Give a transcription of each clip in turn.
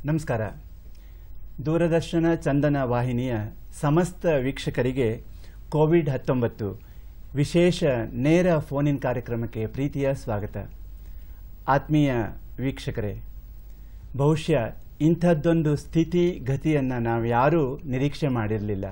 ನಮಸ್ಕಾರ ದೂರದರ್ಶನ ಚಂದನ ವಾಹಿನಿಯ ಸಮಸ್ತ ವೀಕ್ಷಕರಿಗೆ ಕೋವಿಡ್ ಹತ್ತೊಂಬತ್ತು ವಿಶೇಷ ನೇರ ಫೋನ್ ಕಾರ್ಯಕ್ರಮಕ್ಕೆ ಪ್ರೀತಿಯ ಸ್ವಾಗತ ಆತ್ಮೀಯ ವೀಕ್ಷಕರೇ ಬಹುಶಃ ಇಂಥದ್ದೊಂದು ಸ್ಥಿತಿ ಗತಿಯನ್ನು ನಾವು ಯಾರೂ ನಿರೀಕ್ಷೆ ಮಾಡಿರಲಿಲ್ಲ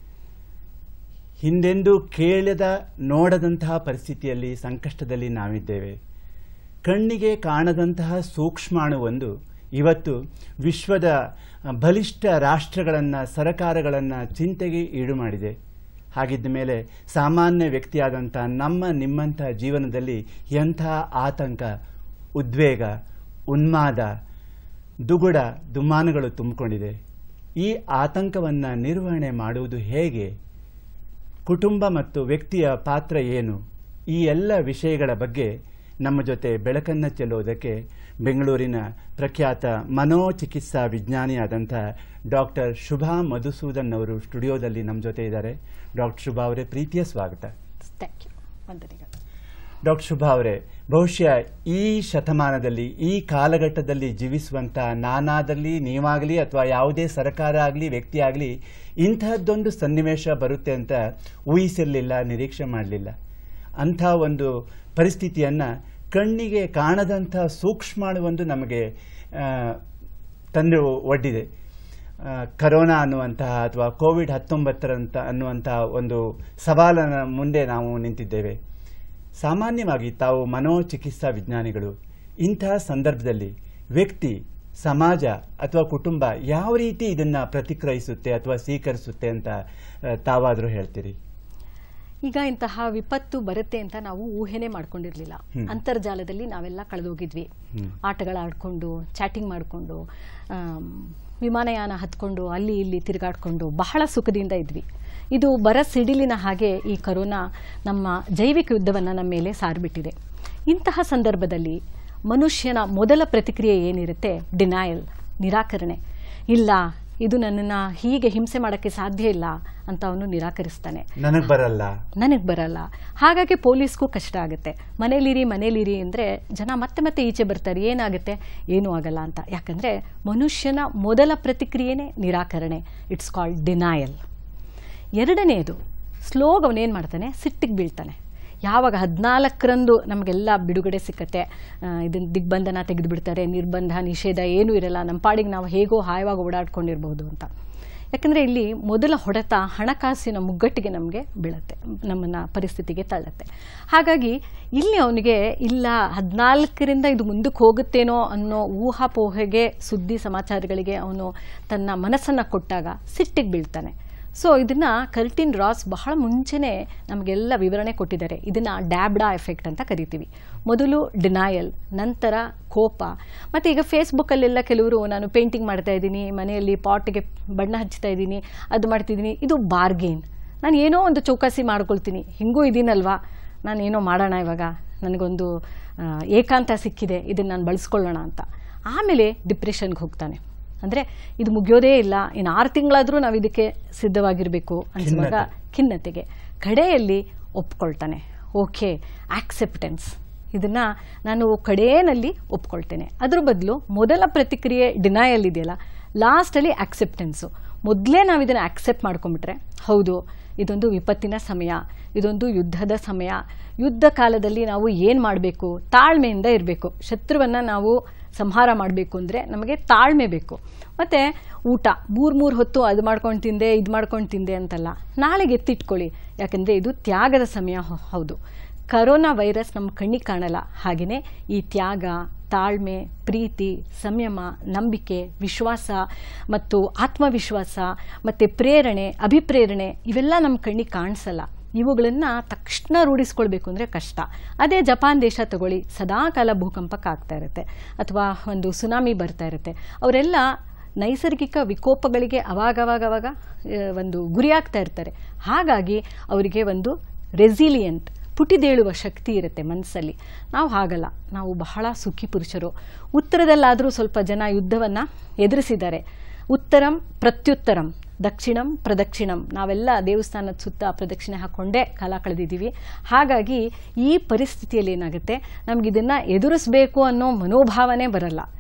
ಹಿಂದೆಂದೂ ಕೇಳದ ನೋಡದಂತಹ ಪರಿಸ್ಥಿತಿಯಲ್ಲಿ ಸಂಕಷ್ಟದಲ್ಲಿ ನಾವಿದ್ದೇವೆ ಕಣ್ಣಿಗೆ ಕಾಣದಂತಹ ಸೂಕ್ಷ್ಮಾಣುವೊಂದು ಇವತ್ತು ವಿಶ್ವದ ಬಲಿಷ್ಠ ರಾಷ್ಟ್ರಗಳನ್ನು ಸರಕಾರಗಳನ್ನು ಚಿಂತೆಗೆ ಈಡು ಮಾಡಿದೆ ಹಾಗಿದ್ದ ಮೇಲೆ ಸಾಮಾನ್ಯ ವ್ಯಕ್ತಿಯಾದಂಥ ನಮ್ಮ ನಿಮ್ಮಂಥ ಜೀವನದಲ್ಲಿ ಎಂಥ ಆತಂಕ ಉದ್ವೇಗ ಉನ್ಮಾದ ದುಗುಡ ದುಮ್ಮಾನಗಳು ತುಂಬಿಕೊಂಡಿದೆ ಈ ಆತಂಕವನ್ನು ನಿರ್ವಹಣೆ ಮಾಡುವುದು ಹೇಗೆ ಕುಟುಂಬ ಮತ್ತು ವ್ಯಕ್ತಿಯ ಪಾತ್ರ ಏನು ಈ ಎಲ್ಲ ವಿಷಯಗಳ ಬಗ್ಗೆ ನಮ್ಮ ಜೊತೆ ಬೆಳಕನ್ನು ಚೆಲ್ಲುವುದಕ್ಕೆ ಬೆಂಗಳೂರಿನ ಪ್ರಖ್ಯಾತ ಮನೋಚಿಕಿತ್ಸಾ ವಿಜ್ಞಾನಿಯಾದಂಥ ಡಾಕ್ಟರ್ ಶುಭಾ ಮಧುಸೂದನ್ ಅವರು ಸ್ಟುಡಿಯೋದಲ್ಲಿ ನಮ್ಮ ಜೊತೆ ಇದ್ದಾರೆ ಡಾಕ್ಟರ್ ಶುಭಾ ಅವರೇ ಪ್ರೀತಿಯ ಸ್ವಾಗತ ಥ್ಯಾಂಕ್ ಯು ವಂದನೆಗಳು ಡಾಕ್ಟರ್ ಶುಭಾ ಅವರೇ ಬಹುಶಃ ಈ ಶತಮಾನದಲ್ಲಿ ಈ ಕಾಲಘಟ್ಟದಲ್ಲಿ ಜೀವಿಸುವಂಥ ನಾನಾದಲ್ಲಿ ನೀವಾಗಲಿ ಅಥವಾ ಯಾವುದೇ ಸರ್ಕಾರ ಆಗಲಿ ವ್ಯಕ್ತಿ ಆಗಲಿ ಇಂತಹದ್ದೊಂದು ಸನ್ನಿವೇಶ ಬರುತ್ತೆ ಅಂತ ಊಹಿಸಿರಲಿಲ್ಲ ನಿರೀಕ್ಷೆ ಮಾಡಲಿಲ್ಲ ಅಂಥ ಒಂದು ಪರಿಸ್ಥಿತಿಯನ್ನು ಕಣ್ಣಿಗೆ ಕಾಣದಂಥ ಸೂಕ್ಷ್ಮಾಣುವೊಂದು ನಮಗೆ ಆ, ತಂದು ಒಡ್ಡಿದೆ ಆ, ಕರೋನಾ ಅನ್ನುವಂತಹ ಅಥವಾ ಕೋವಿಡ್ ಹತ್ತೊಂಬತ್ತರಂತ ಅನ್ನುವಂತಹ ಒಂದು ಸವಾಲನ ಮುಂದೆ ನಾವು ನಿಂತಿದ್ದೇವೆ ಸಾಮಾನ್ಯವಾಗಿ ತಾವು ಮನೋಚಿಕಿತ್ಸಾ ವಿಜ್ಞಾನಿಗಳು ಇಂತಹ ಸಂದರ್ಭದಲ್ಲಿ ವ್ಯಕ್ತಿ ಸಮಾಜ ಅಥವಾ ಕುಟುಂಬ ಯಾವ ರೀತಿ ಇದನ್ನ ಪ್ರತಿಕ್ರಿಯಿಸುತ್ತೆ ಅಥವಾ ಸ್ವೀಕರಿಸುತ್ತೆ ಅಂತ ಆ, ತಾವಾದರೂ ಹೇಳ್ತೀರಿ ಈಗ ಇಂತಹ ವಿಪತ್ತು ಬರುತ್ತೆ ಅಂತ ನಾವು ಊಹೆನೆ ಮಾಡ್ಕೊಂಡಿರ್ಲಿಲ್ಲ ಹ್ಮ್. ಅಂತರ್ಜಾಲದಲ್ಲಿ ನಾವೆಲ್ಲ ಕಳೆದೋಗಿದ್ವಿ ಹ್ಮ್. ಆಟಗಳಾಡ್ಕೊಂಡು ಚಾಟಿಂಗ್ ಮಾಡಿಕೊಂಡು ವಿಮಾನಯಾನ ಹತ್ಕೊಂಡು ಅಲ್ಲಿ ಇಲ್ಲಿ ತಿರುಗಾಡ್ಕೊಂಡು ಬಹಳ ಸುಖದಿಂದ ಇದ್ವಿ ಇದು ಬರ ಸಿಡಿಲಿನ ಹಾಗೆ ಈ ಕರೋನಾ ನಮ್ಮ ಜೈವಿಕ ಯುದ್ಧವನ್ನು ನಮ್ಮ ಮೇಲೆ ಸಾರಿಬಿಟ್ಟಿದೆ ಇಂತಹ ಸಂದರ್ಭದಲ್ಲಿ ಮನುಷ್ಯನ ಮೊದಲ ಪ್ರತಿಕ್ರಿಯೆ ಏನಿರುತ್ತೆ ಡಿನಾಯಲ್ ನಿರಾಕರಣೆ ಇಲ್ಲ ಇದು ನನ್ನನ್ನು ಹೀಗೆ ಹಿಂಸೆ ಮಾಡೋಕ್ಕೆ ಸಾಧ್ಯ ಇಲ್ಲ ಅಂತ ಅವನು ನಿರಾಕರಿಸ್ತಾನೆ ನನಗೆ ಬರಲ್ಲ ನನಗೆ ಬರಲ್ಲ ಹಾಗಾಗಿ ಪೊಲೀಸ್ಗೂ ಕಷ್ಟ ಆಗುತ್ತೆ ಮನೇಲಿರಿ ಮನೇಲಿರಿ ಅಂದರೆ ಜನ ಮತ್ತೆ ಮತ್ತೆ ಈಚೆ ಬರ್ತಾರೆ ಏನಾಗುತ್ತೆ ಏನೂ ಆಗಲ್ಲ ಅಂತ ಯಾಕಂದರೆ ಮನುಷ್ಯನ ಮೊದಲ ಪ್ರತಿಕ್ರಿಯೆನೇ ನಿರಾಕರಣೆ ಇಟ್ಸ್ ಕಾಲ್ಡ್ ಡಿನಾಯಲ್ ಎರಡನೆಯದು ಸ್ಲೋಗ್ ಅವನೇನು ಮಾಡ್ತಾನೆ ಸಿಟ್ಟಿಗೆ ಬೀಳ್ತಾನೆ ಯಾವಾಗ ಹದಿನಾಲ್ಕರಂದು ನಮಗೆಲ್ಲ ಬಿಡುಗಡೆ ಸಿಕ್ಕತ್ತೆ ಇದನ್ನು ದಿಗ್ಬಂಧನ ತೆಗೆದು ಬಿಡ್ತಾರೆ ನಿರ್ಬಂಧ ನಿಷೇಧ ಏನೂ ಇರಲ್ಲ ನಮ್ಮ ಪಾಡಿಗೆ ನಾವು ಹೇಗೋ ಹಾಯವಾಗಿ ಓಡಾಡ್ಕೊಂಡಿರ್ಬೋದು ಅಂತ ಯಾಕಂದರೆ ಇಲ್ಲಿ ಮೊದಲ ಹೊಡೆತ ಹಣಕಾಸಿನ ಮುಗ್ಗಟ್ಟಿಗೆ ನಮಗೆ ಬೀಳುತ್ತೆ ನಮ್ಮನ್ನು ಪರಿಸ್ಥಿತಿಗೆ ತಳ್ಳುತ್ತೆ ಹಾಗಾಗಿ ಇಲ್ಲಿ ಅವನಿಗೆ ಇಲ್ಲ ಹದಿನಾಲ್ಕರಿಂದ ಇದು ಮುಂದಕ್ಕೆ ಹೋಗುತ್ತೇನೋ ಅನ್ನೋ ಊಹಾಪೋಹೆಗೆ ಸುದ್ದಿ ಸಮಾಚಾರಗಳಿಗೆ ಅವನು ತನ್ನ ಮನಸ್ಸನ್ನು ಕೊಟ್ಟಾಗ ಸಿಟ್ಟಿಗೆ ಬೀಳ್ತಾನೆ ಸೊ ಇದನ್ನ ಕರ್ಟಿನ್ ರಾಸ್ ಬಹಳ ಮುಂಚೆನೇ ನಮಗೆಲ್ಲ ವಿವರಣೆ ಕೊಟ್ಟಿದ್ದಾರೆ ಇದನ್ನ ಡ್ಯಾಬ್ಡಾ ಎಫೆಕ್ಟ್ ಅಂತ ಕರಿತೀವಿ ಮೊದಲು ಡಿನಾಯಲ್ ನಂತರ ಕೋಪ ಮತ್ತು ಈಗ ಫೇಸ್ಬುಕ್ಕಲ್ಲೆಲ್ಲ ಕೆಲವರು ನಾನು ಪೇಂಟಿಂಗ್ ಮಾಡ್ತಾ ಇದ್ದೀನಿ ಮನೆಯಲ್ಲಿ ಪಾಟ್ಗೆ ಬಣ್ಣ ಹಚ್ತಾ ಇದ್ದೀನಿ ಅದು ಮಾಡ್ತಿದ್ದೀನಿ ಇದು ಬಾರ್ಗೇನ್ ನಾನು ಏನೋ ಒಂದು ಚೌಕಾಸಿ ಮಾಡ್ಕೊಳ್ತೀನಿ ಹಿಂಗೂ ಇದೀನಲ್ವಾ ನಾನು ಏನೋ ಮಾಡೋಣ ಇವಾಗ ನನಗೊಂದು ಆ, ಏಕಾಂತ ಸಿಕ್ಕಿದೆ ಇದನ್ನು ನಾನು ಬಳಸ್ಕೊಳ್ಳೋಣ ಅಂತ ಆಮೇಲೆ ಡಿಪ್ರೆಷನ್ಗೆ ಹೋಗ್ತಾನೆ ಅಂದರೆ ಇದು ಮುಗಿಯೋದೇ ಇಲ್ಲ ಇನ್ನು ಆರು ತಿಂಗಳಾದರೂ ನಾವು ಇದಕ್ಕೆ ಸಿದ್ಧವಾಗಿರಬೇಕು ಅನ್ಸುವಾಗ ಖಿನ್ನತೆಗೆ ಕಡೆಯಲ್ಲಿ ಒಪ್ಕೊಳ್ತಾನೆ ಓಕೆ ಆಕ್ಸೆಪ್ಟೆನ್ಸ್ ಇದನ್ನು ನಾನು ಕಡೆಯಲ್ಲಿ ಒಪ್ಕೊಳ್ತೇನೆ ಅದ್ರ ಬದಲು ಮೊದಲ ಪ್ರತಿಕ್ರಿಯೆ ಡಿನಾಯಲ್ ಇದೆಯಲ್ಲ ಲಾಸ್ಟಲ್ಲಿ ಆಕ್ಸೆಪ್ಟೆನ್ಸು ಮೊದಲೇ ನಾವು ಇದನ್ನು ಆಕ್ಸೆಪ್ಟ್ ಮಾಡ್ಕೊಂಬಿಟ್ರೆ ಹೌದು ಇದೊಂದು ವಿಪತ್ತಿನ ಸಮಯ ಇದೊಂದು ಯುದ್ಧದ ಸಮಯ ಯುದ್ಧ ಕಾಲದಲ್ಲಿ ನಾವು ಏನು ಮಾಡಬೇಕು ತಾಳ್ಮೆಯಿಂದ ಇರಬೇಕು ಶತ್ರುವನ್ನು ನಾವು ಸಂಹಾರ ಮಾಡಬೇಕು ಅಂದರೆ ನಮಗೆ ತಾಳ್ಮೆ ಬೇಕು ಮತ್ತು ಊಟ ಮೂರು ಮೂರು ಹೊತ್ತು ಅದು ಮಾಡ್ಕೊಂಡು ತಿಂದೆ ಇದು ಮಾಡ್ಕೊಂಡು ತಿಂದೆ ಅಂತಲ್ಲ ನಾಳೆಗೆ ಎತ್ತಿಟ್ಕೊಳ್ಳಿ ಯಾಕಂದರೆ ಇದು ತ್ಯಾಗದ ಸಮಯ ಹೌ- ಹೌದು ಕರೋನಾ ವೈರಸ್ ನಮ್ಮ ಕಣ್ಣಿಗೆ ಕಾಣಲ್ಲ ಹಾಗೆಯೇ ಈ ತ್ಯಾಗ ತಾಳ್ಮೆ ಪ್ರೀತಿ ಸಂಯಮ ನಂಬಿಕೆ ವಿಶ್ವಾಸ ಮತ್ತು ಆತ್ಮವಿಶ್ವಾಸ ಮತ್ತು ಪ್ರೇರಣೆ ಅಭಿಪ್ರೇರಣೆ ಇವೆಲ್ಲ ನಮ್ಮ ಕಣ್ಣಿಗೆ ಕಾಣಿಸಲ್ಲ ಇವುಗಳನ್ನು ತಕ್ಷಣ ರೂಢಿಸ್ಕೊಳ್ಬೇಕು ಅಂದರೆ ಕಷ್ಟ ಅದೇ ಜಪಾನ್ ದೇಶ ತಗೊಳ್ಳಿ ಸದಾಕಾಲ ಭೂಕಂಪಕ್ಕೆ ಆಗ್ತಾ ಇರುತ್ತೆ ಅಥವಾ ಒಂದು ಸುನಾಮಿ ಬರ್ತಾ ಇರುತ್ತೆ ಅವರೆಲ್ಲ ನೈಸರ್ಗಿಕ ವಿಕೋಪಗಳಿಗೆ ಅವಾಗವಾಗವಾಗ ಆ, ಒಂದು ಗುರಿಯಾಗ್ತಾ ಇರ್ತಾರೆ ಹಾಗಾಗಿ ಅವರಿಗೆ ಒಂದು ರೆಸಿಲಿಯಂಟ್ ಪುಟಿದೇಳುವ ಶಕ್ತಿ ಇರುತ್ತೆ ಮನಸ್ಸಲ್ಲಿ ನಾವು ಹಾಗಲ್ಲ ನಾವು ಬಹಳ ಸುಖಿ ಪುರುಷರು ಉತ್ತರದಲ್ಲಾದರೂ ಸ್ವಲ್ಪ ಜನ ಯುದ್ಧವನ್ನು ಎದುರಿಸಿದ್ದಾರೆ ಉತ್ತರಂ ಪ್ರತ್ಯುತ್ತರಂ ದಕ್ಷಿಣಂ ಪ್ರದಕ್ಷಿಣಂ ನಾವೆಲ್ಲ ದೇವಸ್ಥಾನದ ಸುತ್ತ ಪ್ರದಕ್ಷಿಣೆ ಹಾಕ್ಕೊಂಡೇ ಕಾಲ ಕಳೆದಿದ್ದೀವಿ ಹಾಗಾಗಿ ಈ ಪರಿಸ್ಥಿತಿಯಲ್ಲಿ ಏನಾಗುತ್ತೆ ನಮಗಿದನ್ನು ಎದುರಿಸಬೇಕು ಅನ್ನೋ ಮನೋಭಾವನೆ ಬರಲ್ಲ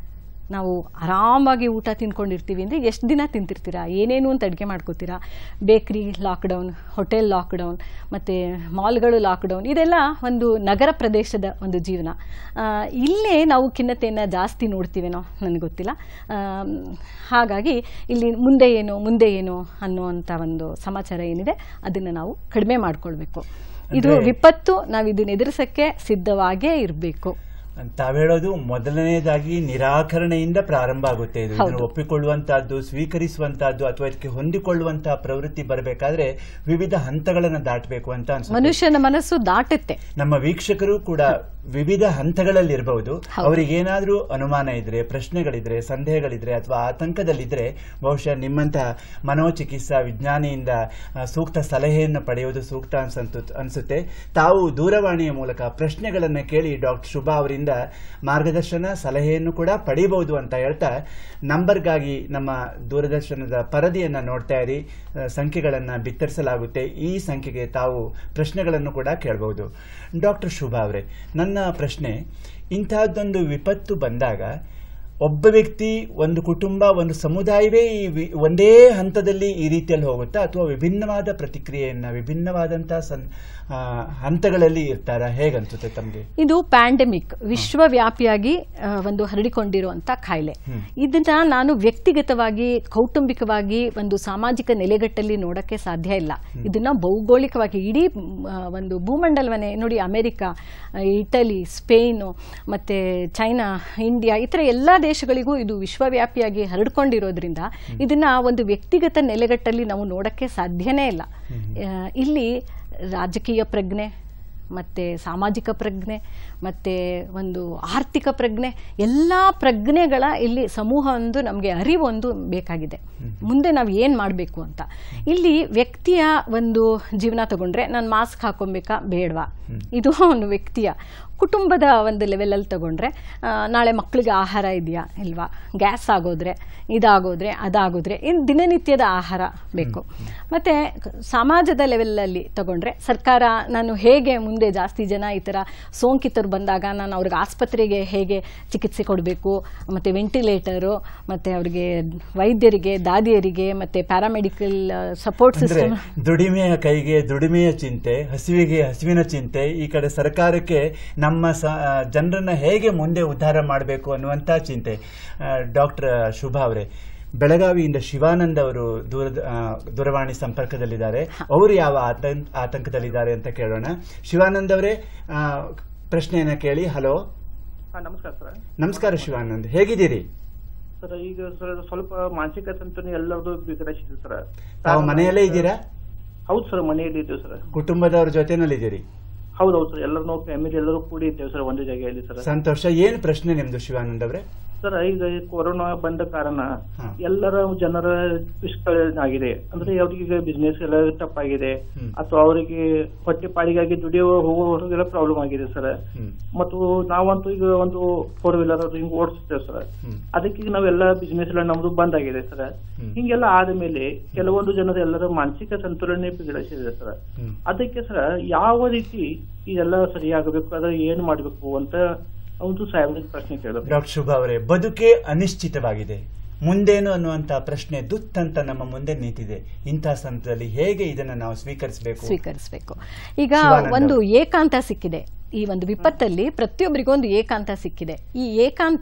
ನಾವು ಆರಾಮಾಗಿ ಊಟ ತಿನ್ಕೊಂಡಿರ್ತೀವಿ ಅಂದರೆ ಎಷ್ಟು ದಿನ ತಿಂತಿರ್ತೀರಾ ಏನೇನು ಅಂತ ಅಡುಗೆ ಮಾಡ್ಕೋತೀರಾ ಬೇಕ್ರಿ ಲಾಕ್ಡೌನ್ ಹೋಟೆಲ್ ಲಾಕ್ಡೌನ್ ಮತ್ತು ಮಾಲ್ಗಳು ಲಾಕ್ಡೌನ್ ಇದೆಲ್ಲ ಒಂದು ನಗರ ಪ್ರದೇಶದ ಒಂದು ಜೀವನ ಆ, ಇಲ್ಲೇ ನಾವು ಖಿನ್ನತೆಯನ್ನು ಜಾಸ್ತಿ ನೋಡ್ತೀವೇನೋ ನನಗೆ ಗೊತ್ತಿಲ್ಲ ಆಮ್, ಹಾಗಾಗಿ ಇಲ್ಲಿ ಮುಂದೆ ಏನು ಮುಂದೆ ಏನು ಅನ್ನುವಂಥ ಒಂದು ಸಮಾಚಾರ ಏನಿದೆ ಅದನ್ನು ನಾವು ಕಡಿಮೆ ಮಾಡ್ಕೊಳ್ಬೇಕು ಇದು ಅಂದ್ರೆ- ವಿಪತ್ತು ನಾವು ಇದನ್ನ ಎದುರಿಸಕ್ಕೆ ಸಿದ್ಧವಾಗೇ ಇರಬೇಕು ತಾವ್ ಹೇಳೋದು ಮೊದಲನೇದಾಗಿ ನಿರಾಕರಣೆಯಿಂದ ಪ್ರಾರಂಭ ಆಗುತ್ತೆ ಇದು ಇದನ್ನು ಹೌದು. ಒಪ್ಪಿಕೊಳ್ಳುವಂತಹದ್ದು ಸ್ವೀಕರಿಸುವಂತಹದ್ದು ಅಥವಾ ಇದಕ್ಕೆ ಹೊಂದಿಕೊಳ್ಳುವಂತಹ ಪ್ರವೃತ್ತಿ ಬರಬೇಕಾದ್ರೆ ವಿವಿಧ ಹಂತಗಳನ್ನು ದಾಟಬೇಕು ಅಂತ ಅನ್ಸುತ್ತೆ ಮನುಷ್ಯನ ಮನಸ್ಸು ದಾಟುತ್ತೆ ನಮ್ಮ ವೀಕ್ಷಕರು ಕೂಡ ವಿವಿಧ ಹಂತಗಳಲ್ಲಿ ಇರಬಹುದು ಹೌದು. ಅವರಿಗೆ ಏನಾದ್ರೂ ಅನುಮಾನ ಇದ್ರೆ ಪ್ರಶ್ನೆಗಳಿದ್ರೆ ಸಂದೇಹಗಳಿದ್ರೆ ಅಥವಾ ಆತಂಕದಲ್ಲಿದ್ರೆ ಬಹುಶಃ ನಿಮ್ಮಂತಹ ಮನೋಚಿಕಿತ್ಸಾ ವಿಜ್ಞಾನಿಯಿಂದ ಆ, ಸೂಕ್ತ ಸಲಹೆಯನ್ನು ಪಡೆಯುವುದು ಸೂಕ್ತ ಅನ್ಸಂತು ಅನ್ಸುತ್ತೆ ತಾವು ದೂರವಾಣಿಯ ಮೂಲಕ ಪ್ರಶ್ನೆಗಳನ್ನು ಕೇಳಿ ಡಾಕ್ಟರ್ ಶುಭಾ ಅವರಿಂದ ಮಾರ್ಗದರ್ಶನ ಸಲಹೆಯನ್ನು ಕೂಡ ಪಡೆಯಬಹುದು ಅಂತ ಹೇಳ್ತಾ ನಂಬರ್ಗಾಗಿ ನಮ್ಮ ದೂರದರ್ಶನದ ಪರದೆಯನ್ನ ನೋಡ್ತಾ ಇರಿ ಆ, ಸಂಖ್ಯೆಗಳನ್ನ ಬಿತ್ತರಿಸಲಾಗುತ್ತೆ ಈ ಸಂಖ್ಯೆಗೆ ತಾವು ಪ್ರಶ್ನೆಗಳನ್ನು ಕೂಡ ಕೇಳಬಹುದು ಡಾಕ್ಟರ್ ಶುಭಾ ಅವರೇ ನನ್ನ ಪ್ರಶ್ನೆ ಇಂತಹದ್ದೊಂದು ವಿಪತ್ತು ಬಂದಾಗ ಒಬ್ಬ ವ್ಯಕ್ತಿ ಒಂದು ಕುಟುಂಬ ಒಂದು ಸಮುದಾಯವೇ ಈ ವಿ- ಒಂದೇ ಹಂತದಲ್ಲಿ ಈ ರೀತಿಯಲ್ಲಿ ಹೋಗುತ್ತಾ ಅಥವಾ ವಿಭಿನ್ನವಾದ ಪ್ರತಿಕ್ರಿಯೆಯನ್ನ ವಿಭಿನ್ನವಾದಂತಹ ಸನ್ ಆ, ಹಂತಗಳಲ್ಲಿ ಇರ್ತಾರ ಹೇಗನ್ಸುತ್ತೆ ತಮಗೆ ಇದು ಪ್ಯಾಂಡೆಮಿಕ್ ವಿಶ್ವವ್ಯಾಪಿಯಾಗಿ ಆ, ಒಂದು ಹರಡಿಕೊಂಡಿರುವಂತ ಕಾಯಿಲೆ ಹ್ಮ್. ಇದನ್ನ ನಾನು ವ್ಯಕ್ತಿಗತವಾಗಿ ಕೌಟುಂಬಿಕವಾಗಿ ಒಂದು ಸಾಮಾಜಿಕ ನೆಲೆಗಟ್ಟಲ್ಲಿ ನೋಡಕ್ಕೆ ಸಾಧ್ಯ ಇಲ್ಲ ಇದನ್ನ ಭೌಗೋಳಿಕವಾಗಿ ಇಡೀ ಮ್, ಆ, ಒಂದು ಭೂಮಂಡಲವನ್ನೇ ನೋಡಿ ಅಮೆರಿಕ ಆ, ಇಟಲಿ ಸ್ಪೇನು ಮತ್ತೆ ಚೈನಾ ಇಂಡಿಯಾ ಈ ಥರ ಎಲ್ಲ ದೇಶಗಳಿಗೂ ಇದು ವಿಶ್ವವ್ಯಾಪಿಯಾಗಿ ಹರಡ್ಕೊಂಡಿರೋದ್ರಿಂದ ಇದನ್ನ ಒಂದು ವ್ಯಕ್ತಿಗತ ನೆಲೆಗಟ್ಟಲ್ಲಿ ನಾವು ನೋಡಕ್ಕೆ ಸಾಧ್ಯನೇ ಇಲ್ಲ ಆ, ಇಲ್ಲಿ ರಾಜಕೀಯ ಪ್ರಜ್ಞೆ ಮತ್ತು ಸಾಮಾಜಿಕ ಪ್ರಜ್ಞೆ ಮತ್ತು ಒಂದು ಆರ್ಥಿಕ ಪ್ರಜ್ಞೆ ಎಲ್ಲ ಪ್ರಜ್ಞೆಗಳ ಇಲ್ಲಿ ಸಮೂಹ ಒಂದು ನಮಗೆ ಅರಿವೊಂದು ಬೇಕಾಗಿದೆ ಮುಂದೆ ನಾವು ಏನು ಮಾಡಬೇಕು ಅಂತ ಇಲ್ಲಿ ವ್ಯಕ್ತಿಯ ಒಂದು ಜೀವನ ತಗೊಂಡ್ರೆ ನಾನು ಮಾಸ್ಕ್ ಹಾಕೊಬೇಕಾ ಬೇಡವಾ ಇದು ಒಂದು ವ್ಯಕ್ತಿಯ ಕುಟುಂಬದ ಒಂದು ಲೆವೆಲಲ್ಲಿ ತಗೊಂಡ್ರೆ ಆ, ನಾಳೆ ಮಕ್ಕಳಿಗೆ ಆಹಾರ ಇದೆಯಾ ಇಲ್ವಾ ಗ್ಯಾಸ್ ಆಗೋದ್ರೆ ಇದಾಗೋದ್ರೆ ಅದಾಗೋದ್ರೆ ಇನ್ನು ದಿನನಿತ್ಯದ ಆಹಾರ ಬೇಕು ಮತ್ತು ಸಮಾಜದ ಲೆವೆಲಲ್ಲಿ ತಗೊಂಡ್ರೆ ಸರ್ಕಾರ ನಾನು ಹೇಗೆ ಮುಂದೆ ಜಾಸ್ತಿ ಜನ ಈ ಥರ ಸೋಂಕಿತರು ಬಂದಾಗ ನಾನು ಅವ್ರಿಗೆ ಆಸ್ಪತ್ರೆಗೆ ಹೇಗೆ ಚಿಕಿತ್ಸೆ ಕೊಡಬೇಕು ಮತ್ತು ವೆಂಟಿಲೇಟರು ಮತ್ತು ಅವರಿಗೆ ವೈದ್ಯರಿಗೆ ದಾದಿಯರಿಗೆ ಮತ್ತು ಪ್ಯಾರಾಮೆಡಿಕಲ್ ಸಪೋರ್ಟ್ ಅಂದ್ರೆ ಸಿಸ್ಟಮ್ ದುಡಿಮೆಯ ಕೈಗೆ ದುಡಿಮೆಯ ಚಿಂತೆ ಹಸಿವಿಗೆ ಹಸಿವಿನ ಚಿಂತೆ ಈ ಕಡೆ ಸರ್ಕಾರಕ್ಕೆ ನಮ್ಮ ಸ- ಆ, ಜನರನ್ನ ಹೇಗೆ ಮುಂದೆ ಉದ್ಧಾರ ಮಾಡಬೇಕು ಅನ್ನುವಂತ ಚಿಂತೆ ಡಾಕ್ಟರ್ ಶುಭಾ ಅವರೇ ಬೆಳಗಾವಿಯಿಂದ ಶಿವಾನಂದ್ ಅವರು ದೂರದ ಆ, ದೂರವಾಣಿ ಸಂಪರ್ಕದಲ್ಲಿದ್ದಾರೆ ಅವರು ಯಾವ ಆತಂಕ ಆತಂಕದಲ್ಲಿದ್ದಾರೆ ಅಂತ ಕೇಳೋಣ ಶಿವಾನಂದ್ ಅವರೇ ಆ, ಪ್ರಶ್ನೆಯನ್ನ ಕೇಳಿ ಹಲೋ ಹಾ ನಮಸ್ಕಾರ ಸರ್ ನಮಸ್ಕಾರ ಶಿವಾನಂದ್ ಹೇಗಿದ್ದೀರಿ ಸರ್ ಈಗ ಸರ್ ಸ್ವಲ್ಪ ಮಾನಸಿಕ ಸಂತುಲನ ಎಲ್ಲರದು ಬಿಗಡಿಸಿದೆ ಸರ್ ತಾವು ಮನೆಯಲ್ಲೇ ಇದ್ದೀರಾ ಹೌದು ಸರ್ ಮನೆಯಲ್ಲಿ ಇದ್ದೇವೆ ಸರ್ ಕುಟುಂಬದವ್ರ ಜೊತೆನಲ್ಲಿದ್ದೀರಿ ಹೌದು ಹೌದು ಸರ್ ಎಲ್ಲರೂ ನಾವು ಫ್ಯಾಮಿಲಿ ಎಲ್ಲರೂ ಕೂಡಿ ಇದ್ದೇವೆ ಸರ್ ಒಂದೇ ಜಾಗೆಯಲ್ಲಿ ಸರ್ ಸಂತೋಷ ಏನ್ ಪ್ರಶ್ನೆ ನಿಮ್ದು ಶಿವಾನಂದ್ ಅವರೇ ಸರ್ ಈಗ ಈ ಕೊರೋನಾ ಬಂದ ಕಾರಣ ಹಾ. ಎಲ್ಲರ ಜನರ ಆಗಿದೆ ಅಂದ್ರೆ ಅವ್ರಿಗೆ ಬಿಸ್ನೆಸ್ ಎಲ್ಲ ತಪ್ಪಾಗಿದೆ ಹ್ಮ್. ಅಥವಾ ಅವರಿಗೆ ಹೊಟ್ಟೆ ಪಾಡಿಗಾಗಿ ದುಡಿಯುವ ಹೋಗೋರಿಗೆಲ್ಲ ಪ್ರಾಬ್ಲಮ್ ಆಗಿದೆ ಸರ್ ಹ್ಮ್ ಮತ್ತು ನಾವಂತೂ ಈಗ ಒಂದು ಫೋರ್ ವೀಲರ್ ಅದು ಹಿಂಗ್ ಓಡಿಸ್ತೇವೆ ಸರ್ ಹ್ಮ್ ಅದಕ್ಕೆ ಈಗ ನಾವೆಲ್ಲ ಬಿಸ್ನೆಸ್ ಎಲ್ಲ ನಮ್ದು ಬಂದ್ ಆಗಿದೆ ಸರ್ ಹ್ಮ್. ಹಿಂಗೆಲ್ಲ ಆದ್ಮೇಲೆ ಕೆಲವೊಂದು ಜನರ ಎಲ್ಲರ ಮಾನಸಿಕ ಸಂತುಲನ ಬಿಗಡಿಸಿದೆ ಸರ್ ಹ್ಮ್ ಅದಕ್ಕೆ ಸರ್ ಯಾವ ರೀತಿ ಇದೆಲ್ಲ ಸರಿಯಾಗಬೇಕು ಅದ್ರ ಏನ್ ಮಾಡ್ಬೇಕು ಅಂತ ಒಂದು ಸಾಹೇಬ್ರಿಗೆ ಪ್ರಶ್ನೆ ಕೇಳಬೇಕು ಡಾಕ್ಟರ್ ಶುಭಾ ಅವರೇ ಬದುಕೆ ಅನಿಶ್ಚಿತವಾಗಿದೆ ಮುಂದೇನು ಅನ್ನುವಂತ ಪ್ರಶ್ನೆ ದುತ್ತಂತ ನಮ್ಮ ಮುಂದೆ ನಿಂತಿದೆ ಇಂತಹ ಸಂದರ್ಭದಲ್ಲಿ ಹೇಗೆ ಇದನ್ನ ನಾವು ಸ್ವೀಕರಿಸಬೇಕು ಸ್ವೀಕರಿಸಬೇಕು ಈಗ ಶಿವಾನಂದ ಒಂದು ಅವರು. ಏಕಾಂತ ಸಿಕ್ಕಿದೆ ಈ ಒಂದು ವಿಪತ್ತಲ್ಲಿ ಪ್ರತಿಯೊಬ್ಬರಿಗೂ ಒಂದು ಏಕಾಂತ ಸಿಕ್ಕಿದೆ ಈ ಏಕಾಂತ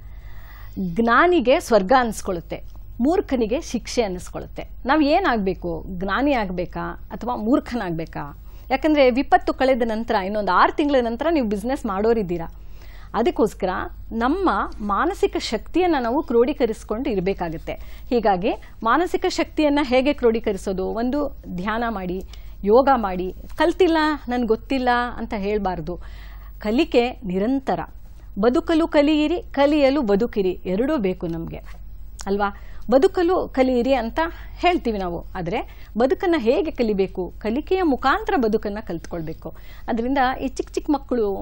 ಜ್ಞಾನಿಗೆ ಸ್ವರ್ಗ ಅನಿಸ್ಕೊಳ್ಳುತ್ತೆ ಮೂರ್ಖನಿಗೆ ಶಿಕ್ಷೆ ಅನ್ನಿಸ್ಕೊಳ್ಳುತ್ತೆ ನಾವು ಏನಾಗಬೇಕು ಜ್ಞಾನಿ ಆಗಬೇಕಾ ಅಥವಾ ಮೂರ್ಖನಾಗಬೇಕಾ ಯಾಕಂದರೆ ವಿಪತ್ತು ಕಳೆದ ನಂತರ ಇನ್ನೊಂದು ಆರು ತಿಂಗಳ ನಂತರ ನೀವು ಬಿಸ್ನೆಸ್ ಮಾಡೋರಿದ್ದೀರಾ ಅದಕ್ಕೋಸ್ಕರ ನಮ್ಮ ಮಾನಸಿಕ ಶಕ್ತಿಯನ್ನು ನಾವು ಕ್ರೋಢೀಕರಿಸ್ಕೊಂಡು ಇರಬೇಕಾಗುತ್ತೆ ಹೀಗಾಗಿ ಮಾನಸಿಕ ಶಕ್ತಿಯನ್ನು ಹೇಗೆ ಕ್ರೋಢೀಕರಿಸೋದು ಒಂದು ಧ್ಯಾನ ಮಾಡಿ ಯೋಗ ಮಾಡಿ ಕಲ್ತಿಲ್ಲ ನನಗೆ ಗೊತ್ತಿಲ್ಲ ಅಂತ ಹೇಳಬಾರ್ದು ಕಲಿಕೆ ನಿರಂತರ ಬದುಕಲು ಕಲಿಯಿರಿ ಕಲಿಯಲು ಬದುಕಿರಿ ಎರಡೂ ಬೇಕು ನಮಗೆ ಅಲ್ವಾ ಬದುಕಲು ಕಲಿಯಿರಿ ಅಂತ ಹೇಳ್ತೀವಿ ನಾವು ಆದರೆ ಬದುಕನ್ನು ಹೇಗೆ ಕಲಿಬೇಕು ಕಲಿಕೆಯ ಮುಖಾಂತರ ಬದುಕನ್ನು ಕಲ್ತ್ಕೊಳ್ಬೇಕು ಅದರಿಂದ ಈ ಚಿಕ್ಕ ಚಿಕ್ಕ ಮಕ್ಕಳು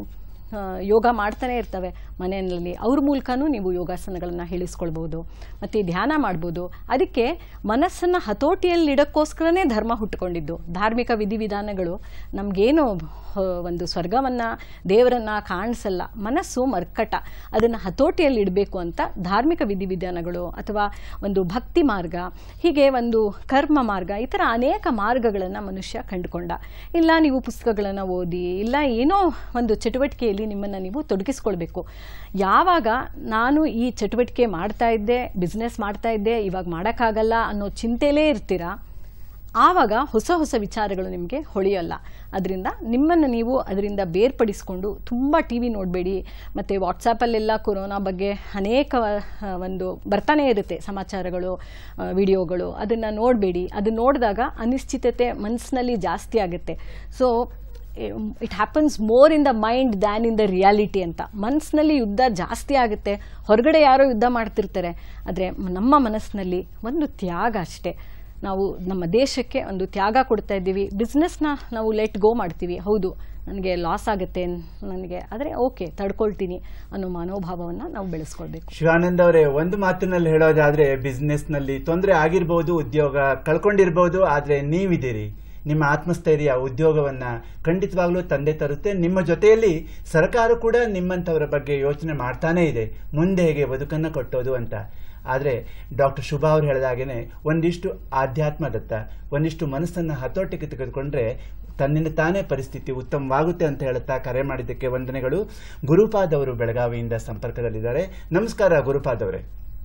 ಆ, ಯೋಗ ಮಾಡ್ತಾನೆ ಇರ್ತವೆ ಮನೆಯಲ್ಲಿ ಅವ್ರ ಮೂಲಕನೂ ನೀವು ಯೋಗಾಸನಗಳನ್ನು ಹೇಳಿಸ್ಕೊಳ್ಬೋದು ಮತ್ತು ಧ್ಯಾನ ಮಾಡ್ಬೋದು ಅದಕ್ಕೆ ಮನಸ್ಸನ್ನು ಹತೋಟಿಯಲ್ಲಿಡೋಕ್ಕೋಸ್ಕರನೇ ಧರ್ಮ ಹುಟ್ಟುಕೊಂಡಿದ್ದು ಧಾರ್ಮಿಕ ವಿಧಿವಿಧಾನಗಳು ನಮಗೇನು ಒಂದು ಸ್ವರ್ಗವನ್ನು ದೇವರನ್ನು ಕಾಣಿಸಲ್ಲ ಮನಸ್ಸು ಮರ್ಕಟ ಅದನ್ನು ಹತೋಟಿಯಲ್ಲಿ ಇಡಬೇಕು ಅಂತ ಧಾರ್ಮಿಕ ವಿಧಿವಿಧಾನಗಳು ಅಥವಾ ಒಂದು ಭಕ್ತಿ ಮಾರ್ಗ ಹೀಗೆ ಒಂದು ಕರ್ಮ ಮಾರ್ಗ ಈ ಥರ ಅನೇಕ ಮಾರ್ಗಗಳನ್ನು ಮನುಷ್ಯ ಕಂಡುಕೊಂಡ ಇಲ್ಲ ನೀವು ಪುಸ್ತಕಗಳನ್ನು ಓದಿ ಇಲ್ಲ ಏನೋ ಒಂದು ಚಟುವಟಿಕೆಯಲ್ಲಿ ನಿಮ್ಮನ್ನು ನೀವು ತೊಡಗಿಸ್ಕೊಳ್ಬೇಕು ಯಾವಾಗ ನಾನು ಈ ಚಟುವಟಿಕೆ ಮಾಡ್ತಾ ಇದ್ದೆ ಬಿಸ್ನೆಸ್ ಮಾಡ್ತಾ ಇದ್ದೆ ಇವಾಗ ಮಾಡೋಕ್ಕಾಗಲ್ಲ ಅನ್ನೋ ಚಿಂತೆಲೇ ಇರ್ತೀರಾ ಆವಾಗ ಹೊಸ ಹೊಸ ವಿಚಾರಗಳು ನಿಮಗೆ ಹೊಳೆಯಲ್ಲ ಅದರಿಂದ ನಿಮ್ಮನ್ನು ನೀವು ಅದರಿಂದ ಬೇರ್ಪಡಿಸ್ಕೊಂಡು ತುಂಬ ಟಿ ವಿ ನೋಡಬೇಡಿ ಮತ್ತು ವಾಟ್ಸಪ್ಪಲ್ಲೆಲ್ಲ ಕೊರೋನಾ ಬಗ್ಗೆ ಅನೇಕ ಆ, ಒಂದು ಬರ್ತಾನೆ ಇರುತ್ತೆ ಸಮಾಚಾರಗಳು ಆ, ವಿಡಿಯೋಗಳು ಅದನ್ನು ನೋಡಬೇಡಿ ಅದು ನೋಡಿದಾಗ ಅನಿಶ್ಚಿತತೆ ಮನಸ್ಸಿನಲ್ಲಿ ಜಾಸ್ತಿ ಆಗುತ್ತೆ so it happens more in the mind than in the reality ಅಂತ ಮನಸ್ಸಿನಲ್ಲಿ ಯುದ್ಧ ಜಾಸ್ತಿ ಆಗುತ್ತೆ ಹೊರಗಡೆ ಯಾರೋ ಯುದ್ಧ ಮಾಡ್ತಿರ್ತಾರೆ ಆದರೆ ನಮ್ಮ ಮನಸ್ಸಿನಲ್ಲಿ ಒಂದು ತ್ಯಾಗ ಅಷ್ಟೇ ನಾವು ನಮ್ಮ ದೇಶಕ್ಕೆ ಒಂದು ತ್ಯಾಗ ಕೊಡ್ತಾ ಇದ್ದೀವಿ ಬಿಸ್ನೆಸ್ನ ನಾವು ಲೆಟ್ ಗೋ ಮಾಡ್ತೀವಿ ಹೌದು ನನಗೆ ಲಾಸ್ ಆಗುತ್ತೆ ನನಗೆ ಆದರೆ ಓಕೆ ತಡ್ಕೊಳ್ತೀನಿ ಅನ್ನೋ ಮನೋಭಾವವನ್ನು ನಾವು ಬೆಳೆಸ್ಕೊಳ್ಬೇಕು ಶಿವಾನಂದ್ ಅವರೇ ಒಂದು ಮಾತಿನಲ್ಲಿ ಹೇಳೋದಾದ್ರೆ ಬಿಸ್ನೆಸ್ ನಲ್ಲಿ ತೊಂದರೆ ಆಗಿರ್ಬೋದು ಉದ್ಯೋಗ ಕಳ್ಕೊಂಡಿರ್ಬೋದು ಆದ್ರೆ ನೀವಿದ್ದೀರಿ ನಿಮ್ಮ ಆತ್ಮಸ್ಥೈರ್ಯ ಉದ್ಯೋಗವನ್ನ ಖಂಡಿತವಾಗ್ಲೂ ತಂದೆ ತರುತ್ತೆ ನಿಮ್ಮ ಜೊತೆಯಲ್ಲಿ ಸರ್ಕಾರ ಕೂಡ ನಿಮ್ಮಂಥವರ ಬಗ್ಗೆ ಯೋಚನೆ ಮಾಡ್ತಾನೇ ಇದೆ ಮುಂದೆ ಹೇಗೆ ಬದುಕನ್ನು ಕಟ್ಟೋದು ಅಂತ ಆದರೆ ಡಾಕ್ಟರ್ ಶುಭಾ ಅವರು ಹೇಳಿದಾಗೇನೆ ಒಂದಿಷ್ಟು ಆಧ್ಯಾತ್ಮದತ್ತ ಒಂದಿಷ್ಟು ಮನಸ್ಸನ್ನು ಹತೋಟಿಗೆ ತೆಗೆದುಕೊಂಡ್ರೆ ತನ್ನಿಂದ ತಾನೇ ಪರಿಸ್ಥಿತಿ ಉತ್ತಮವಾಗುತ್ತೆ ಅಂತ ಹೇಳುತ್ತಾ ಕರೆ ಮಾಡಿದ್ದಕ್ಕೆ ವಂದನೆಗಳು ಗುರುಪಾದ್ ಅವರು ಬೆಳಗಾವಿಯಿಂದ ಸಂಪರ್ಕದಲ್ಲಿದ್ದಾರೆ ನಮಸ್ಕಾರ ಗುರುಪಾದ್ ಅವರೇ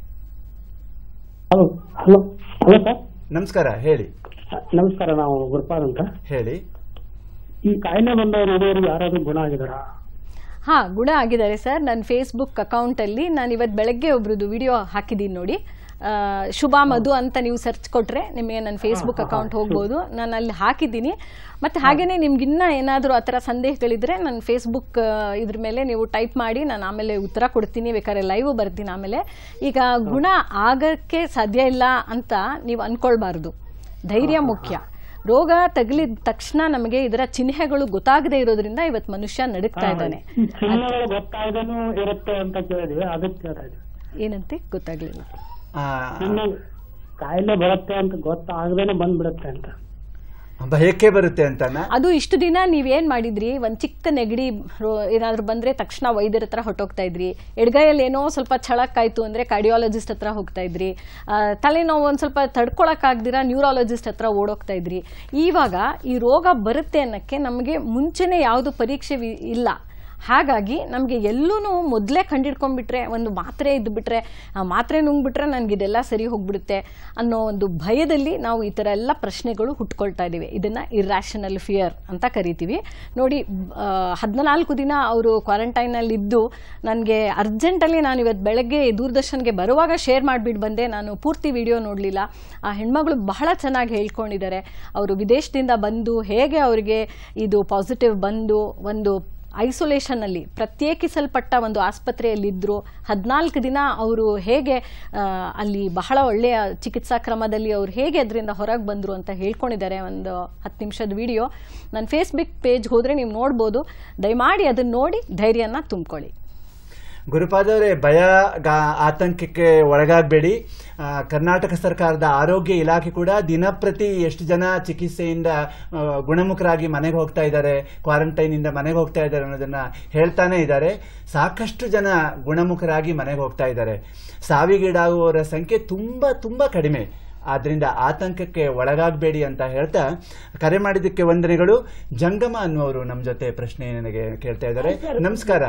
ಹಲೋ ಹಲೋ ಹಲೋ ಸರ್ ನಮಸ್ಕಾರ ಹೇಳಿ ನಮಸ್ಕಾರ ನಾವು ಗುರುಪಾಲ್ ಅಂತ ಹೇಳಿ ಈ ಕಾಯಿಲೆ ಬಂದವರು ಇದುವರೆಗೂ ಯಾರಾದ್ರೂ ಗುಣ ಆಗಿದಾರಾ ಹಾಂ ಗುಣ ಆಗಿದ್ದಾರೆ ಸರ್ ನನ್ನ ಫೇಸ್ಬುಕ್ ಅಕೌಂಟಲ್ಲಿ ನಾನು ಇವತ್ತು ಬೆಳಗ್ಗೆ ಒಬ್ರದ್ದು ವಿಡಿಯೋ ಹಾಕಿದ್ದೀನಿ ನೋಡಿ ಆ, ಶುಭಾ ಮಧು ಅಂತ ನೀವು ಸರ್ಚ್ ಕೊಟ್ರೆ ನಿಮಗೆ ನನ್ನ ಫೇಸ್ಬುಕ್ ಅಕೌಂಟ್ ಹೋಗ್ಬೋದು ನಾನು ಅಲ್ಲಿ ಹಾಕಿದ್ದೀನಿ ಮತ್ತು ಹಾಗೆಯೇ ನಿಮ್ಗಿನ್ನ ಏನಾದರೂ ಆ ಥರ ಸಂದೇಹಗಳಿದ್ರೆ ನನ್ನ ಫೇಸ್ಬುಕ್ ಇದ್ರ ಮೇಲೆ ನೀವು ಟೈಪ್ ಮಾಡಿ ನಾನು ಆಮೇಲೆ ಉತ್ತರ ಕೊಡ್ತೀನಿ ಬೇಕಾದ್ರೆ ಲೈವ್ ಬರ್ತೀನಿ ಆಮೇಲೆ ಈಗ ಗುಣ ಆಗಕ್ಕೆ ಸಾಧ್ಯ ಇಲ್ಲ ಅಂತ ನೀವು ಅನ್ಕೊಳ್ಬಾರ್ದು ಧೈರ್ಯ ಮುಖ್ಯ ರೋಗ ತಗಲಿದ ತಕ್ಷಣ ನಮಗೆ ಇದರ ಚಿಹ್ನೆಗಳು ಗೊತ್ತಾಗದೇ ಇರೋದ್ರಿಂದ ಇವತ್ತು ಮನುಷ್ಯ ನಡುಕ್ತಾ ಇದ್ದಾನೆ ಈ ಚಿಹ್ನೆಗಳು ಗೊತ್ತಾಗದೇನು ಇರುತ್ತೆ ಅಂತ ಕೇಳಿದ್ವಿ ಅದಕ್ಕೆ ಕೇಳ್ತಾ ಇದ್ವಿ ಏನಂತೆ ಗೊತ್ತಾಗ್ಲಿಲ್ಲ ಆ, ಚಿಹ್ನೆ ಕಾಯಿಲೆ ಬರುತ್ತೆ ಅಂತ ಗೊತ್ತಾಗದೇನೆ ಬಂದ್ಬಿಡುತ್ತೆ ಅಂತ ಭಯಕ್ಕೆ ಬರುತ್ತೆ ಅಂತನಾ ಅದು ಇಷ್ಟು ದಿನ ನೀವೇನ್ ಮಾಡಿದ್ರಿ ಒಂದ್ ಚಿಕ್ಕ ನೆಗಡಿ ರೋ- ಏನಾದ್ರೂ ಬಂದ್ರೆ ತಕ್ಷಣ ವೈದ್ಯರ ಹತ್ರ ಹೊಟ್ಟೋಗ್ತಾ ಇದ್ರಿ ಎಡಗೈಯಲ್ಲಿ ಏನೋ ಸ್ವಲ್ಪ ಛಳಕ್ಕಾಯ್ತು ಅಂದ್ರೆ ಕಾರ್ಡಿಯಾಲಜಿಸ್ಟ್ ಹತ್ರ ಹೋಗ್ತಾ ಇದ್ರಿ ಆ, ತಲೆನೋವು ಒಂದ್ ಸ್ವಲ್ಪ ತಡ್ಕೊಳಕ್ಕಾಗ್ದಿರ ನ್ಯೂರಾಲಜಿಸ್ಟ್ ಹತ್ರ ಓಡೋಗ್ತಾ ಇದ್ರಿ ಇವಾಗ ಈ ರೋಗ ಬರುತ್ತೆ ಅನ್ನಕ್ಕೆ ನಮಗೆ ಮುಂಚೆನೆ ಯಾವುದು ಪರೀಕ್ಷೆ ವಿ- ಇಲ್ಲ ಹಾಗಾಗಿ ನಮಗೆ ಎಲ್ಲೂ ಮೊದಲೇ ಕಂಡಿಡ್ಕೊಂಡ್ಬಿಟ್ರೆ ಒಂದು ಮಾತ್ರೆ ಇದ್ದುಬಿಟ್ರೆ ಆ ಮಾತ್ರೆ ನುಂಗ್ಬಿಟ್ರೆ ನನಗೆ ಇದೆಲ್ಲ ಸರಿ ಹೋಗ್ಬಿಡುತ್ತೆ ಅನ್ನೋ ಒಂದು ಭಯದಲ್ಲಿ ನಾವು ಈ ಥರ ಎಲ್ಲ ಪ್ರಶ್ನೆಗಳು ಹುಟ್ಕೊಳ್ತಾ ಇದ್ದೀವಿ ಇದನ್ನು ಇರ್ಯಾಷನಲ್ ಫಿಯರ್ ಅಂತ ಕರಿತೀವಿ ನೋಡಿ ಹದಿನಾಲ್ಕು ದಿನ ಅವರು ಕ್ವಾರಂಟೈನಲ್ಲಿ ಇದ್ದು ನನಗೆ ಅರ್ಜೆಂಟಲ್ಲಿ ನಾನು ಇವತ್ತು ಬೆಳಗ್ಗೆ ದೂರದರ್ಶನ್ಗೆ ಬರುವಾಗ ಶೇರ್ ಮಾಡಿಬಿಟ್ಟು ಬಂದೆ ನಾನು ಪೂರ್ತಿ ವಿಡಿಯೋ ನೋಡಲಿಲ್ಲ ಆ ಹೆಣ್ಮಗಳು ಬಹಳ ಚೆನ್ನಾಗಿ ಹೇಳ್ಕೊಂಡಿದ್ದಾರೆ ಅವರು ವಿದೇಶದಿಂದ ಬಂದು ಹೇಗೆ ಅವರಿಗೆ ಇದು ಪಾಸಿಟಿವ್ ಬಂದು ಒಂದು ಐಸೋಲೇಷನ್ನಲ್ಲಿ ಪ್ರತ್ಯೇಕಿಸಲ್ಪಟ್ಟ ಒಂದು ಆಸ್ಪತ್ರೆಯಲ್ಲಿದ್ದರು ಹದಿನಾಲ್ಕು ದಿನ ಅವರು ಹೇಗೆ ಆ, ಅಲ್ಲಿ ಬಹಳ ಒಳ್ಳೆಯ ಚಿಕಿತ್ಸಾ ಕ್ರಮದಲ್ಲಿ ಅವರು ಹೇಗೆ ಅದರಿಂದ ಹೊರಗೆ ಬಂದರು ಅಂತ ಹೇಳ್ಕೊಂಡಿದ್ದಾರೆ ಒಂದು ಹತ್ತು ನಿಮಿಷದ ವಿಡಿಯೋ ನನ್ನ ಫೇಸ್ಬುಕ್ ಪೇಜ್ ಹೋದರೆ ನೀವು ನೋಡ್ಬೋದು ದಯಮಾಡಿ ಅದನ್ನು ನೋಡಿ ಧೈರ್ಯನ ತುಂಬ್ಕೊಳ್ಳಿ ಗುರುಪಾದ ಅವರೇ ಭಯ ಗಾ- ಆತಂಕಕ್ಕೆ ಒಳಗಾಗಬೇಡಿ ಕರ್ನಾಟಕ ಸರ್ಕಾರದ ಆರೋಗ್ಯ ಇಲಾಖೆ ಕೂಡ ದಿನಪ್ರತಿ ಎಷ್ಟು ಜನ ಚಿಕಿತ್ಸೆಯಿಂದ ಆ, ಗುಣಮುಖರಾಗಿ ಮನೆಗೆ ಹೋಗ್ತಾ ಇದ್ದಾರೆ ಕ್ವಾರಂಟೈನ್ ಇಂದ ಮನೆಗೆ ಹೋಗ್ತಾ ಇದ್ದಾರೆ ಅನ್ನೋದನ್ನ ಹೇಳ್ತಾನೆ ಇದ್ದಾರೆ ಸಾಕಷ್ಟು ಜನ ಗುಣಮುಖರಾಗಿ ಮನೆಗೆ ಹೋಗ್ತಾ ಇದ್ದಾರೆ ಸಾವಿಗೀಡಾಗುವವರ ಸಂಖ್ಯೆ ತುಂಬಾ ತುಂಬಾ ಕಡಿಮೆ ಆದ್ರಿಂದ ಆತಂಕಕ್ಕೆ ಒಳಗಾಗಬೇಡಿ ಅಂತ ಹೇಳ್ತಾ ಕರೆ ಮಾಡಿದ್ದಕ್ಕೆ ವಂದನೆಗಳು ಜಂಗಮ ಅನ್ನುವರು ನಮ್ಮ ಜೊತೆ ಪ್ರಶ್ನೆ ನನಗೆ ಕೇಳ್ತಾ ಇದ್ದಾರೆ ನಮಸ್ಕಾರ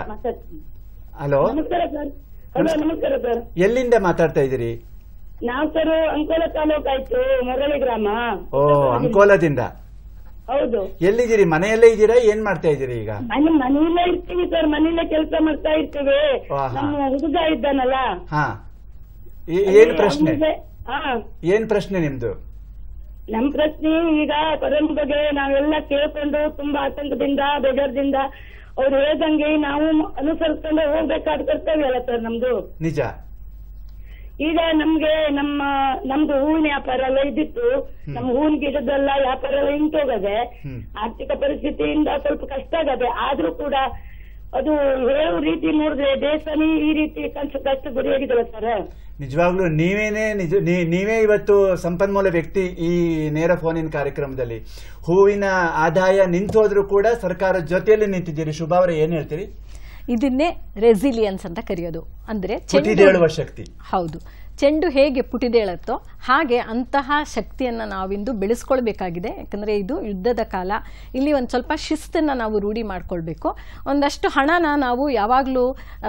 ಹಲೋ ನಮಸ್ಕಾರ ಸರ್ ಹಲೋ ನಮಸ್ಕಾರ ಸರ್ ಎಲ್ಲಿಂದ ಮಾತಾಡ್ತಾ ಇದ್ದೀರಿ ನಾವ್ ಸರ್ ಅಂಕೋಲ ತಾಲೂಕ್ ಆಯ್ತು ಮರಳಿ ಗ್ರಾಮ ಓ ಅಂಕೋಲದಿಂದ ಹೌದು ಎಲ್ಲಿದ್ದೀರಿ ಮನೆಯಲ್ಲೇ ಇದ್ದೀರಾ ಏನ್ ಮಾಡ್ತಾ ಇದ್ದೀರಿ ಈಗ ಮನೆ ಮನೆಯಲ್ಲೇ ಇರ್ತೀವಿ ಸರ್ ಮನೆಯಲ್ಲೇ ಕೆಲಸ ಮಾಡ್ತಾ ಇರ್ತೀವಿ ಆಹಾ. ನಮ್ಮ ಹುಡುಗ ಇದ್ದಾನಲ್ಲ ಹಾ ಏ- ಏನ್ ಪ್ರಶ್ನೆ ಅವ್ನಿಗೆ- ಹಾ ಏನ್ ಪ್ರಶ್ನೆ ನಿಮ್ದು ನಮ್ ಪ್ರಶ್ನೆ ಈಗ ಕೊರೋನಾ ಬಗ್ಗೆ ನಾವೆಲ್ಲ ಕೇಳ್ಕೊಂಡು ತುಂಬಾ ಆತಂಕದಿಂದ ಬೇಜಾರದಿಂದ ಅವ್ರು ಹೇಳ್ದಂಗೆ ನಾವು ಅನುಸರಿಸ್ಕೊಂಡು ಹೋಗ್ಬೇಕಾದ ಕರ್ತವ್ಯ ಅಲ್ಲ ಸರ್ ನಮ್ದು ನಿಜ ಈಗ ನಮ್ಗೆ ನಮ್ಮ ನಮ್ದು ಹೂವಿನ ವ್ಯಾಪಾರ ಎಲ್ಲ ಇದ್ದಿತ್ತು ನಮ್ಮ ಹೂವಿನ ಗಿಡದೆಲ್ಲ ವ್ಯಾಪಾರ ಎಲ್ಲ ನಿಂತೋಗದೆ ಹ್ಮ್. ಆರ್ಥಿಕ ಪರಿಸ್ಥಿತಿಯಿಂದ ಸ್ವಲ್ಪ ಕಷ್ಟ ಆಗದೆ ಆದ್ರೂ ಕೂಡ ಅದು ಹೇಳೋ ರೀತಿ ನೋಡಿದ್ರೆ ದೇಶನೇ ಈ ರೀತಿ ಕಷ್ಟ ಕಷ್ಟ ಗುರಿಯಾಗಿದಲ್ಲ ಸರ್ ನಿಜವಾಗ್ಲೂ ನೀವೇನೇ ನಿಜ ನೀ- ನೀವೇ ಇವತ್ತು ಸಂಪನ್ಮೂಲ ವ್ಯಕ್ತಿ ಈ ನೇರ ಫೋನಿನ ಕಾರ್ಯಕ್ರಮದಲ್ಲಿ ಹೂವಿನ ಆದಾಯ ನಿಂತೋದ್ರೂ ಕೂಡ ಸರ್ಕಾರದ ಜೊತೆಯಲ್ಲಿ ನಿಂತಿದ್ದೀರಿ ಶುಭ ಅವರೇ ಏನ್ ಹೇಳ್ತೀರಿ ಇದನ್ನೇ ರೆಸಿಲಿಯನ್ಸ್ ಅಂತ ಕರೆಯೋದು ಅಂದ್ರೆ ಚೆಂಡು- ಪುಟಿದೇಳುವ ಶಕ್ತಿ ಹೌದು ಚೆಂಡು ಹೇಗೆ ಪುಟಿದೇಳುತ್ತೋ ಹಾಗೆ ಅಂತಹ ಶಕ್ತಿಯನ್ನು ನಾವಿಂದು ಬೆಳೆಸ್ಕೊಳ್ಬೇಕಾಗಿದೆ ಯಾಕಂದರೆ ಇದು ಯುದ್ಧದ ಕಾಲ ಇಲ್ಲಿ ಒಂದು ಸ್ವಲ್ಪ ಶಿಸ್ತನ್ನು ನಾವು ರೂಢಿ ಮಾಡ್ಕೊಳ್ಬೇಕು ಒಂದಷ್ಟು ಹಣನ ನಾವು ಯಾವಾಗಲೂ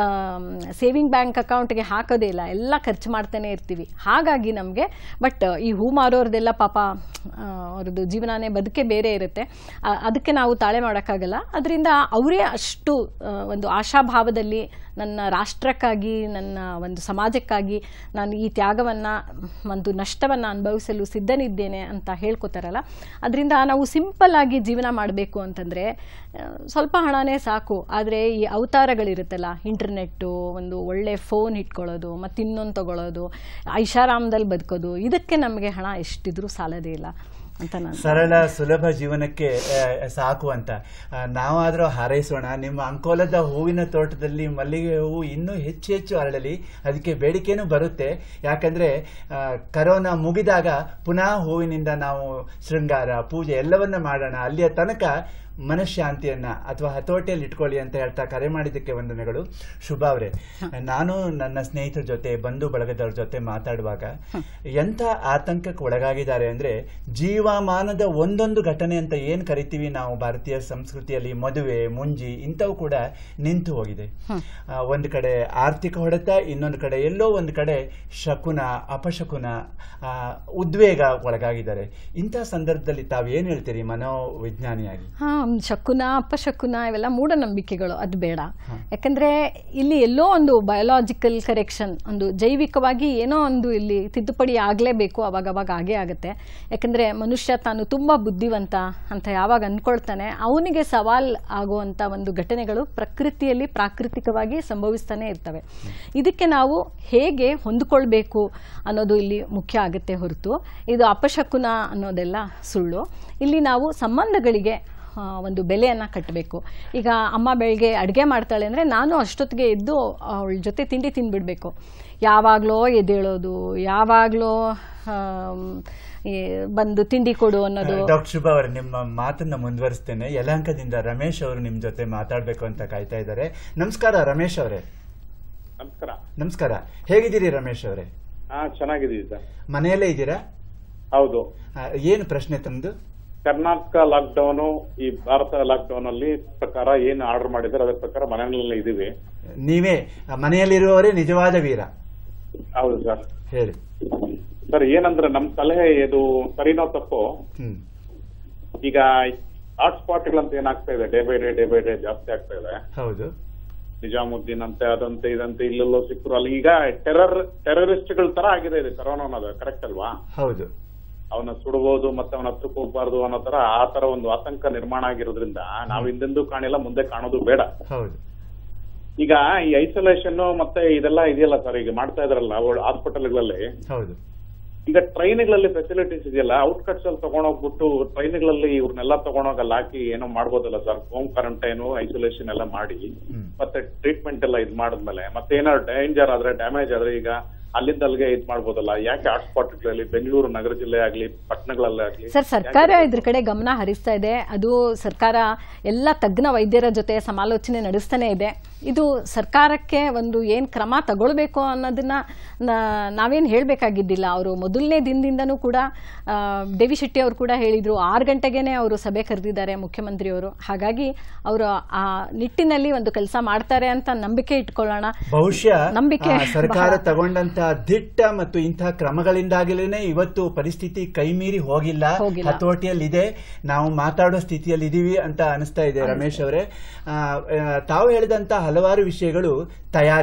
ಸೇವಿಂಗ್ ಬ್ಯಾಂಕ್ ಅಕೌಂಟ್ಗೆ ಹಾಕೋದೇ ಇಲ್ಲ ಎಲ್ಲ ಖರ್ಚು ಮಾಡ್ತಾನೆ ಇರ್ತೀವಿ ಹಾಗಾಗಿ ನಮಗೆ ಬಟ್ ಈ ಹೂ ಮಾರೋರ್ದೆಲ್ಲ ಪಾಪ ಆ, ಅವ್ರದ್ದು ಜೀವನನೇ ಬದುಕೆ ಬೇರೆ ಇರುತ್ತೆ ಆ, ಅದಕ್ಕೆ ನಾವು ತಾಳೆ ಮಾಡೋಕ್ಕಾಗಲ್ಲ ಅದರಿಂದ ಅವರೇ ಅಷ್ಟು ಆ, ಒಂದು ಆಶಾಭಾವದಲ್ಲಿ ನನ್ನ ರಾಷ್ಟ್ರಕ್ಕಾಗಿ ನನ್ನ ಒಂದು ಸಮಾಜಕ್ಕಾಗಿ ನಾನು ಈ ತ್ಯಾಗವನ್ನು ಒಂದು ನಷ್ಟವನ್ನು ಅನುಭವಿಸಲು ಸಿದ್ಧನಿದ್ದೇನೆ ಅಂತ ಹೇಳ್ಕೊತಾರಲ್ಲ ಅದರಿಂದ ನಾವು ಸಿಂಪಲ್ ಆಗಿ ಜೀವನ ಮಾಡಬೇಕು ಅಂತಂದರೆ ಸ್ವಲ್ಪ ಹಣನೇ ಸಾಕು ಆದರೆ ಈ ಅವತಾರಗಳಿರುತ್ತಲ್ಲ ಇಂಟರ್ನೆಟ್ಟು ಒಂದು ಒಳ್ಳೆ ಫೋನ್ ಇಟ್ಕೊಳ್ಳೋದು ಮತ್ತು ಇನ್ನೊಂದು ತಗೊಳ್ಳೋದು ಐಷಾರಾಮದಲ್ಲಿ ಬದುಕೋದು ಇದಕ್ಕೆ ನಮಗೆ ಹಣ ಎಷ್ಟಿದ್ರೂ ಸಾಲದೇ ಇಲ್ಲ ಅಂತ ನಾನು ಸರಳ ಸುಲಭ ಜೀವನಕ್ಕೆ ಆ, ಸಾಕು ಅಂತ ಆ, ನಾವಾದ್ರೂ ಹಾರೈಸೋಣ ನಿಮ್ಮ ಅಂಕೋಲದ ಹೂವಿನ ತೋಟದಲ್ಲಿ ಮಲ್ಲಿಗೆ ಹೂವು ಇನ್ನೂ ಹೆಚ್ಚು ಹೆಚ್ಚು ಅರಳಲಿ ಅದಕ್ಕೆ ಬೇಡಿಕೆನೂ ಬರುತ್ತೆ ಯಾಕಂದ್ರೆ ಆ, ಕರೋನಾ ಮುಗಿದಾಗ ಪುನಃ ಹೂವಿನಿಂದ ನಾವು ಶೃಂಗಾರ ಪೂಜೆ ಎಲ್ಲವನ್ನ ಮಾಡೋಣ ಅಲ್ಲಿಯ ತನಕ ಮನಃಶಾಂತಿಯನ್ನ ಅಥವಾ ಹತೋಟಿಯಲ್ಲಿ ಇಟ್ಕೊಳ್ಳಿ ಅಂತ ಹೇಳ್ತಾ ಕರೆ ಮಾಡಿದ್ದಕ್ಕೆ ವಂದನೆಗಳು ಶುಭ ಅವರೇ ನಾನು ನನ್ನ ಸ್ನೇಹಿತರ ಜೊತೆ ಬಂಧು ಬಳಗದವ್ರ ಜೊತೆ ಮಾತಾಡುವಾಗ ಎಂಥ ಆತಂಕಕ್ಕೆ ಒಳಗಾಗಿದ್ದಾರೆ ಅಂದ್ರೆ ಜೀವಮಾನದ ಒಂದೊಂದು ಘಟನೆ ಅಂತ ಏನ್ ಕರಿತೀವಿ ನಾವು ಭಾರತೀಯ ಸಂಸ್ಕೃತಿಯಲ್ಲಿ ಮದುವೆ ಮುಂಜಿ ಇಂಥವು ಕೂಡ ನಿಂತು ಹೋಗಿದೆ ಆ, ಒಂದು ಕಡೆ ಆರ್ಥಿಕ ಹೊಡೆತ ಇನ್ನೊಂದು ಕಡೆ ಎಲ್ಲೋ ಒಂದು ಕಡೆ ಶಕುನ ಅಪಶಕುನ ಆ, ಉದ್ವೇಗ ಒಳಗಾಗಿದ್ದಾರೆ ಇಂಥ ಸಂದರ್ಭದಲ್ಲಿ ತಾವು ಏನ್ ಹೇಳ್ತೀರಿ ಮನೋವಿಜ್ಞಾನಿಯಾಗಿ ಹಾ ಶಕುನ ಅಪಶಕುನ ಇವೆಲ್ಲ ಮೂಢನಂಬಿಕೆಗಳು ಅದು ಬೇಡ ಯಾಕಂದ್ರೆ ಇಲ್ಲಿ ಎಲ್ಲೋ ಒಂದು ಬಯೋಲಾಜಿಕಲ್ ಕರೆಕ್ಷನ್ ಒಂದು ಜೈವಿಕವಾಗಿ ಏನೋ ಒಂದು ಇಲ್ಲಿ ತಿದ್ದುಪಡಿ ಆಗಲೇಬೇಕು ಅವಾಗ ಅವಾಗ ಆಗೇ ಆಗುತ್ತೆ ಯಾಕಂದ್ರೆ ಮನುಷ್ಯ ತಾನು ತುಂಬಾ ಬುದ್ಧಿವಂತ ಅಂತ ಯಾವಾಗ ಅನ್ಕೊಳ್ತಾನೆ ಅವನಿಗೆ ಸವಾಲ್ ಆಗುವಂತ ಒಂದು ಘಟನೆಗಳು ಪ್ರಕೃತಿಯಲ್ಲಿ ಪ್ರಾಕೃತಿಕವಾಗಿ ಸಂಭವಿಸ್ತಾನೆ ಇರ್ತವೆ ಇದಕ್ಕೆ ನಾವು ಹೇಗೆ ಹೊಂದಿಕೊಳ್ಬೇಕು ಅನ್ನೋದು ಇಲ್ಲಿ ಮುಖ್ಯ ಆಗುತ್ತೆ ಹೊರತು ಇದು ಅಪಶಕುನ ಅನ್ನೋದೆಲ್ಲ ಸುಳ್ಳು ಇಲ್ಲಿ ನಾವು ಸಂಬಂಧಗಳಿಗೆ ಆ, ಒಂದು ಬೆಲೆಯನ್ನು ಕಟ್ಟಬೇಕು ಈಗ ಅಮ್ಮ ಬೆಳಗ್ಗೆ ಅಡುಗೆ ಮಾಡ್ತಾಳೆ ಅಂದರೆ ನಾನು ಅಷ್ಟೊತ್ತಿಗೆ ಎದ್ದು ಅವಳ ಜೊತೆ ತಿಂಡಿ ತಿಂದ್ಬಿಡ್ಬೇಕು ಯಾವಾಗಲೋ ಎದ್ದೇಳೋದು ಯಾವಾಗಲೋ ಬಂದು ತಿಂಡಿ ಕೊಡು ಅನ್ನೋದು ಡಾಕ್ಟರ್ ಶುಭ ಅವರೇ ನಿಮ್ಮ ಮಾತನ್ನ ಮುಂದುವರಿಸ್ತೇನೆ ಯಲಹಂಕದಿಂದ ರಮೇಶ್ ಅವರು ನಿಮ್ ಜೊತೆ ಮಾತಾಡ್ಬೇಕು ಅಂತ ಕಾಯ್ತಾ ಇದ್ದಾರೆ ನಮಸ್ಕಾರ ರಮೇಶ್ ಅವರೇ ನಮಸ್ಕಾರ ನಮಸ್ಕಾರ ಹೇಗಿದ್ದೀರಿ ರಮೇಶ್ ಅವರೇ ಹಾ ಚೆನ್ನಾಗಿದ್ದೀವಿ ಸರ್ ಮನೆಯಲ್ಲೇ ಇದ್ದೀರಾ ಹೌದು ಆ, ಏನು ಪ್ರಶ್ನೆ ತಮ್ದು ಕರ್ನಾಟಕ ಲಾಕ್ಡೌನ್ ಈ ಭಾರತ ಲಾಕ್ಡೌನ್ ಅಲ್ಲಿ ಪ್ರಕಾರ ಏನ್ ಆರ್ಡರ್ ಮಾಡಿದ್ರೆ ಅದ್ರ ಪ್ರಕಾರ ಮನೆಯಲ್ಲೇ ಇದೀವಿ ನೀವೇ ಆ, ಮನೆಯಲ್ಲಿರುವವರೇ ನಿಜವಾದ ವೀರ ಹೌದು ಸರ್ ಹೇಳಿ ಸರ್ ಏನಂದ್ರೆ ನಮ್ ಸಲಹೆ ಇದು ಸರಿನೋ ತಪ್ಪು ಹ್ಮ್ ಈಗ ಹಾಟ್ ಗಳಂತ ಏನಾಗ್ತಾ ಇದೆ day by day day by day ಜಾಸ್ತಿ ಆಗ್ತಾ ಇದೆ ಹೌದು ನಿಜಾಮುದ್ದೀನ್ ಅಂತೆ ಅದಂತೆ ಇದಂತೆ ಇಲ್ಲೆಲ್ಲೋ ಸಿಕ್ಕರು ಅಲ್ಲಿ ಈಗ ಟೆರರ್ ಟೆರರಿಸ್ಟ್ ಗಳ ತರ ಆಗಿದೆ ಇದು ಕರೋನಾ ಅನ್ನೋದು ಕರೆಕ್ಟ್ ಅಲ್ವಾ ಹೌದು ಅವನ ಸುಡಬಹುದು ಮತ್ತೆ ಅವನ ಹತ್ರಕ್ಕೆ ಹೋಗ್ಬಾರ್ದು ಅನ್ನೋ ತರ ಆ ತರ ಒಂದು ಆತಂಕ ನಿರ್ಮಾಣ ಆಗಿರೋದ್ರಿಂದ ನಾವು ಹಿಂದೆಂದೂ ಕಾಣಿಲ್ಲ ಮುಂದೆ ಕಾಣೋದು ಬೇಡ ಹೌದು ಈಗ ಈ ಐಸೋಲೇಷನ್ ಮತ್ತೆ ಇದೆಲ್ಲ ಇದೆಯಲ್ಲ ಸರ್ ಈಗ ಮಾಡ್ತಾ ಇದ್ರಲ್ಲ ಹಾಸ್ಪಿಟಲ್ಗಳಲ್ಲಿ ಹೌದು ಈಗ ಟ್ರೈನ್ಗಳಲ್ಲಿ ಫೆಸಿಲಿಟೀಸ್ ಇದೆಯಲ್ಲ ಔಟ್ಕಟ್ಸ್ ಅಲ್ಲಿ ತಗೊಂಡೋಗ್ಬಿಟ್ಟು ಟ್ರೈನ್ಗಳಲ್ಲಿ ಇವ್ರನ್ನೆಲ್ಲ ತಗೊಂಡೋಗಿ ಅಲ್ಲಿ ಹಾಕಿ ಏನೋ ಮಾಡ್ಬೋದಲ್ಲ ಸರ್ ಹೋಮ್ ಕ್ವಾರಂಟೈನು ಐಸೋಲೇಷನ್ ಎಲ್ಲ ಮಾಡಿ ಹ್ಮ್. ಮತ್ತೆ ಟ್ರೀಟ್ಮೆಂಟ್ ಎಲ್ಲ ಇದ್ ಮಾಡಿದ್ಮೇಲೆ ಮತ್ತೆ ಏನಾದ್ರು ಡೇಂಜರ್ ಆದ್ರೆ ಡ್ಯಾಮೇಜ್ ಆದ್ರೆ ಈಗ ಅಲ್ಲಿಂದ ಅಲ್ಲಿಗೆ ಇದ್ ಮಾಡ್ಬೋದಲ್ಲ ಯಾಕೆ ಹಾಟ್ಸ್ಪಾಟ್ಗಳಲ್ಲಿ ಬೆಂಗಳೂರು ನಗರ ಜಿಲ್ಲೆ ಆಗ್ಲಿ ಪಟ್ಟಣಗಳಲ್ಲೇ ಆಗ್ಲಿ ಸರ್ ಸರ್ಕಾರ ಇದ್ರ ಕಡೆ ಗಮನ ಹರಿಸ್ತಾ ಇದೆ ಅದು ಸರ್ಕಾರ ಎಲ್ಲ ತಜ್ಞ ವೈದ್ಯರ ಜೊತೆ ಸಮಾಲೋಚನೆ ನಡೆಸ್ತಾನೆ ಇದೆ ಇದು ಸರ್ಕಾರಕ್ಕೆ ಒಂದು ಏನು ಕ್ರಮ ತಗೊಳ್ಬೇಕು ಅನ್ನೋದನ್ನ ನಾ- ನಾವೇನು ಹೇಳಬೇಕಾಗಿದ್ದಿಲ್ಲ ಅವರು ಮೊದಲನೇ ದಿನದಿಂದನೂ ಕೂಡ ಆ, ದೇವಿ ಶೆಟ್ಟಿ ಅವರು ಕೂಡ ಹೇಳಿದ್ರು ಆರು ಗಂಟೆಗೇನೆ ಅವರು ಸಭೆ ಕರೆದಿದ್ದಾರೆ ಮುಖ್ಯಮಂತ್ರಿಯವರು ಹಾಗಾಗಿ ಅವರು ಆ ನಿಟ್ಟಿನಲ್ಲಿ ಒಂದು ಕೆಲಸ ಮಾಡ್ತಾರೆ ಅಂತ ನಂಬಿಕೆ ಇಟ್ಕೊಳ್ಳೋಣ ಬಹುಶಃ ನಂಬಿಕೆ ಆ, ಸರ್ಕಾರ ಬಹಳ- ತಗೊಂಡಂತ ದಿಟ್ಟ ಮತ್ತು ಇಂತಹ ಕ್ರಮಗಳಿಂದಾಗಲೇ ಇವತ್ತು ಪರಿಸ್ಥಿತಿ ಕೈಮೀರಿ ಹೋಗಿಲ್ಲ ಹೋಗಿಲ್ಲ. ಹತೋಟಿಯಲ್ಲಿದೆ ನಾವು ಮಾತಾಡೋ ಸ್ಥಿತಿಯಲ್ಲಿ ಇದೀವಿ ಅಂತ ಅನಿಸ್ತಾ ಇದೆ ರಮೇಶ್ ಅವರೇ ಆ, ಆ, ತಾವು ಹೇಳಿದಂತ ಹಲವಾರು ವಿಷಯಗಳು ತಯಾರಿ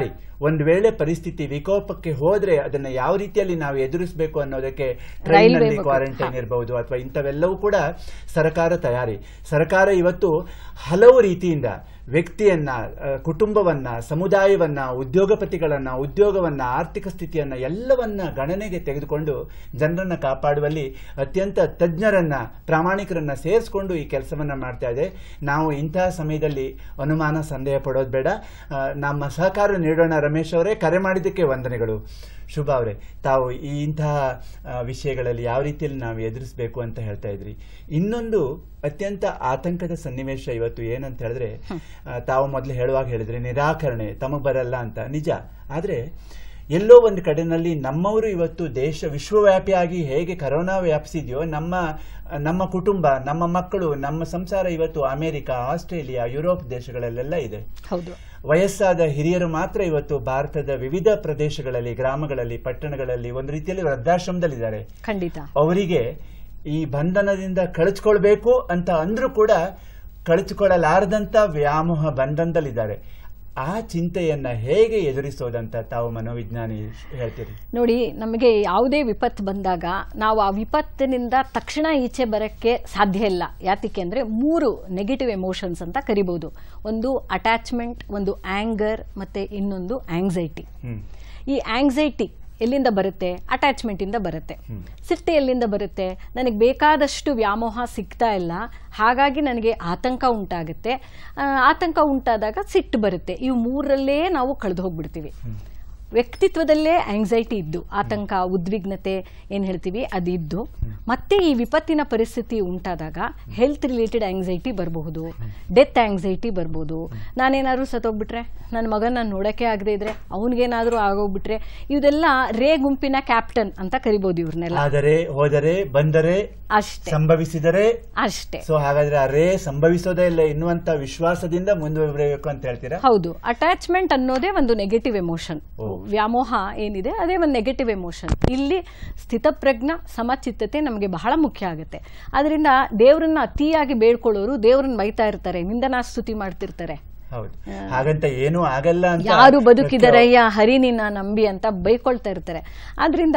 ಒಂದು ವೇಳೆ ಪರಿಸ್ಥಿತಿ ವಿಕೋಪಕ್ಕೆ ಹೋದ್ರೆ ಅದನ್ನ ಯಾವ ರೀತಿಯಲ್ಲಿ ನಾವು ಎದುರಿಸಬೇಕು ಅನ್ನೋದಕ್ಕೆ ರೈಲ್ವೆ ಟ್ರೈನ್ನಲ್ಲಿ ಬಗ್ಗೆ. ಕ್ವಾರಂಟೈನ್ ಇರಬಹುದು ಅಥವಾ ಇಂಥವೆಲ್ಲವೂ ಕೂಡ ಸರ್ಕಾರ ತಯಾರಿ ಸರ್ಕಾರ ಇವತ್ತು ಹಲವು ರೀತಿಯಿಂದ ವ್ಯಕ್ತಿಯನ್ನ ಆ, ಕುಟುಂಬವನ್ನ ಸಮುದಾಯವನ್ನ ಉದ್ಯೋಗಪತಿಗಳನ್ನ ಉದ್ಯೋಗವನ್ನ ಆರ್ಥಿಕ ಸ್ಥಿತಿಯನ್ನ ಎಲ್ಲವನ್ನ ಗಣನೆಗೆ ತೆಗೆದುಕೊಂಡು ಜನರನ್ನ ಕಾಪಾಡುವಲ್ಲಿ ಅತ್ಯಂತ ತಜ್ಞರನ್ನ ಪ್ರಾಮಾಣಿಕರನ್ನ ಸೇರಿಸಿಕೊಂಡು ಈ ಕೆಲಸವನ್ನ ಮಾಡ್ತಾ ಇದೆ ನಾವು ಇಂತಹ ಸಮಯದಲ್ಲಿ ಅನುಮಾನ ಸಂದೇಹ ಪಡೋದು ಬೇಡ ಆ, ನಮ್ಮ ಸಹಕಾರ ನೀಡೋಣ ರಮೇಶ್ ಅವರೇ ಕರೆ ಮಾಡಿದ್ದಕ್ಕೆ ವಂದನೆಗಳು ಶುಭ ಅವರೇ ತಾವು ಈ ಇಂತಹ ಆ, ವಿಷಯಗಳಲ್ಲಿ ಯಾವ ರೀತಿಯಲ್ಲಿ ನಾವು ಎದುರಿಸಬೇಕು ಅಂತ ಹೇಳ್ತಾ ಇದ್ರಿ ಇನ್ನೊಂದು ಅತ್ಯಂತ ಆತಂಕದ ಸನ್ನಿವೇಶ ಇವತ್ತು ಏನಂತ ಹೇಳಿದ್ರೆ ಆ, ತಾವು ಮೊದಲು ಹೇಳುವಾಗ ಹೇಳಿದ್ರೆ ನಿರಾಕರಣೆ ತಮಗ್ ಬರಲ್ಲ ಅಂತ ನಿಜ ಆದ್ರೆ ಎಲ್ಲೋ ಒಂದು ಕಡೆನಲ್ಲಿ ನಮ್ಮವರು ಇವತ್ತು ದೇಶ ವಿಶ್ವವ್ಯಾಪಿಯಾಗಿ ಹೇಗೆ ಕರೋನಾ ವ್ಯಾಪಿಸಿದೆಯೋ ನಮ್ಮ ನಮ್ಮ ಕುಟುಂಬ ನಮ್ಮ ಮಕ್ಕಳು ನಮ್ಮ ಸಂಸಾರ ಇವತ್ತು ಅಮೆರಿಕ ಆಸ್ಟ್ರೇಲಿಯಾ ಯುರೋಪ್ ದೇಶಗಳಲ್ಲೆಲ್ಲ ಇದೆ ಹೌದು ವಯಸ್ಸಾದ ಹಿರಿಯರು ಮಾತ್ರ ಇವತ್ತು ಭಾರತದ ವಿವಿಧ ಪ್ರದೇಶಗಳಲ್ಲಿ ಗ್ರಾಮಗಳಲ್ಲಿ ಪಟ್ಟಣಗಳಲ್ಲಿ ಒಂದು ರೀತಿಯಲ್ಲಿ ವೃದ್ಧಾಶ್ರಮದಲ್ಲಿದ್ದಾರೆ ಖಂಡಿತ ಅವರಿಗೆ ಈ ಬಂಧನದಿಂದ ಕಳಿಸ್ಕೊಳ್ಬೇಕು ಅಂತ ಅಂದ್ರೂ ಕೂಡ ಕಳಿಸಿಕೊಳ್ಳಲಾರದಂತ ವ್ಯಾಮೋಹ ಬಂಧನದಲ್ಲಿದ್ದಾರೆ ಆ ಚಿಂತೆಯನ್ನ ಹೇಗೆ ಎದುರಿಸೋದಂತ ತಾವು ಮನೋವಿಜ್ಞಾನಿ ಹೇಳ್ತೀರಿ ನೋಡಿ ನಮಗೆ ಯಾವುದೇ ವಿಪತ್ತು ಬಂದಾಗ ನಾವು ಆ ವಿಪತ್ತಿನಿಂದ ತಕ್ಷಣ ಈಚೆ ಬರೋಕ್ಕೆ ಸಾಧ್ಯ ಇಲ್ಲ ಯಾತಕ್ಕೆ ಅಂದರೆ ಮೂರು ನೆಗೆಟಿವ್ ಎಮೋಷನ್ಸ್ ಅಂತ ಕರಿಬೋದು ಒಂದು ಅಟ್ಯಾಚ್ಮೆಂಟ್ ಒಂದು ಆಂಗರ್ ಮತ್ತು ಇನ್ನೊಂದು ಆಂಗ್ಸೈಟಿ ಹ್ಮ್ ಈ ಆಂಗ್ಸೈಟಿ ಎಲ್ಲಿಂದ ಬರುತ್ತೆ ಅಟ್ಯಾಚ್ಮೆಂಟ್ ಇಂದ ಬರುತ್ತೆ ಸಿಟ್ಟು ಎಲ್ಲಿಂದ ಬರುತ್ತೆ ನನಗೆ ಬೇಕಾದಷ್ಟು ವ್ಯಾಮೋಹ ಸಿಗ್ತಾ ಇಲ್ಲ ಹಾಗಾಗಿ ನನಗೆ ಆತಂಕ ಉಂಟಾಗುತ್ತೆ ಆ, ಆತಂಕ ಉಂಟಾದಾಗ ಸಿಟ್ಟು ಬರುತ್ತೆ ಇವು ಮೂರಲ್ಲೇ ನಾವು ಕಳೆದು ಹೋಗ್ಬಿಡ್ತೀವಿ ವ್ಯಕ್ತಿತ್ವದಲ್ಲೇ ಆಂಗ್ಸೈಟಿ ಇದ್ದು ಆತಂಕ ಉದ್ವಿಗ್ನತೆ ಏನು ಹೇಳ್ತೀವಿ ಅದು ಇದ್ದು ಮತ್ತೆ ಈ ವಿಪತ್ತಿನ ಪರಿಸ್ಥಿತಿ ಉಂಟಾದಾಗ ಹೆಲ್ತ್ ರಿಲೇಟೆಡ್ ಆಂಗ್ಸೈಟಿ ಬರಬಹುದು ಡೆತ್ ಆಂಗ್ಸೈಟಿ ಬರ್ಬೋದು ನಾನೇನಾದ್ರೂ ಸತ್ತೋಗ್ಬಿಟ್ರೆ ನನ್ನ ಮಗನ ನೋಡೋಕ್ಕೆ ಆಗದೆ ಇದ್ರೆ ಅವನಿಗೇನಾದ್ರೂ ಆಗೋಗ್ಬಿಟ್ರೆ ಇದೆಲ್ಲ ರೇ ಗುಂಪಿನ ಕ್ಯಾಪ್ಟನ್ ಅಂತ ಕರಿಬೋದು ಇವ್ರನ್ನೆಲ್ಲ ಆದರೆ ಹೋದರೆ ಬಂದರೆ ಅಷ್ಟೇ ಸಂಭವಿಸಿದರೆ ಅಷ್ಟೇ ಸೊ ಹಾಗಾದ್ರೆ ಆ ರೇ ಸಂಭವಿಸೋದೇ ಇಲ್ಲ ಎನ್ನುವಂತ ವಿಶ್ವಾಸದಿಂದ ಮುಂದುವರಿಬೇಕು ಅಂತ ಹೇಳ್ತೀರಾ ಹೌದು ಅಟ್ಯಾಚ್ಮೆಂಟ್ ಅನ್ನೋದೇ ಒಂದು ನೆಗೆಟಿವ್ ಎಮೋಷನ್ ಓ. ವ್ಯಾಮೋಹ ಏನಿದೆ ಅದೇ ಒಂದು ನೆಗೆಟಿವ್ ಎಮೋಷನ್ ಇಲ್ಲಿ ಸ್ಥಿತಪ್ರಜ್ಞ ಸಮಚಿತ್ತತೆ ನಮಗೆ ಬಹಳ ಮುಖ್ಯ ಆಗುತ್ತೆ ಅದರಿಂದ ದೇವರನ್ನ ಅತಿಯಾಗಿ ಬೇಡ್ಕೊಳ್ಳೋರು ದೇವರನ್ನ ಬೈತಾ ಇರ್ತಾರೆ ನಿಂದನಾ ಸ್ತುತಿ ಮಾಡ್ತಿರ್ತಾರೆ ಹೌದು ಹಾಗಂತ ಏನೂ ಆಗಲ್ಲ ಅಂತ ಯಾರು ಬದುಕಿದರಯ್ಯ ಹರಿ ನಿನ್ನ ನಂಬಿ ಅಂತ ಬೈಕೊಳ್ತಾ ಇರ್ತಾರೆ ಆದ್ರಿಂದ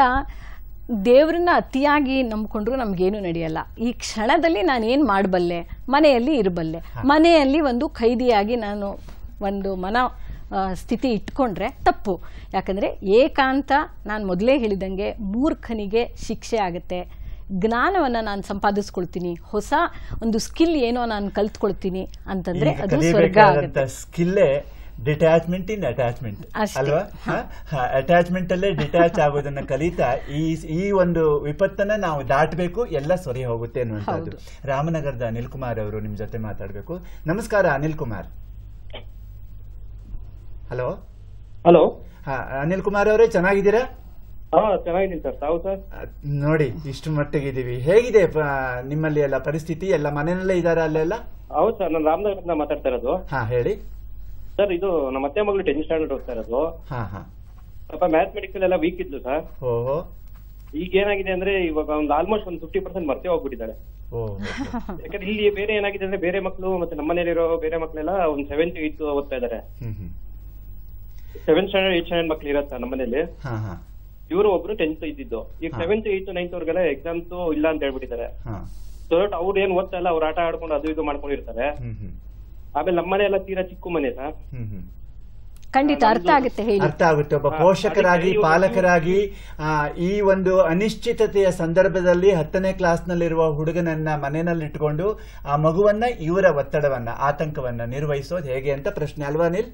ದೇವ್ರನ್ನ ಅತಿಯಾಗಿ ನಂಬ್ಕೊಂಡ್ರು ನಮ್ಗೇನು ನಡೆಯಲ್ಲ ಈ ಕ್ಷಣದಲ್ಲಿ ನಾನು ಏನು ಮಾಡಬಲ್ಲೆ ಮನೆಯಲ್ಲಿ ಇರಬಲ್ಲೆ ಮನೆಯಲ್ಲಿ ಒಂದು ಖೈದಿಯಾಗಿ ನಾನು ಒಂದು ಮನ ಆ, ಸ್ಥಿತಿ ಇಟ್ಕೊಂಡ್ರೆ ತಪ್ಪು ಯಾಕಂದ್ರೆ ಏಕಾಂತ ನಾನು ಮೊದಲೇ ಹೇಳಿದಂಗೆ ಮೂರ್ಖನಿಗೆ ಶಿಕ್ಷೆ ಆಗುತ್ತೆ ಜ್ಞಾನವನ್ನ ನಾನು ಸಂಪಾದಿಸ್ಕೊಳ್ತೀನಿ ಹೊಸ ಒಂದು ಸ್ಕಿಲ್ ಏನೋ ನಾನು ಕಲ್ತ್ಕೊಳ್ತೀನಿ ಅಂತಂದ್ರೆ ಈಗ ಅದು ಸ್ವರ್ಗ ಕಲಿಬೇಕಾದಂತ ಆಗುತ್ತೆ ಸ್ಕಿಲ್ಲೇ ಡಿಟ್ಯಾಚ್ಮೆಂಟ್ ಇನ್ ಅಟ್ಯಾಚ್ಮೆಂಟ್ ಅಷ್ಟೇ. ಅಲ್ವಾ ಅಟ್ಯಾಚ್ಮೆಂಟ್ ಅಲ್ಲೇ ಡಿಟ್ಯಾಚ್ ಆಗೋದನ್ನ ಕಲಿತಾ ಈ ಈ ಒಂದು ವಿಪತ್ತನ್ನ ನಾವು ದಾಟಬೇಕು ಎಲ್ಲ ಸೊರಿ ಹೋಗುತ್ತೆ ಅನ್ನುವಂಥದ್ದು ರಾಮನಗರದ ಅನಿಲ್ ಕುಮಾರ್ ಅವರು ನಿಮ್ ಜೊತೆ ಮಾತಾಡ್ಬೇಕು ನಮಸ್ಕಾರ ಅನಿಲ್ ಕುಮಾರ್ ಹಲೋ ಹಲೋ ಹಾ ಅನಿಲ್ ಕುಮಾರ್ ಅವರೇ ಚೆನ್ನಾಗಿದ್ದೀರಾ ಹಾ ಚೆನ್ನಾಗಿದ್ದೀನಿ ಸರ್ ತಾವು ಸರ್ ಆ, ನೋಡಿ ಇಷ್ಟು ಮಟ್ಟಿಗೆ ಇದೀವಿ ಹೇಗಿದೆ ಪ- ನಿಮ್ಮಲ್ಲಿ ಎಲ್ಲ ಪರಿಸ್ಥಿತಿ ಎಲ್ಲ ಮನೆಯಲ್ಲೇ ಇದಾರ ಅಲ್ಲೆಲ್ಲ ಹೌದು ಸರ್ ನಾನು ರಾಮನಗರದಿಂದ ಮಾತಾಡ್ತಾ ಇರೋದು ಹಾ ಹೇಳಿ ಸರ್ ಇದು ನಮ್ಮ ಅತ್ತೆ ಮಗಳು ಟೆಂತ್ ಸ್ಟ್ಯಾಂಡರ್ಡ್ ಹೋಗ್ತಾ ಇರೋದು ಹಾ ಹಾ ಸ್ವಲ್ಪ ಮ್ಯಾಥಮೆಟಿಕ್ಸ್ ಎಲ್ಲ ವೀಕ್ ಇದ್ಲು ಸರ್ ಓಹೋ ಈಗ ಏನಾಗಿದೆ ಅಂದ್ರೆ ಇವಾಗ ಒಂದು ಆಲ್ಮೋಸ್ಟ್ ಒಂದು ಫಿಫ್ಟಿ ಪರ್ಸೆಂಟ್ ಮರ್ತೇ ಹೋಗ್ಬಿಟ್ಟಿದ್ದಾಳೆ ಓಹೋ ಯಾಕಂದ್ರೆ ಇಲ್ಲಿ ಬೇರೆ ಏನಾಗಿದೆ ಅಂದ್ರೆ ಬೇರೆ ಮಕ್ಕಳು ಮತ್ತೆ ನಮ್ಮನೇಲಿರೋ ಬೇರೆ ಮಕ್ಕಳೆಲ್ಲ ಒಂದು ಸೆವೆಂತ್ ಏಯ್ತ್ ಓದ್ತಾ ಇದಾರೆ hmm hmm seventh standard eight standard ಮಕ್ಳು ಇರತ್ತ ನಮ್ಮನೇಲಿ ಹಾ ಹಾ ಇವರು ಒಬ್ರು ಟೆಂತ್ ಇದ್ದಿದ್ದು ಈಗ ಹಾ. ಸೆವೆಂತ್ ಏಯ್ತ್ ನೈನ್ತ್ ಅವ್ರಿಗೆಲ್ಲ ಎಕ್ಸಾಮ್ಸ್ ಇಲ್ಲ ಅಂತ ಹೇಳ್ಬಿಟ್ಟಿದ್ದಾರೆ ಹಾ ಸೊ ಅವ್ರು ಏನ್ ಓದ್ತಾ ಇಲ್ಲ ಅವ್ರು ಆಟ ಆಡ್ಕೊಂಡು ಅದು ಇದು ಮಾಡ್ಕೊಂಡಿರ್ತಾರೆ ಹ್ಮ್ ಹ್ಮ್ ಆಮೇಲೆ ನಮ್ಮ ಮನೆ ಎಲ್ಲ ತೀರಾ ಚಿಕ್ಕ ಮನೆ ಸರ್ ಹ್ಮ್ ಹ್ಮ್ ಖಂಡಿತ ಅರ್ಥ ಆಗುತ್ತೆ ಹೇಳಿ ಅರ್ಥ ಆಗುತ್ತೆ ಒಬ್ಬ ಹಾ, ಪೋಷಕರಾಗಿ ಅದಕ್ಕೆ ಇವಾಗ ಪಾಲಕರಾಗಿ ಆ, ಈ ಒಂದು ಅನಿಶ್ಚಿತತೆಯ ಸಂದರ್ಭದಲ್ಲಿ ಹತ್ತನೇ ಕ್ಲಾಸ್ನಲ್ಲಿರುವ ಹುಡುಗನನ್ನ ಮನೆಯಲ್ಲಿ ಇಟ್ಕೊಂಡು ಆ ಮಗುವನ್ನ ಇವರ ಒತ್ತಡವನ್ನ ಆತಂಕವನ್ನ ನಿರ್ವಹಿಸೋದು ಹೇಗೆ ಅಂತ ಪ್ರಶ್ನೆ ಅಲ್ವಾ ಅನಿಲ್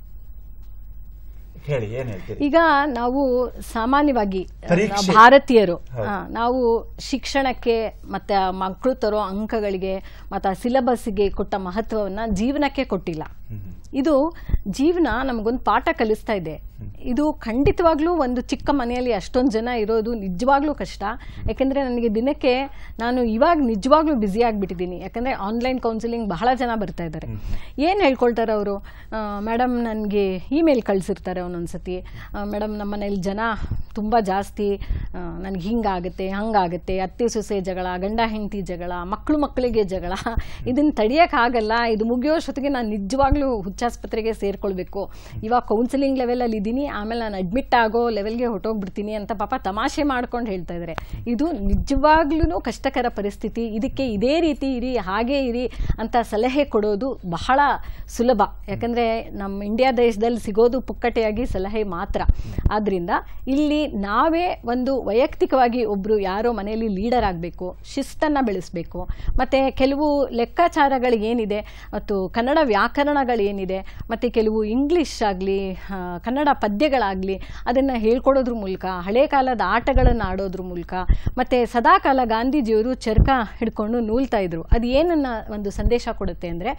ಹೇಳಿ ಏನ್ ಹೇಳ್ತೀರಿ ಈಗ ನಾವು ಸಾಮಾನ್ಯವಾಗಿ ಪರೀಕ್ಷೆ. ನಾವು ಭಾರತೀಯರು ಹೌದು. ಆ, ನಾವು ಶಿಕ್ಷಣಕ್ಕೆ ಮತ್ತೆ ಆ ಮಕ್ಕಳು ತರೋ ಅಂಕಗಳಿಗೆ ಮತ್ತೆ ಆ ಸಿಲೆಬಸ್ಗೆ ಕೊಟ್ಟ ಮಹತ್ವವನ್ನ ಜೀವನಕ್ಕೆ ಕೊಟ್ಟಿಲ್ಲ ಹ್ಮ್ ಹ್ಮ್. ಇದು ಜೀವನ ನಮಗೊಂದು ಪಾಠ ಕಲಿಸ್ತಾ ಇದೆ ಇದು ಖಂಡಿತವಾಗ್ಲೂ ಒಂದು ಚಿಕ್ಕ ಮನೆಯಲ್ಲಿ ಅಷ್ಟೊಂದು ಜನ ಇರೋದು ನಿಜವಾಗ್ಲೂ ಕಷ್ಟ ಯಾಕೆಂದ್ರೆ ನನಗೆ ದಿನಕ್ಕೆ ನಾನು ಇವಾಗ ನಿಜವಾಗ್ಲೂ ಬ್ಯುಸಿ ಆಗಿಬಿಟ್ಟಿದ್ದೀನಿ ಯಾಕಂದ್ರೆ ಆನ್ಲೈನ್ ಕೌನ್ಸಿಲಿಂಗ್ ಬಹಳ ಜನ ಬರ್ತಾ ಇದ್ದಾರೆ ಏನು ಹೇಳ್ಕೊಳ್ತಾರೆ ಅವರು ಮೇಡಮ್ ನನಗೆ ಇಮೇಲ್ ಕಳಿಸಿರ್ತಾರೆ ಒಂದೊಂದ್ಸತಿ ಮೇಡಮ್ ನಮ್ಮ ಮನೇಲಿ ಜನ ತುಂಬ ಜಾಸ್ತಿ ನನಗೆ ಹಿಂಗಾಗುತ್ತೆ ಹಂಗಾಗುತ್ತೆ ಅತ್ತೆ ಸೊಸೆ ಜಗಳ ಗಂಡ ಹೆಂಡತಿ ಜಗಳ ಮಕ್ಕಳು ಮಕ್ಕಳಿಗೆ ಜಗಳ ಇದನ್ನು ತಡಿಯೋಕ್ಕಾಗಲ್ಲ ಇದು ಮುಗಿಯೋಷ್ಟೊತ್ತಿಗೆ ನಾನು ನಿಜವಾಗ್ಲೂ ಹುಚ್ಚಾಸ್ಪತ್ರೆಗೆ ಸೇರ್ಕೊಳ್ಬೇಕು ಇವಾಗ ಕೌನ್ಸಿಲಿಂಗ್ ಲೆವೆಲಲ್ಲಿ ಇದ್ದೀನಿ ಆಮೇಲೆ ನಾನು ಅಡ್ಮಿಟ್ ಆಗೋ ಲೆವೆಲ್ಗೆ ಹೊಟ್ಟೋಗ್ಬಿಡ್ತೀನಿ ಅಂತ ಪಾಪ ತಮಾಷೆ ಮಾಡ್ಕೊಂಡು ಹೇಳ್ತಾ ಇದ್ದಾರೆ ಇದು ನಿಜವಾಗ್ಲೂ ಕಷ್ಟಕರ ಪರಿಸ್ಥಿತಿ ಇದಕ್ಕೆ ಇದೇ ರೀತಿ ಇರಿ ಹಾಗೇ ಇರಿ ಅಂತ ಸಲಹೆ ಕೊಡೋದು ಬಹಳ ಸುಲಭ ಯಾಕಂದರೆ ನಮ್ಮ ಇಂಡಿಯಾ ದೇಶದಲ್ಲಿ ಸಿಗೋದು ಪುಕ್ಕಟೆಯಾಗಿ ಸಲಹೆ ಮಾತ್ರ ಆದ್ದರಿಂದ ಇಲ್ಲಿ ನಾವೇ ಒಂದು ವೈಯಕ್ತಿಕವಾಗಿ ಒಬ್ಬರು ಯಾರೋ ಮನೆಯಲ್ಲಿ ಲೀಡರ್ ಆಗಬೇಕು ಶಿಸ್ತನ್ನು ಬೆಳೆಸಬೇಕು ಮತ್ತು ಕೆಲವು ಲೆಕ್ಕಾಚಾರಗಳು ಏನಿದೆ ಮತ್ತು ಕನ್ನಡ ವ್ಯಾಕರಣಗಳೇನಿದೆ ಮತ್ತು ಕೆಲವು ಇಂಗ್ಲೀಷ್ ಆಗಲಿ ಕನ್ನಡ ಪದ್ಯಗಳಾಗಲಿ ಅದನ್ನು ಹೇಳ್ಕೊಡೋದ್ರ ಮೂಲಕ ಹಳೆ ಕಾಲದ ಆಟಗಳನ್ನು ಆಡೋದ್ರ ಮೂಲಕ ಮತ್ತು ಸದಾಕಾಲ ಗಾಂಧೀಜಿಯವರು ಚರ್ಕ ಹಿಡ್ಕೊಂಡು ನೂಲ್ತಾ ಇದ್ರು ಅದು ಏನನ್ನ ಒಂದು ಸಂದೇಶ ಕೊಡುತ್ತೆ ಅಂದರೆ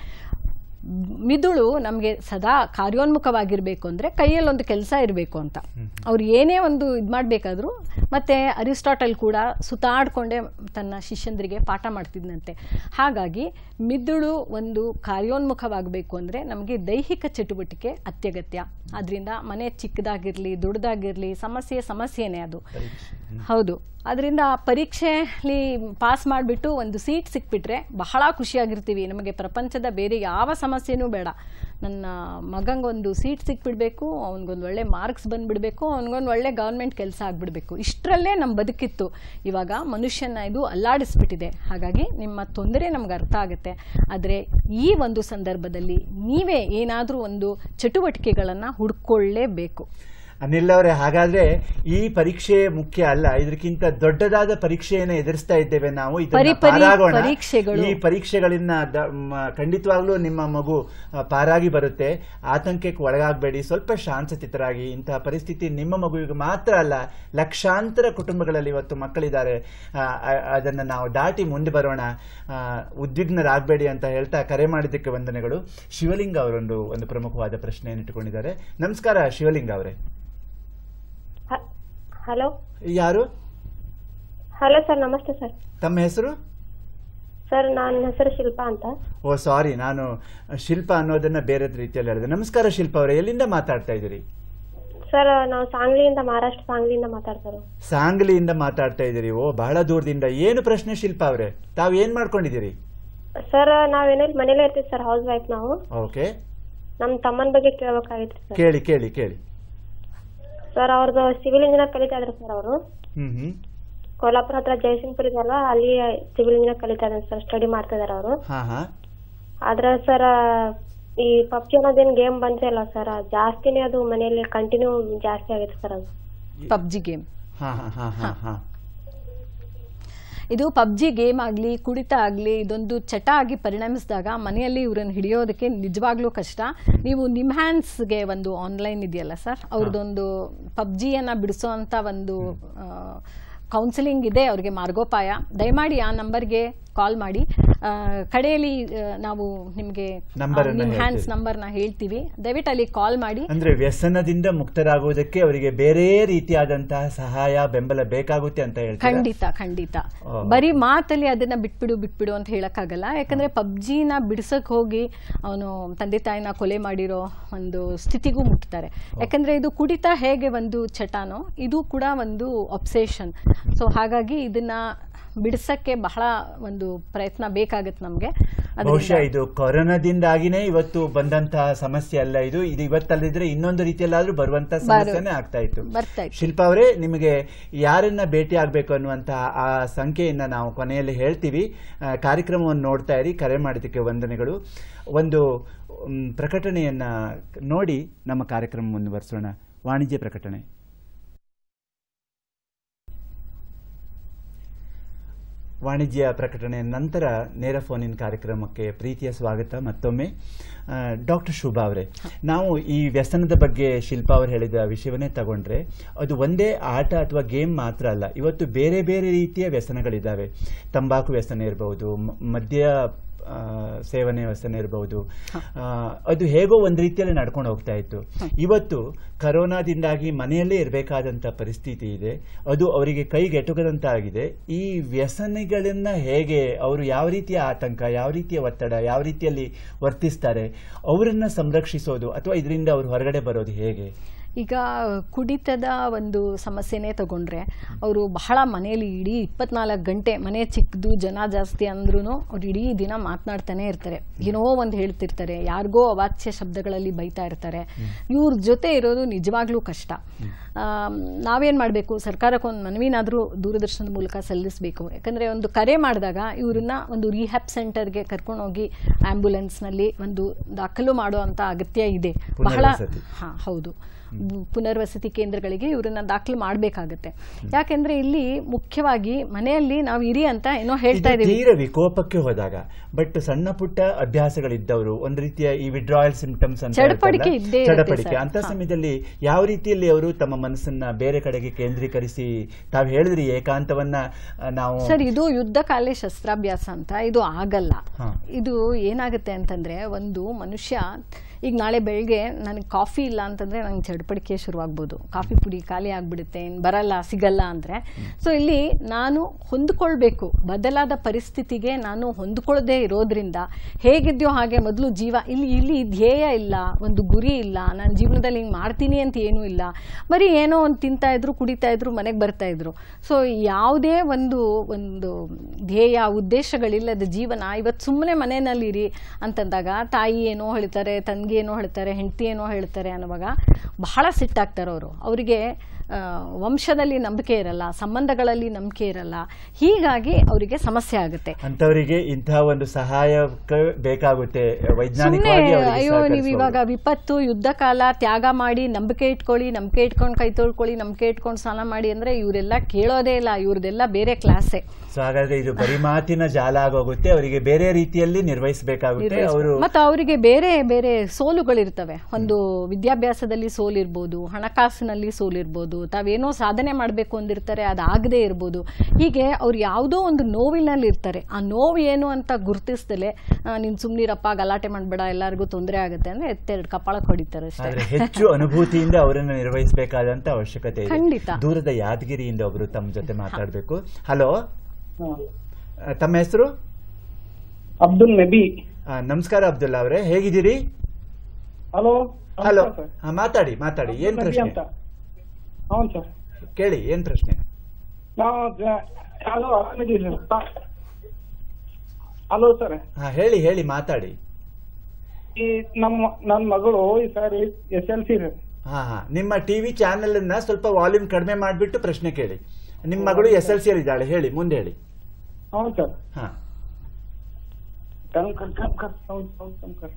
ಮಿದುಳು ನಮಗೆ ಸದಾ ಕಾರ್ಯೋನ್ಮುಖವಾಗಿರಬೇಕು ಅಂದರೆ ಕೈಯಲ್ಲಿ ಒಂದು ಕೆಲಸ ಇರಬೇಕು ಅಂತ ಅವ್ರು ಏನೇ ಒಂದು ಇದು ಮಾಡಬೇಕಾದ್ರೂ ಮತ್ತು ಅರಿಸ್ಟಾಟಲ್ ಕೂಡ ಸುತ್ತಾಡ್ಕೊಂಡೇ ತನ್ನ ಶಿಷ್ಯಂದ್ರಿಗೆ ಪಾಠ ಮಾಡ್ತಿದ್ನಂತೆ ಹಾಗಾಗಿ ಮಿದುಳು ಒಂದು ಕಾರ್ಯೋನ್ಮುಖವಾಗಬೇಕು ಅಂದರೆ ನಮಗೆ ದೈಹಿಕ ಚಟುವಟಿಕೆ ಅತ್ಯಗತ್ಯ ಅದರಿಂದ ಮನೆ ಚಿಕ್ಕದಾಗಿರಲಿ ದೊಡ್ಡದಾಗಿರಲಿ ಸಮಸ್ಯೆ ಸಮಸ್ಯೆನೇ ಅದು ಹೌದು ಅದರಿಂದ ಪರೀಕ್ಷೆಯಲ್ಲಿ ಪಾಸ್ ಮಾಡಿಬಿಟ್ಟು ಒಂದು ಸೀಟ್ ಸಿಕ್ಬಿಟ್ರೆ ಬಹಳ ಖುಷಿಯಾಗಿರ್ತೀವಿ ನಮಗೆ ಪ್ರಪಂಚದ ಬೇರೆ ಯಾವ ಸಮಸ್ಯೆನೂ ಬೇಡ ನನ್ನ ಮಗಂಗೊಂದು ಸೀಟ್ ಸಿಕ್ಬಿಡ್ಬೇಕು ಅವ್ನಿಗೊಂದು ಒಳ್ಳೆ ಮಾರ್ಕ್ಸ್ ಬಂದುಬಿಡಬೇಕು ಅವ್ನಿಗೊಂದು ಒಳ್ಳೆ ಗೌರ್ಮೆಂಟ್ ಕೆಲಸ ಆಗಿಬಿಡಬೇಕು ಇಷ್ಟರಲ್ಲೇ ನಮ್ಮ ಬದುಕಿತ್ತು ಇವಾಗ ಮನುಷ್ಯನ ಇದು ಅಲ್ಲಾಡಿಸ್ಬಿಟ್ಟಿದೆ ಹಾಗಾಗಿ ನಿಮ್ಮ ತೊಂದರೆ ನಮ್ಗೆ ಅರ್ಥ ಆಗುತ್ತೆ ಆದರೆ ಈ ಒಂದು ಸಂದರ್ಭದಲ್ಲಿ ನೀವೇ ಏನಾದರೂ ಒಂದು ಚಟುವಟಿಕೆಗಳನ್ನು ಹುಡ್ಕೊಳ್ಳೇಬೇಕು ಅನಿಲ್ ಅವರೇ ಹಾಗಾದ್ರೆ ಈ ಪರೀಕ್ಷೆ ಮುಖ್ಯ ಅಲ್ಲ ಇದಕ್ಕಿಂತ ದೊಡ್ಡದಾದ ಪರೀಕ್ಷೆಯನ್ನು ಎದುರಿಸ್ತಾ ಇದ್ದೇವೆ ನಾವು ಇದನ್ನ ಪರಿಪರಿ ಪಾರಾಗೋಣ. ಪರೀಕ್ಷೆಗಳು. ಈ ಪರೀಕ್ಷೆಗಳಿಂದ ದ- ಮ- ಖಂಡಿತವಾಗ್ಲೂ ನಿಮ್ಮ ಮಗು ಆ, ಪಾರಾಗಿ ಬರುತ್ತೆ ಆತಂಕಕ್ಕೆ ಒಳಗಾಗಬೇಡಿ ಸ್ವಲ್ಪ ಶಾಂತಚಿತ್ತರಾಗಿ ಇಂತಹ ಪರಿಸ್ಥಿತಿ ನಿಮ್ಮ ಮಗುವಿಗೆ ಮಾತ್ರ ಅಲ್ಲ ಲಕ್ಷಾಂತರ ಕುಟುಂಬಗಳಲ್ಲಿ ಇವತ್ತು ಮಕ್ಕಳಿದ್ದಾರೆ ಆ, ಆ- ಅದನ್ನ ನಾವು ದಾಟಿ ಮುಂದೆ ಬರೋಣ ಆ, ಉದ್ವಿಗ್ನರಾಗಬೇಡಿ ಅಂತ ಹೇಳ್ತಾ ಕರೆ ಮಾಡಿದ್ದಕ್ಕೆ ವಂದನೆಗಳು ಶಿವಲಿಂಗ ಅವರೊಂದು ಒಂದು ಪ್ರಮುಖವಾದ ಪ್ರಶ್ನೆಯನ್ನು ಇಟ್ಟುಕೊಂಡಿದ್ದಾರೆ ನಮಸ್ಕಾರ ಶಿವಲಿಂಗ ಅವರೇ ಹಲೋ ಯಾರು ಹಲೋ ಸರ್ ನಮಸ್ತೆ ಸರ್ ತಮ್ಮ ಹೆಸರು ಸರ್ ನನ್ನ ಹೆಸರು ಶಿಲ್ಪಾ ಅಂತ ಓ ಸಾರಿ ನಾನು ಶಿಲ್ಪ ಅನ್ನೋದನ್ನ ಬೇರೆ ರೀತಿಯಲ್ಲಿ ಹೇಳಿದೆ ನಮಸ್ಕಾರ ಶಿಲ್ಪ ಅವರೇ ಎಲ್ಲಿಂದ ಮಾತಾಡ್ತಾ ಇದ್ದೀರಿ ಸರ್ ನಾವು ಸಾಂಗ್ಲಿಯಿಂದ ಮಹಾರಾಷ್ಟ್ರ ಸಾಂಗ್ಲಿಯಿಂದ ಮಾತಾಡ್ತಾರೆ ಸಾಂಗ್ಲಿಯಿಂದ ಮಾತಾಡ್ತಾ ಇದ್ದೀರಿ ಓ ಬಹಳ ದೂರದಿಂದ ಏನು ಪ್ರಶ್ನೆ ಶಿಲ್ಪ ಅವರೇ ತಾವು ಏನ್ ಮಾಡ್ಕೊಂಡಿದ್ದೀರಿ ಸರ್ ನಾವೇನಿಲ್ಲ ಮನೇಲೇ ಇರ್ತೀವಿ ಸರ್ ಹೌಸ್ ವೈಫ್ ನಾವು ಓಕೆ ನಮ್ಮ ತಮ್ಮನ ಬಗ್ಗೆ ಕೇಳ್ಬೇಕಾಗಿತ್ತು ಸರ್ ಕೇಳಿ ಕೇಳಿ ಕೇಳಿ ಸರ್ ಅವ್ರದ್ದು ಸಿವಿಲ್ ಇಂಜಿನಿಯರ್ ಕಲಿತಾ ಇದ್ರು ಸರ್ ಅವರು ಹ್ಮ್ ಹ್ಮ್ ಕೋಲ್ಹಾಪುರ ಹತ್ರ ಜಯಸಿಂಗ್ಪುರ ಇದೆಯಲ್ಲ ಅಲ್ಲಿ ಸಿವಿಲ್ ಇಂಜಿನಿಯರ್ ಕಲಿತಾ ಇದ್ದಾರೆ ಸರ್ ಸ್ಟಡಿ ಮಾಡ್ತಾ ಇದಾರೆ ಅವರು ಹಾ ಹಾ ಆದ್ರೆ ಸರ್ ಈ ಪಬ್ಜಿ ಅನ್ನೋದೇನು ಗೇಮ್ ಬಂದಿಲ್ಲ ಸರ್ ಜಾಸ್ತಿನೇ ಅದು ಮನೆಯಲ್ಲಿ ಕಂಟಿನ್ಯೂ ಜಾಸ್ತಿ ಆಗೈತೆ ಸರ್ ಅದು ಪಬ್ಜಿ ಗೇಮ್ ಹಾ ಹಾ ಹಾ ಹಾ ಹಾ ಇದು ಪಬ್ಜಿ ಗೇಮ್ ಆಗಲಿ ಕುಡಿತ ಆಗಲಿ ಇದೊಂದು ಚಟ ಆಗಿ ಪರಿಣಮಿಸಿದಾಗ ಮನೆಯಲ್ಲಿ ಇವರನ್ನು ಹಿಡಿಯೋದಕ್ಕೆ ನಿಜವಾಗ್ಲೂ ಕಷ್ಟ ನೀವು ನಿಮ್ಮ ಹ್ಯಾಂಡ್ಸ್ಗೆ ಒಂದು ಆನ್ಲೈನ್ ಇದೆಯಲ್ಲ ಸರ್ ಅವ್ರದ್ದೊಂದು ಪಬ್ಜಿಯನ್ನು ಬಿಡಿಸೋ ಅಂಥ ಒಂದು ಕೌನ್ಸಿಲಿಂಗ್ ಇದೆ ಅವ್ರಿಗೆ ಮಾರ್ಗೋಪಾಯ ದಯಮಾಡಿ ಆ ನಂಬರ್ಗೆ ಕಾಲ್ ಮಾಡಿ ಆ, ಕಡೆಯಲ್ಲಿ ಆ, ನಾವು ನಿಮಗೆ Number ಅನ್ನ ನಿಮ್ಮ ಹ್ಯಾಂಡ್ಸ್ ಹೇಳ್ತೀವಿ. ನಂಬರ್ನ ಹೇಳ್ತೀವಿ ದಯವಿಟ್ಟು ಅಲ್ಲಿ ಕಾಲ್ ಮಾಡಿ ಅಂದ್ರೆ ವ್ಯಸನದಿಂದ ಮುಕ್ತರಾಗುವುದಕ್ಕೆ ಅವರಿಗೆ ಬೇರೆ ರೀತಿಯಾದಂತಹ ಸಹಾಯ ಬೆಂಬಲ ಬೇಕಾಗುತ್ತೆ ಅಂತ ಹೇಳ್ತಾರೆ ಖಂಡಿತ ಖಂಡಿತ ಓ. ಬರೀ ಮಾತಲ್ಲಿ ಅದನ್ನ ಬಿಟ್ಬಿಡು ಬಿಟ್ಬಿಡು ಅಂತ ಹೇಳಕ್ಕಾಗಲ್ಲ ಯಾಕಂದ್ರೆ ಪಬ್ಜಿನ ಬಿಡಿಸಕ್ ಹೋಗಿ ಅವನು ತಂದೆ ತಾಯಿನ ಕೊಲೆ ಮಾಡಿರೋ ಒಂದು ಸ್ಥಿತಿಗೂ ಮುಟ್ತಾರೆ ಯಾಕಂದ್ರೆ ಇದು ಕುಡಿತ ಹೇಗೆ ಒಂದು ಚಟಾನೋ ಇದು ಕೂಡ ಒಂದು ಅಬ್ಸೇಷನ್ ಸೊ ಹಾಗಾಗಿ ಇದನ್ನ ಬಿಡಿಸಕ್ಕೆ ಬಹಳ ಒಂದು ಪ್ರಯತ್ನ ಬೇಕಾಗತ್ತೆ ನಮ್ಗೆ ಬಹುಶಃ ಇದು ಕೊರೋನಾದಿಂದಾಗಿನೇ ಇವತ್ತು ಬಂದಂತಹ ಸಮಸ್ಯೆ ಅಲ್ಲ ಇದು ಇದು ಇವತ್ತಲ್ಲದಿದ್ರೆ ಇನ್ನೊಂದು ರೀತಿಯಲ್ಲಾದ್ರೂ ಬರುವಂತ ಸಮಸ್ಯೆನೇ ಆಗ್ತಾ ಇತ್ತು ಬರ್ತಾ ಇತ್ತು. ಶಿಲ್ಪ ಅವರೇ ನಿಮಗೆ ಯಾರನ್ನ ಭೇಟಿ ಆಗ್ಬೇಕು ಅನ್ನುವಂತಹ ಆ ಸಂಖ್ಯೆಯನ್ನ ನಾವು ಕೊನೆಯಲ್ಲಿ ಹೇಳ್ತೀವಿ ಆ, ಕಾರ್ಯಕ್ರಮವನ್ನು ನೋಡ್ತಾ ಇರಿ ಕರೆ ಮಾಡಿದ್ದಕ್ಕೆ ವಂದನೆಗಳು ಒಂದು ಮ್, ಪ್ರಕಟಣೆಯನ್ನ ನೋಡಿ ನಮ್ಮ ಕಾರ್ಯಕ್ರಮ ಮುಂದುವರಿಸೋಣ ವಾಣಿಜ್ಯ ಪ್ರಕಟಣೆ ವಾಣಿಜ್ಯ ಪ್ರಕಟಣೆಯ ನಂತರ ನೇರ ಫೋನಿನ್ ಕಾರ್ಯಕ್ರಮಕ್ಕೆ ಪ್ರೀತಿಯ ಸ್ವಾಗತ ಮತ್ತೊಮ್ಮೆ ಡಾಕ್ಟರ್ ಶುಭಾ ಅವರೇ ನಾವು ಈ ವ್ಯಸನದ ಬಗ್ಗೆ ಶಿಲ್ಪಾ ಅವರು ಹೇಳಿದ ವಿಷಯವನ್ನೇ ತಗೊಂಡ್ರೆ ಅದು ಒಂದೇ ಆಟ ಅಥವಾ ಗೇಮ್ ಮಾತ್ರ ಅಲ್ಲ ಇವತ್ತು ಬೇರೆ ಬೇರೆ ರೀತಿಯ ವ್ಯಸನಗಳಿದ್ದಾವೆ ತಂಬಾಕು ವ್ಯಸನ ಇರಬಹುದು ಮದ್ಯ ಆ, ಸೇವನೆ ವ್ಯಸನ ಇರಬಹುದು ಆ, ಅದು ಹೇಗೋ ಒಂದು ರೀತಿಯಲ್ಲಿ ನಡ್ಕೊಂಡು ಹೋಗ್ತಾ ಇತ್ತು ಇವತ್ತು ಕರೋನಾದಿಂದಾಗಿ ಮನೆಯಲ್ಲೇ ಇರಬೇಕಾದಂತ ಪರಿಸ್ಥಿತಿ ಇದೆ ಅದು ಅವರಿಗೆ ಕೈಗೆಟುಕದಂತಾಗಿದೆ ಈ ವ್ಯಸನಿಗಳನ್ನ ಹೇಗೆ ಅವರು ಯಾವ ರೀತಿಯ ಆತಂಕ ಯಾವ ರೀತಿಯ ಒತ್ತಡ ಯಾವ ರೀತಿಯಲ್ಲಿ ವರ್ತಿಸ್ತಾರೆ ಅವರನ್ನ ಸಂರಕ್ಷಿಸೋದು ಅಥವಾ ಇದರಿಂದ ಅವರು ಹೊರಗಡೆ ಬರೋದು ಹೇಗೆ ಈಗ ಕುಡಿತದ ಒಂದು ಸಮಸ್ಯೆನೇ ತಗೊಂಡ್ರೆ ಅವರು ಬಹಳ ಮನೆಯಲ್ಲಿ ಇಡೀ ಇಪ್ಪತ್ನಾಲ್ಕು ಗಂಟೆ ಮನೆ ಚಿಕ್ಕದು ಜನ ಜಾಸ್ತಿ ಅಂದ್ರೂ ಅವ್ರು ಇಡೀ ದಿನ ಮಾತನಾಡ್ತಾನೆ ಇರ್ತಾರೆ ಏನೋ ಒಂದು ಹೇಳ್ತಿರ್ತಾರೆ ಯಾರಿಗೋ ಅವಾಚ್ಯ ಶಬ್ದಗಳಲ್ಲಿ ಬೈತಾ ಇರ್ತಾರೆ ಇವ್ರ ಜೊತೆ ಇರೋದು ನಿಜವಾಗ್ಲೂ ಕಷ್ಟ ಆಮ್, ನಾವೇನ್ ಮಾಡಬೇಕು ಸರ್ಕಾರಕ್ಕೆ ಒಂದು ಮನವಿನಾದರೂ ದೂರದರ್ಶನದ ಮೂಲಕ ಸಲ್ಲಿಸಬೇಕು ಯಾಕಂದ್ರೆ ಒಂದು ಕರೆ ಮಾಡಿದಾಗ ಇವ್ರನ್ನ ಒಂದು ರಿಹ್ಯಾಬ್ ಸೆಂಟರ್ಗೆ ಕರ್ಕೊಂಡೋಗಿ ಆಂಬ್ಯುಲೆನ್ಸ್ನಲ್ಲಿ ಒಂದು ದಾಖಲು ಮಾಡೋ ಅಂತ ಅಗತ್ಯ ಇದೆ ಬಹಳ ಪುನರ್ವಸತಿ. ಹಾ ಹೌದು ಬು- ಪುನರ್ವಸತಿ ಕೇಂದ್ರಗಳಿಗೆ ಇವರನ್ನ ದಾಖಲು ಮಾಡಬೇಕಾಗತ್ತೆ ಯಾಕೆಂದ್ರೆ ಇಲ್ಲಿ ಮುಖ್ಯವಾಗಿ ಮನೆಯಲ್ಲಿ ನಾವು ಇರಿ ಅಂತ ಏನೋ ಹೇಳ್ತಾ ಇದು ಇದೀವಿ ತೀರ ವಿಕೋಪಕ್ಕೆ ಹೋದಾಗ ಬಟ್ ಸಣ್ಣ ಪುಟ್ಟ ಅಭ್ಯಾಸಗಳಿದ್ದವರು ಒಂದ್ ರೀತಿಯ ಈ ವಿಡ್ರಾಯಲ್ ಸಿಂಪ್ಟಮ್ಸ್ ಅಂತ ಚಡಪಡಿಕೆ ಹೇಳ್ತಾರಲ್ಲ, ಇದ್ದೇ ಇರುತ್ತೆ ಚಡಪಡಿಕೆ ಸರ್. ಅಂತ ಹಾ. ಸಮಯದಲ್ಲಿ ಯಾವ ರೀತಿಯಲ್ಲಿ ಅವರು ತಮ್ಮ ಮನಸ್ಸನ್ನ ಬೇರೆ ಕಡೆಗೆ ಕೇಂದ್ರೀಕರಿಸಿ ತಾವು ಹೇಳಿದ್ರಿ ಏಕಾಂತವನ್ನ ಆ, ನಾವು ಸರ್ ಇದು ಯುದ್ಧ ಕಾಲೇ ಶಸ್ತ್ರಾಭ್ಯಾಸ ಅಂತ ಇದು ಆಗಲ್ಲ ಹಾ. ಇದು ಏನಾಗುತ್ತೆ ಅಂತಂದ್ರೆ ಒಂದು ಮನುಷ್ಯ ಈಗ ನಾಳೆ ಬೆಳಗ್ಗೆ ನನಗೆ ಕಾಫಿ ಇಲ್ಲ ಅಂತಂದ್ರೆ ನಂಗೆ ಚಡ್ಪಡಿಕೆ ಶುರುವಾಗ್ಬೋದು ಕಾಫಿ ಪುಡಿ ಖಾಲಿ ಆಗ್ಬಿಡುತ್ತೆ ಇನ್ನು ಬರಲ್ಲ ಸಿಗಲ್ಲ ಅಂದ್ರೆ ಸೊ ಇಲ್ಲಿ ನಾನು ಹೊಂದ್ಕೊಳ್ಬೇಕು ಬದಲಾದ ಪರಿಸ್ಥಿತಿಗೆ ನಾನು ಹೊಂದ್ಕೊಳ್ಳದೆ ಇರೋದ್ರಿಂದ ಹೇಗಿದ್ಯೋ ಹಾಗೆ ಮೊದಲು ಜೀವ ಇಲ್ಲಿ ಇಲ್ಲಿ ಧ್ಯೇಯ ಇಲ್ಲ ಒಂದು ಗುರಿ ಇಲ್ಲ ನಾನು ಜೀವನದಲ್ಲಿ ಹಿಂಗೆ ಮಾಡ್ತೀನಿ ಅಂತ ಏನೂ ಇಲ್ಲ ಬರೀ ಏನೋ ಒಂದು ತಿಂತಾ ಇದ್ರು ಕುಡಿತಾ ಇದ್ರು ಮನೆಗೆ ಬರ್ತಾ ಇದ್ರು ಸೊ ಯಾವುದೇ ಒಂದು ಒಂದು ಧ್ಯೇಯ ಉದ್ದೇಶಗಳಿಲ್ಲದ ಜೀವನ ಇವತ್ತು ಸುಮ್ಮನೆ ಮನೆಯಲ್ಲಿರಿ ಅಂತಂದಾಗ ತಾಯಿ ಏನೋ ಹೇಳ್ತಾರೆ ತಂದೆ ಏನೋ ಹೇಳ್ತಾರೆ ಹೆಂಡತಿ ಏನೋ ಹೇಳ್ತಾರೆ ಅನ್ನುವಾಗ ಬಹಳ ಸಿಟ್ಟಾಗ್ತಾರೆ ಅವರು ಅವರಿಗೆ ಆ, ವಂಶದಲ್ಲಿ ನಂಬಿಕೆ ಇರಲ್ಲ ಸಂಬಂಧಗಳಲ್ಲಿ ನಂಬಿಕೆ ಇರಲ್ಲ ಹೀಗಾಗಿ ಅವರಿಗೆ ಸಮಸ್ಯೆ ಆಗುತ್ತೆ ಅಂತವರಿಗೆ ಇಂತಹ ಒಂದು ಸಹಾಯಕ್ಕೆ ಬೇಕಾಗುತ್ತೆ ಸುಮ್ಮನೆ ವೈಜ್ಞಾನಿಕವಾಗಿ ಅವರಿಗೆ ಅಯ್ಯೋ ನೀವು ಸಹಕರಿಸುವವರು. ಇವಾಗ ವಿಪತ್ತು ಯುದ್ಧ ಕಾಲ ತ್ಯಾಗ ಮಾಡಿ ನಂಬಿಕೆ ಇಟ್ಕೊಳ್ಳಿ ನಂಬಿಕೆ ಇಟ್ಕೊಂಡು ಕೈ ತೊಳ್ಕೊಳ್ಳಿ ನಂಬಿಕೆ ಇಟ್ಕೊಂಡು ಸ್ನಾನ ಮಾಡಿ ಅಂದ್ರೆ ಇವರೆಲ್ಲ ಕೇಳೋದೇ ಇಲ್ಲ ಇವ್ರದೆಲ್ಲ ಬೇರೆ ಕ್ಲಾಸೆ ಸೊ ಹಾಗಾದ್ರೆ ಇದು ಬರಿ ಮಾತಿನ ಜಾಲ ಆಗೋಗುತ್ತೆ ಅವರಿಗೆ ಬೇರೆ ರೀತಿಯಲ್ಲಿ ನಿರ್ವಹಿಸಬೇಕಾಗುತ್ತೆ ಅವರು ಮತ್ತು ಅವರಿಗೆ ಬೇರೆ ಬೇರೆ ಸೋಲುಗಳಿರ್ತವೆ ಒಂದು ವಿದ್ಯಾಭ್ಯಾಸದಲ್ಲಿ ಸೋಲಿರ್ಬೋದು ಹಣಕಾಸಿನಲ್ಲಿ ಸೋಲಿರ್ಬೋದು ತಾವೇನೋ ಸಾಧನೆ ಮಾಡಬೇಕು ಅಂದಿರ್ತಾರೆ ಅದಾಗದೇ ಇರ್ಬೋದು ಹೀಗೆ ಅವ್ರು ಯಾವುದೋ ಒಂದು ನೋವಿನಲ್ಲಿ ಇರ್ತಾರೆ ಆ ನೋವು ಏನು ಅಂತ ಗುರುತಿಸ್ದಲೆ ನೀನು ಸುಮ್ಮನಿರಪ್ಪ ಗಲಾಟೆ ಮಾಡಬೇಡ ಎಲ್ಲರಿಗೂ ತೊಂದರೆ ಆಗುತ್ತೆ ಅಂದ್ರೆ ಎತ್ತೆರಡು ಕಪಾಳಕ್ಕೆ ಹೊಡಿತಾರೆ ಅಷ್ಟೇ ಆದ್ರೆ ಹೆಚ್ಚು ಅನುಭೂತಿಯಿಂದ ಅವರನ್ನು ನಿರ್ವಹಿಸಬೇಕಾದಂತ ಅವಶ್ಯಕತೆ ಇದೆ ಖಂಡಿತ. ದೂರದ ಯಾದಗಿರಿಯಿಂದ ಒಬ್ರು ತಮ್ಮ ಜೊತೆ ಮಾತಾಡಬೇಕು ಹಲೋ ತಮ್ಮ ಹೆಸರು ಅಬ್ದುಲ್ ನಬಿ ಆ, ನಮಸ್ಕಾರ ಅಬ್ದುಲ್ಲಾ ಅವರೇ ಹೇಗಿದ್ದೀರಿ ಹಲೋ ಹಲೋ ಆ, ಮಾತಾಡಿ ಮಾತಾಡಿ ಏನ್ ಪ್ರಶ್ನೆ ಅಂತ ಹೌದು ಸರ್ ಕೇಳಿ ಏನ್ ಪ್ರಶ್ನೆ ನಾವು ಯಾವ್ದೋ ಆರಾಮಿದ್ದೀವಿ ಸರ್ ಹಲೋ ಸರ್ ಹಾ ಹೇಳಿ ಹೇಳಿ ಮಾತಾಡಿ ಈ ನಮ್ಮ ನನ್ನ ಮಗಳು ಈ ಸಾರಿ ಎಸ್ ಎಲ್ ಸಿ ಹಾ ಹಾ ನಿಮ್ಮ ಟಿವಿ ಚಾನೆಲ್ ಅನ್ನ ಸ್ವಲ್ಪ ವಾಲ್ಯೂಮ್ ಕಡಿಮೆ ಮಾಡಿಬಿಟ್ಟು ಪ್ರಶ್ನೆ ಕೇಳಿ ನಿಮ್ಮ ಮಗಳು ಎಸ್ ಎಲ್ ಸಿ ಅಲ್ಲಿ ಇದ್ದಾಳೆ ಹೇಳಿ ಮುಂದೆ ಹೇಳಿ ಹೌದು ಸರ್ ಹಾ ಕಮ್ ಕರ್ ಕಮ್ ಕರ್ ಹೌದು ಹೌದು ಕಮ್ ಕರ್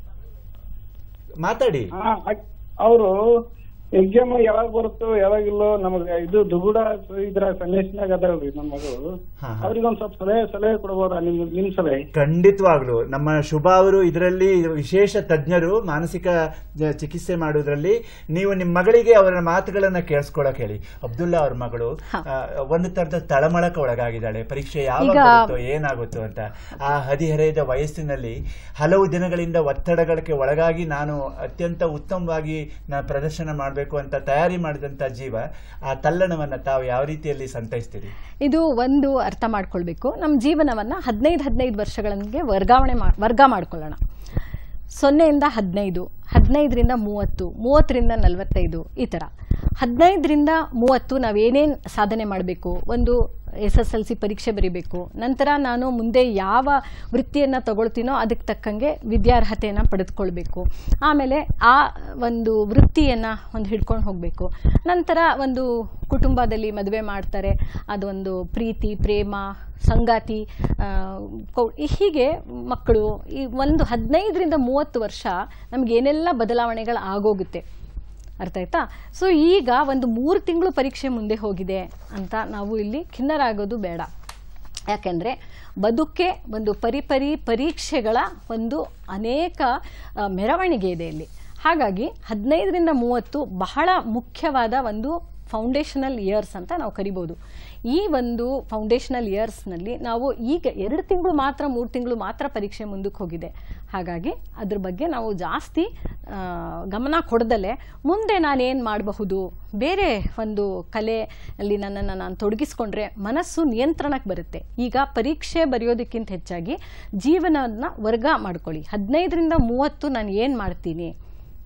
ಮಾತಾಡಿ ಹಾ ಅವರು ಎಕ್ಸಾಮ್ ಯಾವಾಗ ಬರುತ್ತೋ ಯಾವಾಗಿಲ್ಲೋ ನಮಗೆ ಇದು ದುಗುಡ ಇದ್ರ ಸನ್ನಿವೇಶನಾಗ ಅದಾಳ್ರಿ ನಮ್ಮ ಮಗಳು ಹಾ, ಹಾ. ಅವ್ರಿಗೆ ಒಂದ್ ಸ್ವಲ್ಪ ಸಲಹೆ ಸಲಹೆ ಕೊಡ್ಬೋದಾ ನಿಮ್ ನಿಮ್ ಸಲಹೆ ಖಂಡಿತವಾಗ್ಲು ನಮ್ಮ ಶುಭ ಅವರು ಇದರಲ್ಲಿ ವಿಶೇಷ ತಜ್ಞರು ಮಾನಸಿಕ ಜ- ಚಿಕಿತ್ಸೆ ಮಾಡುವುದರಲ್ಲಿ ನೀವು ನಿಮ್ಮ ಮಗಳಿಗೆ ಅವರ ಮಾತುಗಳನ್ನ ಕೇಳಿಸ್ಕೊಳಕ್ ಹೇಳಿ ಅಬ್ದುಲ್ಲಾ ಅವ್ರ ಮಗಳು ಆ, ಒಂದು ತರದ ತಳಮಳಕ ಒಳಗಾಗಿದ್ದಾಳೆ ಪರೀಕ್ಷೆ ಯಾವಾಗ ಈಗ- ಬರುತ್ತೋ ಏನಾಗುತ್ತೋ ಅಂತ ಆ ಹದಿಹರೆಯದ ವಯಸ್ಸಿನಲ್ಲಿ ಹಲವು ದಿನಗಳಿಂದ ಒತ್ತಡಗಳಿಗೆ ಒಳಗಾಗಿ ನಾನು ಅತ್ಯಂತ ಉತ್ತಮವಾಗಿ ನಾನು ಪ್ರದರ್ಶನ ಮಾಡಬೇಕು ಅಂತ ತಯಾರಿ ಮಾಡಿದಂತ ಜೀವ ಆ ತಲ್ಲಣವನ್ನ ತಾವು ಯಾವ ರೀತಿಯಲ್ಲಿ ಸಂತೈಸ್ತೀರಿ ಇದು ಒಂದು ಅರ್ಥ ಮಾಡ್ಕೊಳ್ಬೇಕು ನಮ್ಮ ಜೀವನವನ್ನು ಹದಿನೈದು ಹದಿನೈದು ವರ್ಷಗಳಿಗೆ ವರ್ಗಾವಣೆ ಮಾ ವರ್ಗ ಮಾಡ್ಕೊಳ್ಳೋಣ ಸೊನ್ನೆಯಿಂದ ಹದಿನೈದು ಹದಿನೈದರಿಂದ ಮೂವತ್ತು ಮೂವತ್ತರಿಂದ ನಲವತ್ತೈದು ಈ ಥರ ಹದಿನೈದರಿಂದ ಮೂವತ್ತು ನಾವೇನೇನು ಸಾಧನೆ ಮಾಡಬೇಕು ಒಂದು ಎಸ್ ಎಸ್ ಎಲ್ ಸಿ ಪರೀಕ್ಷೆ ಬರೀಬೇಕು ನಂತರ ನಾನು ಮುಂದೆ ಯಾವ ವೃತ್ತಿಯನ್ನು ತಗೊಳ್ತೀನೋ ಅದಕ್ಕೆ ತಕ್ಕಂಗೆ ವಿದ್ಯಾರ್ಹತೆಯನ್ನು ಪಡೆದುಕೊಳ್ಬೇಕು ಆಮೇಲೆ ಆ ಒಂದು ವೃತ್ತಿಯನ್ನು ಒಂದು ಹಿಡ್ಕೊಂಡು ಹೋಗಬೇಕು ನಂತರ ಒಂದು ಕುಟುಂಬದಲ್ಲಿ ಮದುವೆ ಮಾಡ್ತಾರೆ ಅದೊಂದು ಪ್ರೀತಿ ಪ್ರೇಮ ಸಂಗಾತಿ ಆ, ಕೌ- ಹೀಗೆ ಮಕ್ಕಳು ಈ ಒಂದು ಹದಿನೈದರಿಂದ ಮೂವತ್ತು ವರ್ಷ ನಮ್ಗೆ ಏನೆಲ್ಲ ಬದಲಾವಣೆಗಳು ಆಗೋಗುತ್ತೆ ಅರ್ಥ ಆಯ್ತಾ ಸೊ ಈಗ ಒಂದು ಮೂರು ತಿಂಗಳು ಪರೀಕ್ಷೆ ಮುಂದೆ ಹೋಗಿದೆ ಅಂತ ನಾವು ಇಲ್ಲಿ ಖಿನ್ನರಾಗೋದು ಬೇಡ ಯಾಕೆಂದರೆ ಬದುಕೆ ಒಂದು ಪರಿಪರಿ ಪರೀಕ್ಷೆಗಳ ಒಂದು ಅನೇಕ ಆ, ಮೆರವಣಿಗೆ ಇದೆ ಇಲ್ಲಿ ಹಾಗಾಗಿ ಹದಿನೈದರಿಂದ ಮೂವತ್ತು ಬಹಳ ಮುಖ್ಯವಾದ ಒಂದು ಫೌಂಡೇಶನಲ್ ಇಯರ್ಸ್ ಅಂತ ನಾವು ಕರಿಬೋದು ಈ ಒಂದು ಫೌಂಡೇಶನಲ್ ಇಯರ್ಸ್ನಲ್ಲಿ ನಾವು ಈಗ ಎರಡು ತಿಂಗಳು ಮಾತ್ರ ಮೂರು ತಿಂಗಳು ಮಾತ್ರ ಪರೀಕ್ಷೆ ಮುಂದಕ್ಕೆ ಹೋಗಿದೆ ಹಾಗಾಗಿ ಅದ್ರ ಬಗ್ಗೆ ನಾವು ಜಾಸ್ತಿ ಆ, ಗಮನ ಕೊಡದಲೆ ಮುಂದೆ ನಾನೇನು ಮಾಡಬಹುದು ಬೇರೆ ಒಂದು ಕಲೆಯಲ್ಲಿ ನನ್ನನ್ನು ನಾನು ತೊಡಗಿಸ್ಕೊಂಡ್ರೆ ಮನಸ್ಸು ನಿಯಂತ್ರಣಕ್ಕೆ ಬರುತ್ತೆ ಈಗ ಪರೀಕ್ಷೆ ಬರೆಯೋದಕ್ಕಿಂತ ಹೆಚ್ಚಾಗಿ ಜೀವನವನ್ನು ವರ್ಗ ಮಾಡ್ಕೊಳ್ಳಿ ಹದಿನೈದರಿಂದ ಮೂವತ್ತು ನಾನು ಏನು ಮಾಡ್ತೀನಿ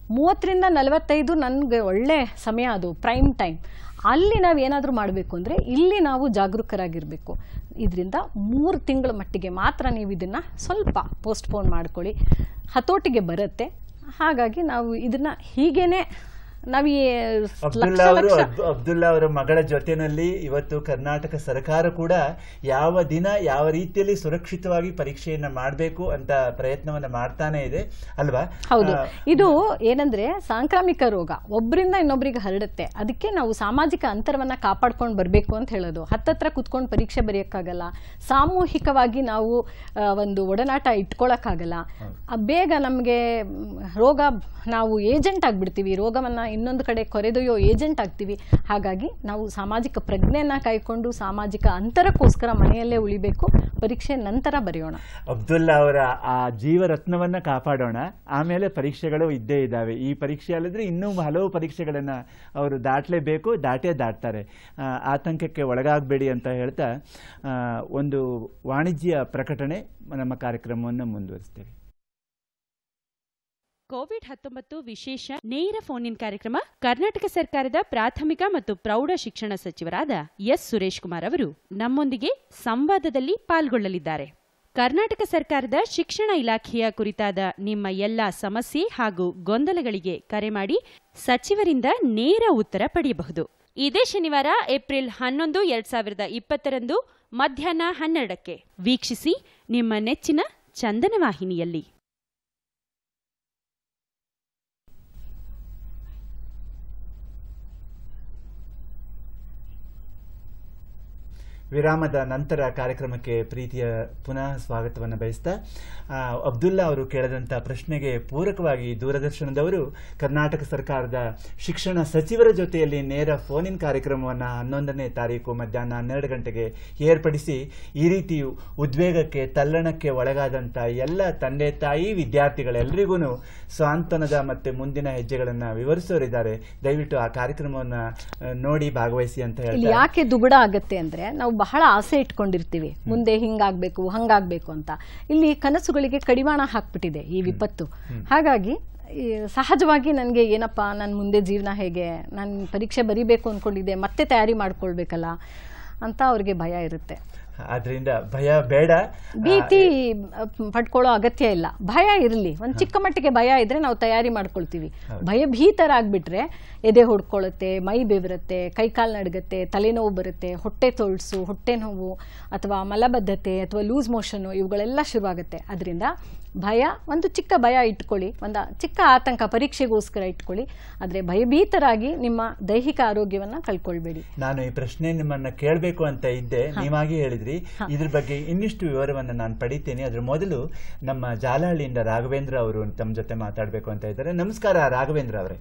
ಮೂವತ್ತರಿಂದ ನಲವತ್ತೈದು ನನಗೆ ಒಳ್ಳೆ ಸಮಯ ಅದು ಪ್ರೈಮ್ ಟೈಮ್ ಅಲ್ಲಿ ನಾವು ಏನಾದರೂ ಮಾಡಬೇಕು ಅಂದರೆ ಇಲ್ಲಿ ನಾವು ಜಾಗರೂಕರಾಗಿರಬೇಕು ಇದರಿಂದ ಮೂರು ತಿಂಗಳ ಮಟ್ಟಿಗೆ ಮಾತ್ರ ನೀವು ಇದನ್ನು ಸ್ವಲ್ಪ ಪೋಸ್ಟ್ಪೋನ್ ಮಾಡ್ಕೊಳ್ಳಿ ಹತೋಟಿಗೆ ಬರುತ್ತೆ ಹಾಗಾಗಿ ನಾವು ಇದನ್ನು ಹೀಗೇನೆ ನಾವು ಈ ಅಬ್ದುಲ್ಲಾ ಲಕ್ಷ ಅವರು ಲಕ್ಷ ಅಬ್- ಅಬ್ದುಲ್ಲಾ ಅವರ ಮಗಳ ಜೊತೆನಲ್ಲಿ ಇವತ್ತು ಕರ್ನಾಟಕ ಸರ್ಕಾರ ಕೂಡ ಯಾವ ದಿನ ಯಾವ ರೀತಿಯಲ್ಲಿ ಸುರಕ್ಷಿತವಾಗಿ ಪರೀಕ್ಷೆಯನ್ನ ಮಾಡಬೇಕು ಅಂತ ಪ್ರಯತ್ನವನ್ನ ಮಾಡ್ತಾನೆ ಇದೆ ಅಲ್ವಾ ಹೌದು ಆ, ಇದು ಏನಂದ್ರೆ ಸಾಂಕ್ರಾಮಿಕ ರೋಗ ಒಬ್ಬರಿಂದ ಇನ್ನೊಬ್ಬರಿಗೆ ಹರಡುತ್ತೆ ಅದಕ್ಕೆ ನಾವು ಸಾಮಾಜಿಕ ಅಂತರವನ್ನ ಕಾಪಾಡ್ಕೊಂಡು ಬರಬೇಕು ಅಂತ ಹೇಳೋದು ಹತ್ತತ್ರ ಕುತ್ಕೊಂಡು ಪರೀಕ್ಷೆ ಬರೆಯೋಕ್ಕಾಗಲ್ಲ ಸಾಮೂಹಿಕವಾಗಿ ನಾವು ಆ, ಒಂದು ಒಡನಾಟ ಇಟ್ಕೊಳ್ಳೋಕ್ಕಾಗಲ್ಲ ಆ, ಬೇಗ ನಮಗೆ ರೋಗ ನಾವು ಏಜೆಂಟ್ ಆಗಿಬಿಡ್ತೀವಿ ರೋಗವನ್ನ ಇನ್ನೊಂದು ಕಡೆ ಕೊರೆದೊಯ್ಯೋ ಏಜೆಂಟ್ ಆಗ್ತೀವಿ ಹಾಗಾಗಿ ನಾವು ಸಾಮಾಜಿಕ ಪ್ರಜ್ಞೆಯನ್ನ ಕಾಯ್ಕೊಂಡು ಸಾಮಾಜಿಕ ಅಂತರಕ್ಕೋಸ್ಕರ ಮನೆಯಲ್ಲೇ ಉಳಿಬೇಕು ಪರೀಕ್ಷೆ ನಂತರ ಬರೆಯೋಣ ಅಬ್ದುಲ್ಲಾ ಅವರ ಆ ಜೀವರತ್ನವನ್ನ ಕಾಪಾಡೋಣ ಆಮೇಲೆ ಪರೀಕ್ಷೆಗಳು ಇದ್ದೇ ಇದ್ದಾವೆ ಈ ಪರೀಕ್ಷೆ ಅಲ್ಲದ್ರೆ ಇನ್ನೂ ಹಲವು ಪರೀಕ್ಷೆಗಳನ್ನ ಅವರು ದಾಟಲೇಬೇಕು ದಾಟೇ ದಾಟ್ತಾರೆ ಆ, ಆತಂಕಕ್ಕೆ ಒಳಗಾಗಬೇಡಿ ಅಂತ ಹೇಳ್ತಾ ಆ, ಒಂದು ವಾಣಿಜ್ಯ ಪ್ರಕಟಣೆ ನಮ್ಮ ಕಾರ್ಯಕ್ರಮವನ್ನು ಮುಂದುವರಿಸ್ತೇವೆ ಕೋವಿಡ್ ಹತ್ತೊಂಬತ್ತು ವಿಶೇಷ ನೇರ ಫೋನ್ ಇನ್ ಕಾರ್ಯಕ್ರಮ ಕರ್ನಾಟಕ ಸರ್ಕಾರದ ಪ್ರಾಥಮಿಕ ಮತ್ತು ಪ್ರೌಢ ಶಿಕ್ಷಣ ಸಚಿವರಾದ ಎಸ್ ಸುರೇಶ್ ಕುಮಾರ್ ಅವರು ನಮ್ಮೊಂದಿಗೆ ಸಂವಾದದಲ್ಲಿ ಪಾಲ್ಗೊಳ್ಳಲಿದ್ದಾರೆ ಕರ್ನಾಟಕ ಸರ್ಕಾರದ ಶಿಕ್ಷಣ ಇಲಾಖೆಯ ಕುರಿತಾದ ನಿಮ್ಮ ಎಲ್ಲ ಸಮಸ್ಯೆ ಹಾಗೂ ಗೊಂದಲಗಳಿಗೆ ಕರೆ ಮಾಡಿ ಸಚಿವರಿಂದ ನೇರ ಉತ್ತರ ಪಡೆಯಬಹುದು ಇದೇ ಶನಿವಾರ ಏಪ್ರಿಲ್ ಹನ್ನೊಂದು ಎರಡ್ ಸಾವಿರದ ಇಪ್ಪತ್ತರಂದು ಮಧ್ಯಾಹ್ನ ಹನ್ನೆರಡಕ್ಕೆ ವೀಕ್ಷಿಸಿ ನಿಮ್ಮ ನೆಚ್ಚಿನ ಚಂದನ ವಾಹಿನಿಯಲ್ಲಿ ವಿರಾಮದ ನಂತರ ಕಾರ್ಯಕ್ರಮಕ್ಕೆ ಪ್ರೀತಿಯ ಪುನಃ ಸ್ವಾಗತವನ್ನು ಬಯಸ್ತಾ ಆ, ಅಬ್ದುಲ್ಲಾ ಅವರು ಕೇಳಿದಂಥ ಪ್ರಶ್ನೆಗೆ ಪೂರಕವಾಗಿ ದೂರದರ್ಶನದವರು ಕರ್ನಾಟಕ ಸರ್ಕಾರದ ಶಿಕ್ಷಣ ಸಚಿವರ ಜೊತೆಯಲ್ಲಿ ನೇರ ಫೋನ್ ಇನ್ ಕಾರ್ಯಕ್ರಮವನ್ನು ಹನ್ನೊಂದನೇ ತಾರೀಕು ಮಧ್ಯಾಹ್ನ ಹನ್ನೆರಡು ಗಂಟೆಗೆ ಏರ್ಪಡಿಸಿ ಈ ರೀತಿ ಉದ್ವೇಗಕ್ಕೆ ತಲ್ಲಣಕ್ಕೆ ಒಳಗಾದಂಥ ಎಲ್ಲ ತಂದೆ ತಾಯಿ ವಿದ್ಯಾರ್ಥಿಗಳೆಲ್ಲರಿಗೂ ಸಾಂತ್ವನದ ಮತ್ತು ಮುಂದಿನ ಹೆಜ್ಜೆಗಳನ್ನು ವಿವರಿಸೋರಿದ್ದಾರೆ ದಯವಿಟ್ಟು ಆ ಕಾರ್ಯಕ್ರಮವನ್ನು ಆ, ನೋಡಿ ಭಾಗವಹಿಸಿ ಅಂತ ಇಲ್ಲಿ ಹೇಳ್ತಾರೆ ಯಾಕೆ ದುಗುಡ ಆಗತ್ತೆ ಅಂದ್ರೆ ನಾವು ಬಹಳ ಆಸೆ ಇಟ್ಕೊಂಡಿರ್ತೀವಿ ಮುಂದೆ ಹಿಂಗಾಗ್ಬೇಕು ಹಂಗಾಗ್ಬೇಕು ಅಂತ ಇಲ್ಲಿ ಕನಸುಗಳಿಗೆ ಕಡಿವಾಣ ಹಾಕ್ಬಿಟ್ಟಿದೆ ಈ ವಿಪತ್ತು ಹಾಗಾಗಿ ಈ ಸಹಜವಾಗಿ ನನಗೆ ಏನಪ್ಪ ನನ್ನ ಮುಂದೆ ಜೀವನ ಹೇಗೆ ನಾನು ಪರೀಕ್ಷೆ ಬರಿಬೇಕು ಅಂದ್ಕೊಂಡಿದ್ದೆ ಮತ್ತೆ ತಯಾರಿ ಮಾಡ್ಕೊಳ್ಬೇಕಲ್ಲ ಅಂತ ಅವ್ರಿಗೆ ಭಯ ಇರುತ್ತೆ ಆದ್ರಿಂದ ಭಯ ಬೇಡ ಭೀತಿ ಅಹ್, ಪಡ್ಕೊಳ್ಳೋ ಅಗತ್ಯ ಇಲ್ಲ ಭಯ ಇರಲಿ ಒಂದು ಚಿಕ್ಕ ಮಟ್ಟಿಗೆ ಭಯ ಇದ್ರೆ ನಾವು ತಯಾರಿ ಮಾಡ್ಕೊಳ್ತೀವಿ ಭಯಭೀತರಾಗ್ಬಿಟ್ರೆ ಎದೆ ಹೊಡ್ಕೊಳ್ಳುತ್ತೆ ಮೈ ಬೆವರುತ್ತೆ ಕೈಕಾಲು ನಡಗತ್ತೆ ತಲೆನೋವು ಬರುತ್ತೆ ಹೊಟ್ಟೆ ತೊಳ್ಸು ಹೊಟ್ಟೆ ನೋವು ಅಥವಾ ಮಲಬದ್ಧತೆ ಅಥವಾ ಲೂಸ್ ಮೋಷನು ಇವುಗಳೆಲ್ಲ ಶುರುವಾಗುತ್ತೆ ಅದರಿಂದ ಭಯ ಒಂದು ಚಿಕ್ಕ ಭಯ ಇಟ್ಕೊಳ್ಳಿ ಒಂದು ಚಿಕ್ಕ ಆತಂಕ ಪರೀಕ್ಷೆಗೋಸ್ಕರ ಇಟ್ಕೊಳ್ಳಿ ಆದರೆ ಭಯಭೀತರಾಗಿ ನಿಮ್ಮ ದೈಹಿಕ ಆರೋಗ್ಯವನ್ನು ಕಳ್ಕೊಳ್ಬೇಡಿ ನಾನು ಈ ಪ್ರಶ್ನೆ ನಿಮ್ಮನ್ನ ಕೇಳಬೇಕು ಅಂತ ಇದ್ದೆ ನೀವಾಗಿ ಹೇಳಿದ್ರಿ ಇದ್ರ ಬಗ್ಗೆ ಇನ್ನಿಷ್ಟು ವಿವರವನ್ನು ನಾನು ಪಡಿತೇನೆ ಅದ್ರ ಮೊದಲು ನಮ್ಮ ಜಾಲಹಳ್ಳಿಯಿಂದ ರಾಘವೇಂದ್ರ ಅವರು ತಮ್ಮ ಜೊತೆ ಮಾತಾಡಬೇಕು ಅಂತ ಇದ್ದಾರೆ ನಮಸ್ಕಾರ ರಾಘವೇಂದ್ರ ಅವರೇ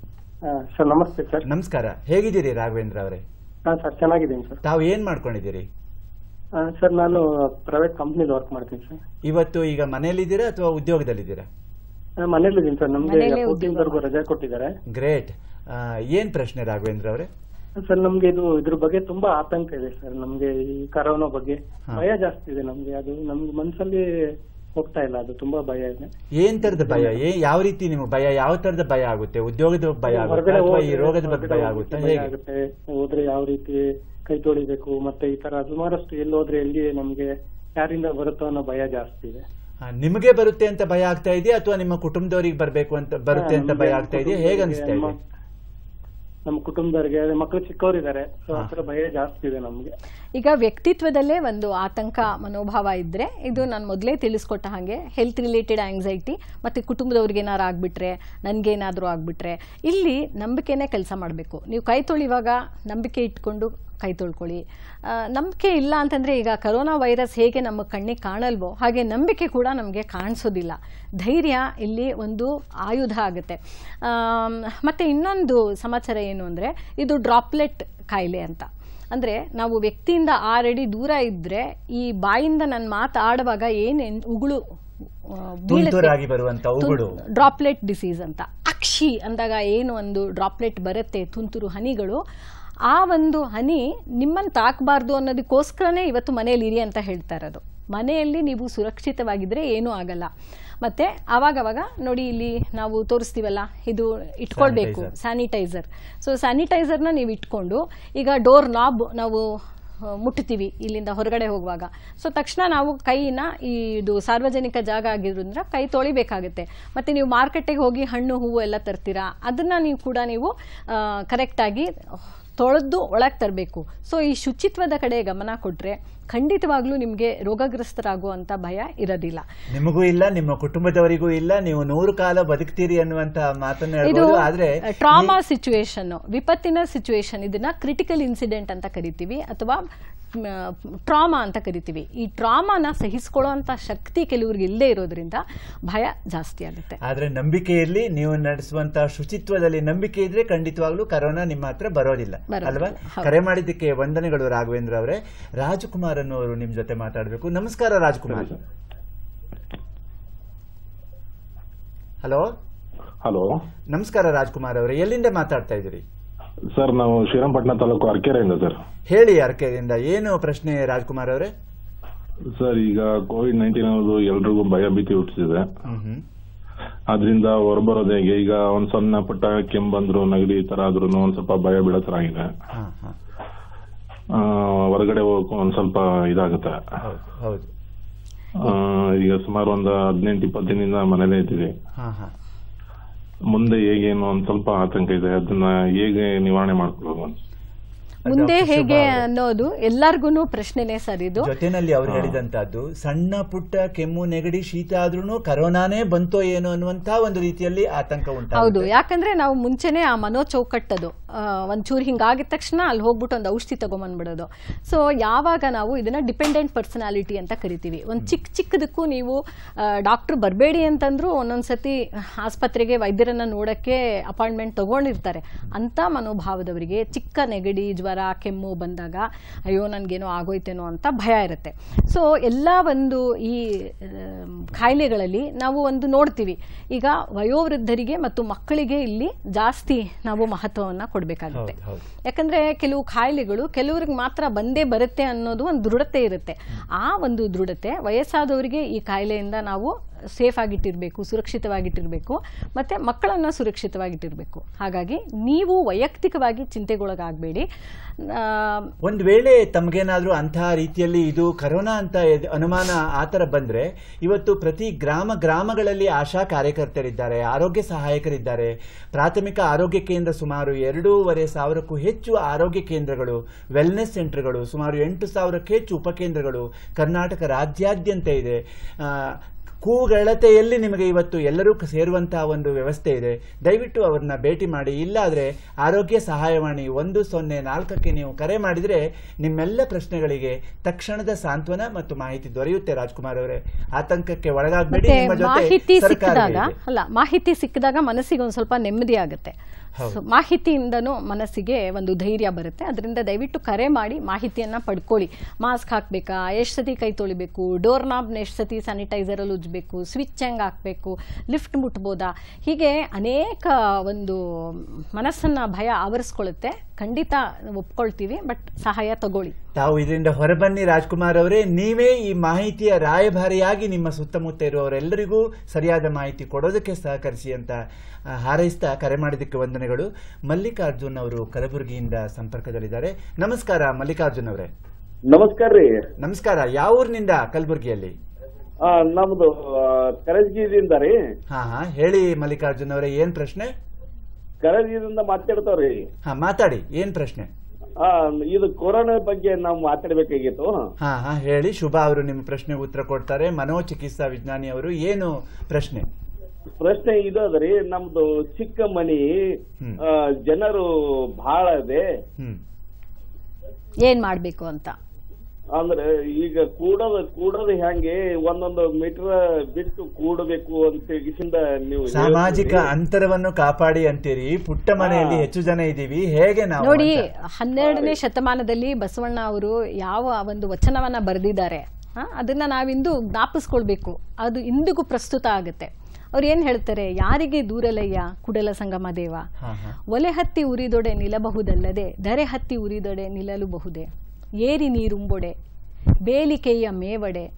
ಸರ್ ನಮಸ್ತೆ ಸರ್ ನಮಸ್ಕಾರ ಹೇಗಿದ್ದೀರಿ ರಾಘವೇಂದ್ರ ಅವರೇ ಹಾ ಸರ್ ಚೆನ್ನಾಗಿದ್ದೀನಿ ಸರ್ ತಾವು ಏನ್ ಮಾಡ್ಕೊಂಡಿದ್ದೀರಿ ಆ, ಸರ್ ನಾನು ಪ್ರೈವೇಟ್ ಕಂಪ್ನಿಲಿ ವರ್ಕ್ ಮಾಡ್ತೀನಿ ಸರ್ ಇವತ್ತು ಈಗ ಮನೆಯಲ್ಲಿದ್ದೀರಾ ಅಥವಾ ಉದ್ಯೋಗದಲ್ಲಿದ್ದೀರಾ ಆ, ಮನೇಲಿದ್ದೀನಿ ಸರ್ ನಮ್ಗೆ ಮನೇಲೇ ಫೋರ್ಟೀನ್ವರೆಗೂ ರಜೆ ಕೊಟ್ಟಿದ್ದಾರೆ ಗ್ರೇಟ್ ಏನ್ ಪ್ರಶ್ನೆ ರಾಘವೇಂದ್ರ ಅವರೇ ಸರ್ ನಮ್ಗೆ ಇದು ಇದ್ರ ಬಗ್ಗೆ ತುಂಬಾ ಆತಂಕ ಇದೆ ಸರ್ ನಮ್ಗೆ ಈ ಕರೋನಾ ಬಗ್ಗೆ ಹಾ. ಭಯ ಜಾಸ್ತಿ ಇದೆ ನಮ್ಗೆ ಅದು ನಮ್ಗೆ ಮನ್ಸಲ್ಲಿ ಹೋಗ್ತಾ ಇಲ್ಲ ಅದು ತುಂಬಾ ಭಯ ಇದೆ ಏನ್ ತರದ ಭಯ ಏ ಯಾವ ರೀತಿ ನಿಮ್ಗೆ ಭಯ ಯಾವ ತರದ ಭಯ ಆಗುತ್ತೆ ಉದ್ಯೋಗದ ಭಯ ಆಗುತ್ತೆ ಹೊರಗಡೆ ಅಥವಾ ಈ ಹೋದ್ರೆ- ರೋಗದ ಬಗ್ಗೆ ಹೊರಗಡೆ ಭಯ ಹೋಗ್ಲಿಕ್ಕೆ ಆಗುತ್ತೆ ಭಯ ಹೇಗೆ ಆಗುತ್ತೆ ಹೋದ್ರೆ ಯಾವ ರೀತಿ ಕೈ ತೊಳಿಬೇಕು ಮತ್ತೆ ಈ ತರ ಸುಮಾರಷ್ಟು ಎಲ್ಲಿ ಹೋದ್ರೆ ಎಲ್ಲಿ ನಮ್ಗೆ ಯಾರಿಂದ ಬರುತ್ತೋ ಅನ್ನೋ ಭಯ ಜಾಸ್ತಿ ಇದೆ ಆ, ನಿಮಗೆ ಬರುತ್ತೆ ಅಂತ ಭಯ ಆಗ್ತಾ ಇದೆಯಾ ಅಥವಾ ನಿಮ್ಮ ಕುಟುಂಬದವರಿಗೆ ಬರಬೇಕು ಅಂತ ಬರುತ್ತೆ ಅಂತ ಭಯ ಆಗ್ತಾ ಇದೆಯಾ ಹೇಗೆ ಅನಿಸ್ತಾ ಇದೆ ನಮ್ಮ- ನಮ್ಮ ಕುಟುಂಬದವ್ರಿಗೆ ಅದೇ ಮಕ್ಕಳು ಚಿಕ್ಕವರಿದ್ದಾರೆ ಸೊ ಆ ತರ ಭಯ ಜಾಸ್ತಿ ಇದೆ ನಮ್ಗೆ ಈಗ ವ್ಯಕ್ತಿತ್ವದಲ್ಲೇ ಒಂದು ಆತಂಕ ಮನೋಭಾವ ಇದ್ದರೆ ಇದು ನಾನು ಮೊದಲೇ ತಿಳಿಸ್ಕೊಟ್ಟ ಹಾಗೆ ಹೆಲ್ತ್ ರಿಲೇಟೆಡ್ ಆಂಗ್ಸೈಟಿ ಮತ್ತು ಕುಟುಂಬದವ್ರಿಗೆ ಏನಾರು ಆಗಿಬಿಟ್ರೆ ನನಗೇನಾದರೂ ಆಗಿಬಿಟ್ರೆ ಇಲ್ಲಿ ನಂಬಿಕೆನೇ ಕೆಲಸ ಮಾಡಬೇಕು ನೀವು ಕೈ ತೊಳಿವಾಗ ನಂಬಿಕೆ ಇಟ್ಕೊಂಡು ಕೈ ತೊಳ್ಕೊಳ್ಳಿ ಆ, ನಂಬಿಕೆ ಇಲ್ಲ ಅಂತಂದರೆ ಈಗ ಕರೋನಾ ವೈರಸ್ ಹೇಗೆ ನಮ್ಮ ಕಣ್ಣಿಗೆ ಕಾಣಲ್ವೋ ಹಾಗೆ ನಂಬಿಕೆ ಕೂಡ ನಮಗೆ ಕಾಣಿಸೋದಿಲ್ಲ ಧೈರ್ಯ ಇಲ್ಲಿ ಒಂದು ಆಯುಧ ಆಗುತ್ತೆ ಆಮ್, ಮತ್ತೆ ಇನ್ನೊಂದು ಸಮಾಚಾರ ಏನು ಅಂದರೆ ಇದು ಡ್ರಾಪ್ಲೆಟ್ ಕಾಯಿಲೆ ಅಂತ ಅಂದರೆ ನಾವು ವ್ಯಕ್ತಿಯಿಂದ ಆರಡಿ ದೂರ ಇದ್ದರೆ ಈ ಬಾಯಿಂದ ನನ್ನ ಮಾತಾಡುವಾಗ ಏನು ಉಗುಳು ಆ, ಬೀಳುತ್ತೆ. ತುಂತುರಾಗಿ ಬರುವಂತ ಉಗುಳು ಡ್ರಾಪ್ಲೆಟ್ ಡಿಸೀಸ್ ಅಂತ ಅಕ್ಷಿ ಅಂದಾಗ ಏನು ಒಂದು ಡ್ರಾಪ್ಲೆಟ್ ಬರುತ್ತೆ ತುಂತುರು ಹನಿಗಳು ಆ ಒಂದು ಹನಿ ನಿಮ್ಮನ್ನು ತಾಕಬಾರ್ದು ಅನ್ನೋದಕ್ಕೋಸ್ಕರನೇ ಇವತ್ತು ಮನೇಲಿ ಇರಿ ಅಂತ ಹೇಳ್ತಾ ಇರೋದು ಮನೆಯಲ್ಲಿ ನೀವು ಸುರಕ್ಷಿತವಾಗಿದ್ದರೆ ಏನೂ ಆಗಲ್ಲ ಮತ್ತು ಆವಾಗವಾಗ ನೋಡಿ ಇಲ್ಲಿ ನಾವು ತೋರಿಸ್ತೀವಲ್ಲ ಇದು ಇಟ್ಕೊಳ್ಬೇಕು ಸ್ಯಾನಿಟೈಸರ್ ಸೊ ಸ್ಯಾನಿಟೈಸರ್ನ ನೀವು ಇಟ್ಕೊಂಡು ಈಗ ಡೋರ್ ನಾಬ್ ನಾವು ಆ, ಮುಟ್ತೀವಿ ಇಲ್ಲಿಂದ ಹೊರಗಡೆ ಹೋಗುವಾಗ ಸೊ ತಕ್ಷಣ ನಾವು ಕೈನ ಈ ಇದು ಸಾರ್ವಜನಿಕ ಜಾಗ ಆಗಿರೋದ್ರಿಂದ ಕೈ ತೊಳಿಬೇಕಾಗುತ್ತೆ ಮತ್ತು ನೀವು ಮಾರ್ಕೆಟಿಗೆ ಹೋಗಿ ಹಣ್ಣು ಹೂವು ಎಲ್ಲ ತರ್ತೀರಾ ಅದನ್ನು ನೀವು ಕೂಡ ನೀವು ಕರೆಕ್ಟಾಗಿ ತೊಳೆದು ಒಳಗೆ ತರಬೇಕು ಸೊ ಈ ಶುಚಿತ್ವದ ಕಡೆ ಗಮನ ಕೊಟ್ಟರೆ ಖಂಡಿತವಾಗ್ಲೂ ನಿಮಗೆ ರೋಗಗ್ರಸ್ತರಾಗುವಂಥ ಭಯ ಇರೋದಿಲ್ಲ ನಿಮಗೂ ಇಲ್ಲ ನಿಮ್ಮ ಕುಟುಂಬದವರಿಗೂ ಇಲ್ಲ ನೀವು ನೂರು ಕಾಲ ಬದುಕ್ತೀರಿ ಅನ್ನುವಂತ ಮಾತನ್ನ ಇದು ಹೇಳ್ಬೋದು ಆದ್ರೆ ಟ್ರಾಮಾ ಸಿಚುವೇಶನ್ ವಿಪತ್ತಿನ ಸಿಚುವೇಶನ್ ಇದನ್ನ ಕ್ರಿಟಿಕಲ್ ಇನ್ಸಿಡೆಂಟ್ ಅಂತ ಕರಿತೀವಿ ಅಥವಾ ಟ್ರಾಮಾ ಅಂತ ಕರಿತೀವಿ ಈ ಟ್ರಾಮಾನ ಸಹಿಸ್ಕೊಳ್ಳುವಂತ ಶಕ್ತಿ ಕೆಲವ್ರಿಗೆ ಇಲ್ಲದೆ ಇರೋದ್ರಿಂದ ಭಯ ಜಾಸ್ತಿ ಆಗುತ್ತೆ ಆದ್ರೆ ನಂಬಿಕೆಯಲ್ಲಿ ನೀವು ನಡೆಸುವಂತಹ ಶುಚಿತ್ವದಲ್ಲಿ ನಂಬಿಕೆ ಇದ್ರೆ ಖಂಡಿತವಾಗ್ಲೂ ಕರೋನಾ ನಿಮ್ಮ ಹತ್ರ ಬರೋದಿಲ್ಲ ಬರೋದಿಲ್ಲ, ಅಲ್ವಾ ಹೌದು. ಕರೆ ಮಾಡಿದ್ದಕ್ಕೆ ವಂದನೆಗಳು ರಾಘವೇಂದ್ರ ಅವರೇ ರಾಜಕುಮಾರ್ ಅನ್ನೋರು ನಿಮ್ ಜೊತೆ ಮಾತಾಡಬೇಕು ನಮಸ್ಕಾರ ರಾಜಕುಮಾರ್ ಹಲೋ ಹಲೋ ನಮಸ್ಕಾರ ರಾಜ್ಕುಮಾರ್ ಅವರೇ ಎಲ್ಲಿಂದ ಮಾತಾಡ್ತಾ ಇದ್ದೀರಿ ಸರ್ ನಾವು ಶ್ರೀರಂಗಪಟ್ಟಣ ತಾಲೂಕು ಅರಕೆರೆಯಿಂದ ಸರ್ ಹೇಳಿ ಅರ್ಕೆಯಿಂದ ಏನು ಪ್ರಶ್ನೆ ರಾಜ್ಕುಮಾರ್ ಅವರೇ ಸರ್ ಈಗ ಕೋವಿಡ್ ನೈನ್ಟೀನ್ ಅನ್ನೋದು ಎಲ್ರಿಗೂ ಭಯ ಭೀತಿ ಹುಟ್ಟಿಸಿದೆ ಹ್ಮ್ ಹ್ಮ್ ಅದರಿಂದ ಹೊರಬರೋದು ಹೇಗೆ ಈಗ ಒಂದ್ ಸಣ್ಣ ಪುಟ್ಟ ಕೆಮ್ಮು ಬಂದ್ರು ನೆಗಡಿ ಈ ತರ ಆದ್ರೂ ಒಂದ್ ಸ್ವಲ್ಪ ಭಯ ಬೀಳೋ ತರ ಆಗಿದೆ ಹಾ ಹಾ ಆ, ಹೊರಗಡೆ ಹೋಗಕ್ಕೂ ಒಂದ್ ಸ್ವಲ್ಪ ಇದಾಗುತ್ತೆ ಹೌದು ಹೌದು ಆ, ಈಗ ಸುಮಾರು ಒಂದು ಹದಿನೆಂಟು ಇಪ್ಪತ್ತು ದಿನದಿಂದ ಮನೇಲೇ ಇದ್ದೀವಿ ಹಾ ಹಾ ಮುಂದೆ ಹೇಗೇನು ಒಂದ್ ಸ್ವಲ್ಪ ಆತಂಕ ಇದೆ ಅದನ್ನ ಹೇಗೆ ನಿವಾರಣೆ ಮಾಡ್ಕೊಳ್ಳೋದು ಅಂತ ಮುಂದೆ ಡಾಕ್ಟರ್ ಹೇಗೆ ಶೋಭಾ ಅವರೇ. ಅನ್ನೋದು ಎಲ್ಲಾರ್ಗು ಪ್ರಶ್ನೆನೇ ಸರ್ ಇದು ಜೊತೆನಲ್ಲಿ ಅವ್ರು ಹೇಳಿದಂತದ್ದು ಸಣ್ಣ ಪುಟ್ಟ ಕೆಮ್ಮು ನೆಗಡಿ ಶೀತ ಆದ್ರೂ ಕರೋನಾನೇ ಬಂತೋ ಏನೋ ಅನ್ನುವಂತ ಒಂದು ರೀತಿಯಲ್ಲಿ ಆತಂಕ ಹೌದು ಉಂಟಾಗುತ್ತೆ ಯಾಕಂದ್ರೆ ನಾವು ಮುಂಚೆನೆ ಆ ಮನೋ ಚೌಕಟ್ಟದು ಆ, ಒಂಚೂರು ಹಿಂಗಾಗಿದ ತಕ್ಷಣ ಅಲ್ಲಿ ಹೋಗ್ಬಿಟ್ಟು ಒಂದು ಔಷಧಿ ತಗೊಂಬಂದ್ಬಿಡೋದು ಸೊ ಯಾವಾಗ ನಾವು ಇದನ್ನ ಡಿಪೆಂಡೆಂಟ್ ಪರ್ಸನಾಲಿಟಿ ಅಂತ ಕರಿತೀವಿ ಒಂದು ಚಿಕ್ಕ ಚಿಕ್ಕದಕ್ಕೂ ನೀವು ಡಾಕ್ಟರ್ ಬರಬೇಡಿ ಅಂತಂದ್ರು ಒಂದೊಂದ್ಸತಿ ಆಸ್ಪತ್ರೆಗೆ ವೈದ್ಯರನ್ನ ನೋಡಕ್ಕೆ ಅಪಾಯಿಂಟ್ಮೆಂಟ್ ತಗೊಂಡಿರ್ತಾರೆ ಅಂತ ಮನೋಭಾವದವರಿಗೆ ಚಿಕ್ಕ ನೆಗಡಿ ಜ್ವರ ಕೆಮ್ಮು ಬಂದಾಗ ಅಯ್ಯೋ ನನಗೇನೋ ಆಗೋಯ್ತೇನೋ ಅಂತ ಭಯ ಇರುತ್ತೆ ಸೊ ಎಲ್ಲ ಒಂದು ಈ ಆಮ್, ಕಾಯಿಲೆಗಳಲ್ಲಿ ನಾವು ಒಂದು ನೋಡ್ತೀವಿ ಈಗ ವಯೋವೃದ್ಧರಿಗೆ ಮತ್ತು ಮಕ್ಕಳಿಗೆ ಇಲ್ಲಿ ಜಾಸ್ತಿ ನಾವು ಮಹತ್ವವನ್ನು ಕೊಡಬೇಕಾಗುತ್ತೆ ಹೌದು, ಹೌದು. ಯಾಕಂದ್ರೆ ಕೆಲವು ಕಾಯಿಲೆಗಳು ಕೆಲವ್ರಿಗೆ ಮಾತ್ರ ಬಂದೇ ಬರುತ್ತೆ ಅನ್ನೋದು ಒಂದು ದೃಢತೆ ಇರುತ್ತೆ ಆ ಒಂದು ದೃಢತೆ ವಯಸ್ಸಾದವರಿಗೆ ಈ ಕಾಯಿಲೆಯಿಂದ ನಾವು ಸೇಫ್ ಆಗಿಟ್ಟಿರಬೇಕು ಸುರಕ್ಷಿತವಾಗಿಟ್ಟಿರಬೇಕು ಮತ್ತೆ ಮಕ್ಕಳನ್ನ ಸುರಕ್ಷಿತವಾಗಿಟ್ಟಿರಬೇಕು ಹಾಗಾಗಿ ನೀವು ವೈಯಕ್ತಿಕವಾಗಿ ಚಿಂತೆಗೊಳಗಾಗಬೇಡಿ ಒಂದ್ ವೇಳೆ ತಮಗೇನಾದ್ರೂ ಅಂತಹ ರೀತಿಯಲ್ಲಿ ಇದು ಕರೋನಾ ಅಂತ ಎದ್- ಅನುಮಾನ ಆತರ ಬಂದ್ರೆ ಇವತ್ತು ಪ್ರತಿ ಗ್ರಾಮ ಗ್ರಾಮಗಳಲ್ಲಿ ಆಶಾ ಕಾರ್ಯಕರ್ತರಿದ್ದಾರೆ ಆರೋಗ್ಯ ಸಹಾಯಕರಿದ್ದಾರೆ ಪ್ರಾಥಮಿಕ ಆರೋಗ್ಯ ಕೇಂದ್ರ ಸುಮಾರು ಎರಡೂವರೆ ಸಾವಿರಕ್ಕೂ ಹೆಚ್ಚು ಆರೋಗ್ಯ ಕೇಂದ್ರಗಳು ವೆಲ್ನೆಸ್ ಸೆಂಟರ್ಗಳು ಸುಮಾರು ಎಂಟು ಸಾವಿರಕ್ಕೂ ಹೆಚ್ಚು ಉಪಕೇಂದ್ರಗಳು ಕರ್ನಾಟಕ ರಾಜ್ಯಾದ್ಯಂತ ಇದೆ ಆ, ಕೂಗಳತೆಯಲ್ಲಿ ನಿಮಗೆ ಇವತ್ತು ಎಲ್ಲರೂ ಕ- ಸೇರುವಂತಹ ಒಂದು ವ್ಯವಸ್ಥೆ ಇದೆ ದಯವಿಟ್ಟು ಅವ್ರನ್ನ ಭೇಟಿ ಮಾಡಿ ಇಲ್ಲಾದ್ರೆ ಆರೋಗ್ಯ ಸಹಾಯವಾಣಿ ಒಂದು ಸೊನ್ನೆ ನಾಲ್ಕಕ್ಕೆ ನೀವು ಕರೆ ಮಾಡಿದ್ರೆ ನಿಮ್ಮೆಲ್ಲ ಪ್ರಶ್ನೆಗಳಿಗೆ ತಕ್ಷಣದ ಸಾಂತ್ವನ ಮತ್ತು ಮಾಹಿತಿ ದೊರೆಯುತ್ತೆ ರಾಜ್ಕುಮಾರ್ ಅವರೇ ಆತಂಕಕ್ಕೆ ಒಳಗಾಗಬೇಡಿ ಮತ್ತೆ ನಿಮ್ಮ ಜೊತೆ ಮಾಹಿತಿ ಸರ್ಕಾರ ಸಿಕ್ಕಿದಾಗ ಇದೆ. ಅಲ್ಲ ಮಾಹಿತಿ ಸಿಕ್ಕಿದಾಗ ಮನಸ್ಸಿಗೆ ಒಂದು ಸ್ವಲ್ಪ ನೆಮ್ಮದಿ ಆಗುತ್ತೆ ಸೊ ಮಾಹಿತಿಯಿಂದನೂ ಮನಸ್ಸಿಗೆ ಒಂದು ಧೈರ್ಯ ಬರುತ್ತೆ ಅದರಿಂದ ದಯವಿಟ್ಟು ಕರೆ ಮಾಡಿ ಮಾಹಿತಿಯನ್ನ ಪಡ್ಕೊಳ್ಳಿ ಮಾಸ್ಕ್ ಹಾಕ್ಬೇಕಾ ಎಷ್ಟು ಸತಿ ಕೈ ತೊಳಿಬೇಕು ಡೋರ್ ನಾಬ್ನ ಎಷ್ಟು ಸತಿ ಸ್ಯಾನಿಟೈಸರಲ್ಲಿ ಉಜ್ಬೇಕು ಸ್ವಿಚ್ ಹೆಂಗ್ ಹಾಕ್ಬೇಕು ಲಿಫ್ಟ್ ಮುಟ್ಬೋದಾ ಹೀಗೆ ಅನೇಕ ಒಂದು ಮನಸ್ಸನ್ನ ಭಯ ಆವರಿಸ್ಕೊಳ್ಳುತ್ತೆ ಖಂಡಿತ ಒಪ್ಕೊಳ್ತೀವಿ ಬಟ್ ಸಹಾಯ ತಗೊಳ್ಳಿ ತಾವು ಇದರಿಂದ ಹೊರಬನ್ನಿ ರಾಜ್ಕುಮಾರ್ ಅವರೇ ನೀವೇ ಈ ಮಾಹಿತಿಯ ರಾಯಭಾರಿಯಾಗಿ ನಿಮ್ಮ ಸುತ್ತಮುತ್ತ ಇರುವವರೆಲ್ಲರಿಗೂ ಸರಿಯಾದ ಮಾಹಿತಿ ಕೊಡೋದಕ್ಕೆ ಸಹಕರಿಸಿ ಅಂತ ಆ, ಹಾರೈಸ್ತಾ ಕರೆ ಮಾಡಿದ್ದಕ್ಕೆ ವಂದನೆಗಳು ಮಲ್ಲಿಕಾರ್ಜುನ್ ಅವರು ಕಲಬುರಗಿಯಿಂದ ಸಂಪರ್ಕದಲ್ಲಿದ್ದಾರೆ ನಮಸ್ಕಾರ ಮಲ್ಲಿಕಾರ್ಜುನ್ ಅವರೇ ನಮಸ್ಕಾರ ರೀ ನಮಸ್ಕಾರ ಯಾವ ಊರಿನಿಂದ ಕಲಬುರಗಿಯಲ್ಲಿ ಆ, ನಮ್ದು ಕರಜ್ಗಿದಿಂದ ರೀ ಹಾ ಹಾ ಹೇಳಿ ಮಲ್ಲಿಕಾರ್ಜುನ್ ಅವರೇ ಏನ್ ಪ್ರಶ್ನೆ ಕರಜ್ಗಿದಿಂದ ಮಾತಾಡ್ತಾವ್ರಿ ಹಾ ಮಾತಾಡಿ ಏನ್ ಪ್ರಶ್ನೆ ಆ, ಇದು ಕೊರೋನಾ ಬಗ್ಗೆ ನಾವು ಮಾತಾಡ್ಬೇಕಾಗಿತ್ತು ಹಾ ಹಾ ಹೇಳಿ ಶುಭ ಅವರು ನಿಮ್ಮ ಪ್ರಶ್ನೆಗೆ ಉತ್ತರ ಕೊಡ್ತಾರೆ ಮನೋಚಿಕಿತ್ಸಾ ವಿಜ್ಞಾನಿ ಅವರು ಏನು ಪ್ರಶ್ನೆ ಪ್ರಶ್ನೆ ಇದು ಅದರಿ ನಮ್ದು ಚಿಕ್ಕ ಮನಿ ಹ್ಮ್. ಆ, ಜನರು ಬಹಳ ಇದೆ ಹ್ಮ್ ಏನ್ ಮಾಡ್ಬೇಕು ಅಂತ ಅಂದ್ರೆ ಈಗ ಕೂಡೋದು ಕೂಡೋದು ಹೆಂಗೆ ಒಂದೊಂದು ಮೀಟರ್ ಬಿಟ್ಟು ಕೂಡಬೇಕು ಅಂತ ಹೇಗಿಸಿಂದ ನೀವು ಸಾಮಾಜಿಕ ಹೇಳ್ತೀರಿ. ಅಂತರವನ್ನು ಕಾಪಾಡಿ ಅಂತೀರಿ ಪುಟ್ಟ ಮನೆಯಲ್ಲಿ ಹೆಚ್ಚು ಜನ ಇದ್ದೀವಿ ಹೇಗೆ ನಾವು ನೋಡಿ ಅಂತ? ಹನ್ನೆರಡನೇ ಶತಮಾನದಲ್ಲಿ ಬಸವಣ್ಣ ಅವರು ಯಾವ ಒಂದು ವಚನವನ್ನ ಬರೆದಿದ್ದಾರೆ ಆ, ಅದನ್ನ ನಾವಿಂದು ಜ್ಞಾಪಿಸ್ಕೊಳ್ಬೇಕು ಅದು ಇಂದಿಗೂ ಪ್ರಸ್ತುತ ಆಗುತ್ತೆ ಅವ್ರು ಏನ್ ಹೇಳ್ತಾರೆ ಯಾರಿಗೆ ದೂರಲಯ್ಯ ಕುಡಲ ಸಂಗಮ ದೇವ ಹಾ, ಹಾ. ಒಲೆ ಹತ್ತಿ ಉರಿದೊಡೆ ನಿಲ್ಲಬಹುದಲ್ಲದೆ ಧರೆ ಹತ್ತಿ ಉರಿದೊಡೆ ನಿಲ್ಲಲುಬಹುದೇ ಏರಿ ನೀರುಂಬೊಡೆ ಬೇಲಿಕೆಯ ಮೇವಡೆ